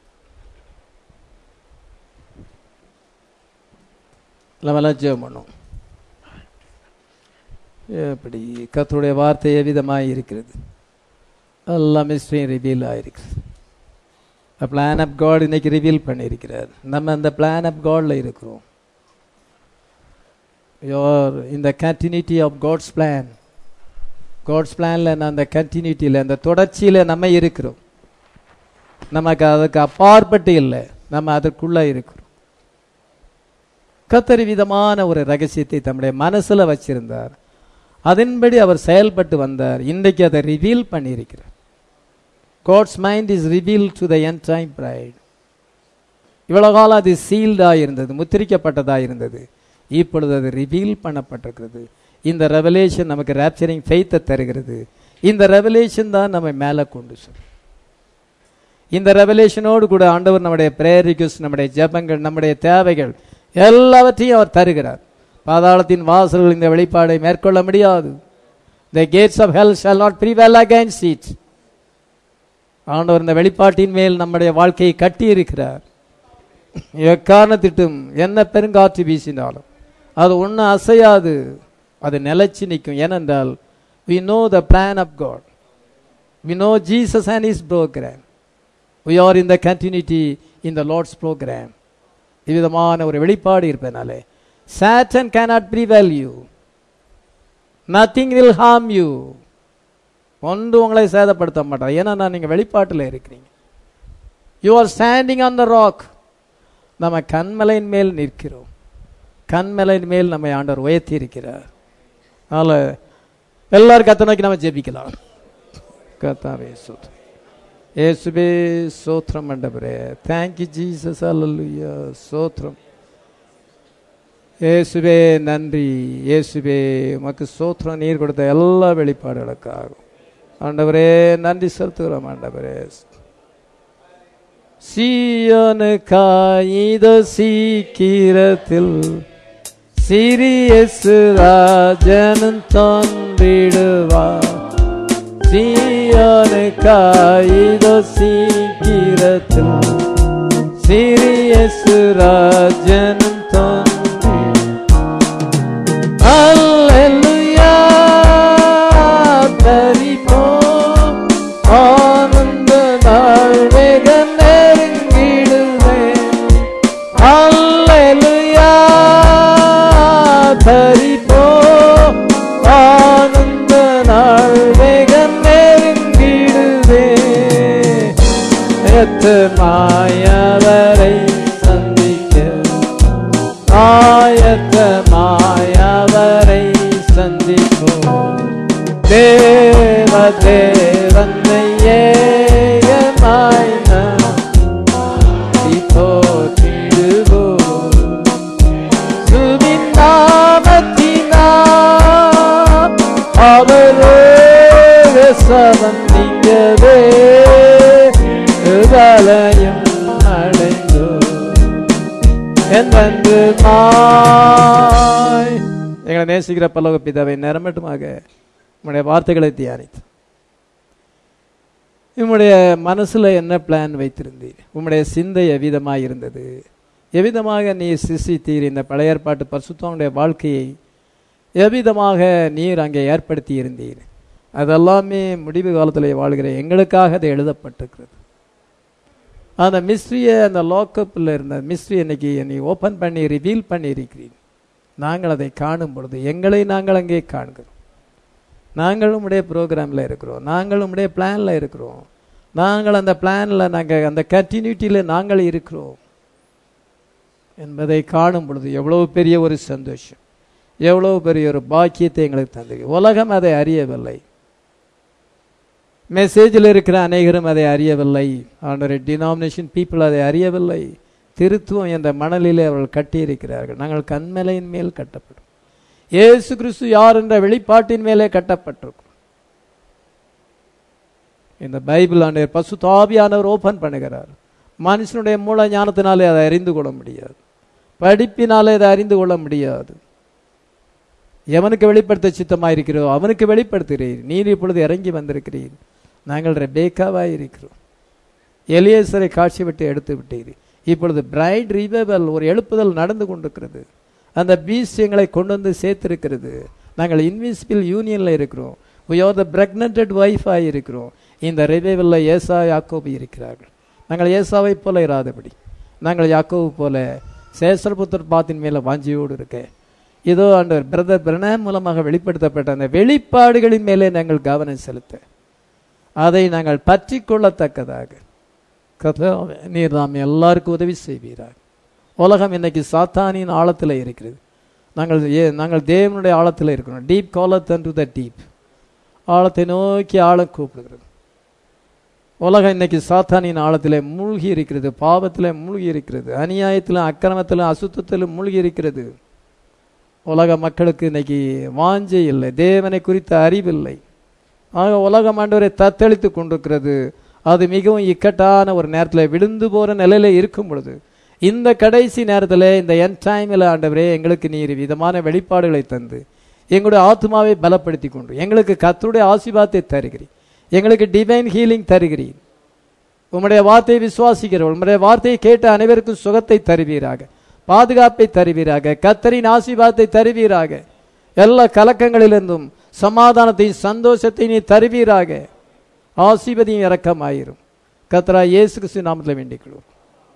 நம்மலாம் ஜெபம் பண்ணும் எப்படி கத்தருடைய வார்த்தை எவ்விதமாய் இருக்கிறது எல்லா மிஸ்ட்ரியும் ரிவீல் ஆயிருக்கிறது பிளான் ஆஃப் காட் இன்னைக்கு ரிவீல் பண்ணியிருக்கிறார் நம்ம அந்த பிளான் ஆஃப் காட்ல இருக்கிறோம் யோர் இந்த continuity of God's plan God's பிளான்ல அந்த கண்டினியூட்டியில் அந்த தொடர்ச்சியில நம்ம இருக்கிறோம் நமக்கு அதுக்கு அப்பாற்பட்டு இல்லை நம்ம அதற்குள்ள இருக்கிறோம் கத்தரி விதமான ஒரு ரகசியத்தை தம்முடைய மனசுல வச்சிருந்தார் அதன்படி அவர் செயல்பட்டு வந்தார் இன்றைக்கு அதை ரிவீல் பண்ணியிருக்கிறார் God's mind is reveal to the end time bride இவ்வளவு காலம் அது சீல்டா இருந்தது முத்திரிக்கப்பட்டதா இருந்தது இப்பொழுது அது ரிவீல் பண்ணப்பட்டிருக்கிறது இந்த ரெவலேஷன் நமக்கு ரேப்சரிங் ஃபெய்த்தை தருகிறது இந்த ரெவலேஷன் தான் நம்மை மேலே கொண்டு செல்லும் இந்த ரெவலேஷனோடு கூட ஆண்டவர் நம்முடைய பிரேயர் ரிக்வஸ்ட் நம்முடைய ஜெபங்கள் நம்முடைய தேவைகள் எல்லாவற்றையும் அவர் தருகிறார் பாதாளத்தின் வாசல்கள் இந்த வெளிப்பாடை மேற்கொள்ள முடியாது the gates of hell shall not prevail against it ஆண்டவர் இந்த வெளிப்பாட்டின் மேல் நம்முடைய வாழ்க்கையை கட்டி இருக்கிறார் எக்காரணத்திட்டும் என்ன பெருங்காற்று வீசினாலும் அது ஒன்றும் அசையாது அது நிலைச்சு நிற்கும் ஏனென்றால் we know the plan of God we know Jesus and is program we are in the continuity in the Lord's program இவ்விதமான ஒரு வெளிப்பாடு இருப்பதனாலே Satan cannot prevail you nothing will harm you ஒன்று உங்களை சேதப்படுத்த மாட்டார் ஏன்னா நான் நீங்கள் வெளிப்பாட்டில் இருக்கிறீங்க you are standing on the rock நம்ம கண்மலையின் மேல் நிற்கிறோம் கண்மலையின் மேல் நம்மை ஆண்டவர் உயர்த்தி இருக்கிறார் அதனால எல்லாரும் கத்த நோக்கி நம்ம ஜெபிக்கலாம் கத்தாவே சோத்ரம் ஏசுபே சோத்ரம் மண்டபரே தேங்க்யூ ஜீசஸ் அல்லலுயா சோத்ரம் இயேசுவே நன்றி இயேசுவே உமக்கு சோத்திரம் நீர் கொடுத்த எல்லா வெளிப்பாடுகளுக்காகும் ஆண்டவரே நன்றி செலுத்துகிறோம் ஆண்டவரே சீயோனு காயித சீக்கிரத்தில் சிறியசு ராஜனும் தோன்றிடுவா சீயோனு காயித சீக்கிரத்தில் சிறியசு ராஜனும் தோன்றிடுவா அல்லேலூயா தரிப்போம் ஆனந்த நாள் வெக நெருங்கிடுவேன் என்றென்று மாய் எங்களை நேசிக்கிற பல்லவ பிதாவை நிரம்பட்டுமாக உம்முடைய வார்த்தைகளை தியானித்து உம்முடைய மனசுல என்ன பிளான் வைத்திருந்தீர் உம்முடைய சிந்தை எவ்விதமாக இருந்தது எவ்விதமாக நீர் சிசித்தீர் இந்த பழைய ஏற்பாட்டு பரிசுத்தவனுடைய வாழ்க்கையை எவ்விதமாக நீர் அங்கே ஏற்படுத்தி இருந்தீர் அதெல்லாமே முடிவு காலத்தில் வாழ்கிற எங்களுக்காக அது எழுதப்பட்டிருக்கிறது அந்த மிஸ்ட்ரியை அந்த லாக்கப்பில் இருந்த மிஸ்ட்ரி இன்னைக்கு நீ ஓப்பன் பண்ணி ரிவீல் பண்ணி இருக்கிறீர் நாங்கள் அதை காணும் பொழுது எங்களை நாங்கள் அங்கே காண்கிறோம் நாங்களும் உடைய ப்ரோக்ராமில் இருக்கிறோம் நாங்களும் உடைய பிளானில் இருக்கிறோம் நாங்கள் அந்த பிளானில் நாங்கள் அந்த கண்டினியூட்டியில் நாங்கள் இருக்கிறோம் என்பதை காணும் பொழுது எவ்வளவு பெரிய ஒரு சந்தோஷம் எவ்வளவு பெரிய ஒரு பாக்கியத்தை எங்களுக்கு தந்தது உலகம் அதை அறியவில்லை மெசேஜில் இருக்கிற அநேகரும் அதை அறியவில்லை ஆண்டரை டினாமினேஷன் பீப்புள் அதை அறியவில்லை திருத்துவம் என்ற மணலிலே அவர்கள் கட்டியிருக்கிறார்கள் நாங்கள் கண்மலையின் மேல் கட்டப்படும் இயேசு கிறிஸ்து யார் என்ற வெளிப்பாட்டின் மேலே கட்டப்பட்டிருக்கும் இந்த பைபிள் ஆண்டவர் பசு தாபியானவர் ஓபன் பண்ணுகிறார் மனுஷனுடைய மூல ஞானத்தினாலே அதை அறிந்து கொள்ள முடியாது படிப்பினாலே அதை அறிந்து கொள்ள முடியாது எவனுக்கு வெளிப்படுத்த சித்தமாக இருக்கிறதோ அவனுக்கு வெளிப்படுத்துகிறீர் நீர் இப்பொழுது இறங்கி வந்திருக்கிறீர் நாங்கள் ரெபேக்காவாய் இருக்கிறோம் எலியேசரை காட்சி விட்டு எடுத்து விட்டீர் இப்பொழுது பிரைட் ரிவைவல் ஒரு எழுப்புதல் நடந்து கொண்டிருக்கிறது அந்த பீஸ் எங்களை கொண்டு வந்து சேர்த்திருக்கிறது நாங்கள் இன்விசிபிள் யூனியன்ல இருக்கிறோம் we are the pregnanted wife ஆகி இருக்கிறோம் இந்த ரிவைவல்ல ஏசா யாக்கோபு இருக்கிறார்கள் நாங்கள் ஏசாவை போல இராதபடி நாங்கள் யாக்கோபு போல சேசரபுத்தர் பாத்தின் மேல வாஞ்சியோடு இருக்க இதோ ஆண்டவர் பிரதர் பிரணாம் மூலமாக வெளிப்படுத்தப்பட்ட அந்த வெளிப்பாடுகளின் மேலே நாங்கள் கவனம் செலுத்த அதை நாங்கள் பற்றி கொள்ளத்தக்கதாக கர்த்தாவே, நீர் நாம் எல்லாருக்கும் உதவி செய்வீராக உலகம் இன்னைக்கு சாத்தானின் ஆழத்தில் இருக்கிறது நாங்கள் ஏ- நாங்கள் தேவனுடைய ஆழத்தில் இருக்கிறோம் டீப் காலத் டு த டீப் ஆழத்தை நோக்கி ஆழம் கூப்பிடுகிறது உலகம் இன்னைக்கு சாத்தானின் ஆழத்திலே மூழ்கி இருக்கிறது பாவத்திலே மூழ்கி இருக்கிறது அநியாயத்திலும் அக்கிரமத்திலும் அசுத்தத்திலும் மூழ்கி இருக்கிறது உலக மக்களுக்கு இன்னைக்கு வாஞ்சை இல்லை தேவனை குறித்த அறிவில்லை ஆக உலகம் ஆண்டவரை தத்தளித்து கொண்டிருக்கிறது அது மிகவும் இக்கட்டான ஒரு நேரத்தில் விழுந்து போற நிலையில இருக்கும் பொழுது இந்த கடைசி நேரத்தில் இந்த என் டைமில் ஆண்டவரே எங்களுக்கு நீர் விதமான வெளிப்பாடுகளை தந்து எங்களுடைய ஆத்மாவை பலப்படுத்தி கொண்டு எங்களுக்கு கர்த்தருடைய ஆசீர்வாதத்தை தருகிறீர் எங்களுக்கு டிவைன் ஹீலிங் தருகிறீர் உம்முடைய வார்த்தையை விசுவாசிக்கிறோம் உம்முடைய வார்த்தையை கேட்ட அனைவருக்கும் சுகத்தை தருவீராக பாதுகாப்பை தருவீராக கத்தரின் ஆசீர்வாதத்தை தருவீராக எல்லா கலக்கங்களிலிருந்தும் சமாதானத்தையும் சந்தோஷத்தை நீ தருவீராக ஆசீர்வதியும் இரக்கமாயிரும் கத்தரா இயேசு கிறிஸ்து நாமத்தில் வேண்டிக் கொள்வோம்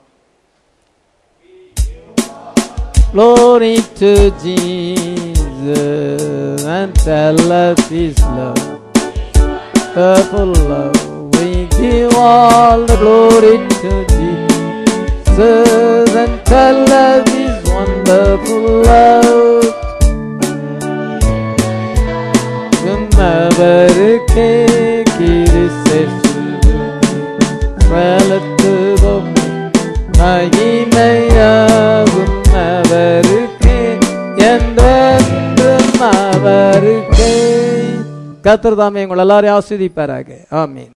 Glory to Jesus and tell us His love. Purple love, we give all the glory to Jesus and tell us His wonderful love. உன்னவருக்கே கிறிஸ்து வளர்த்துவோம் மகிமையாகும் அவருக்கே என்றென்றும் அவருக்கே கத்தர் தாமே உங்கள் எல்லாரையும் ஆஸ்வதிப்பாராக ஆமீன்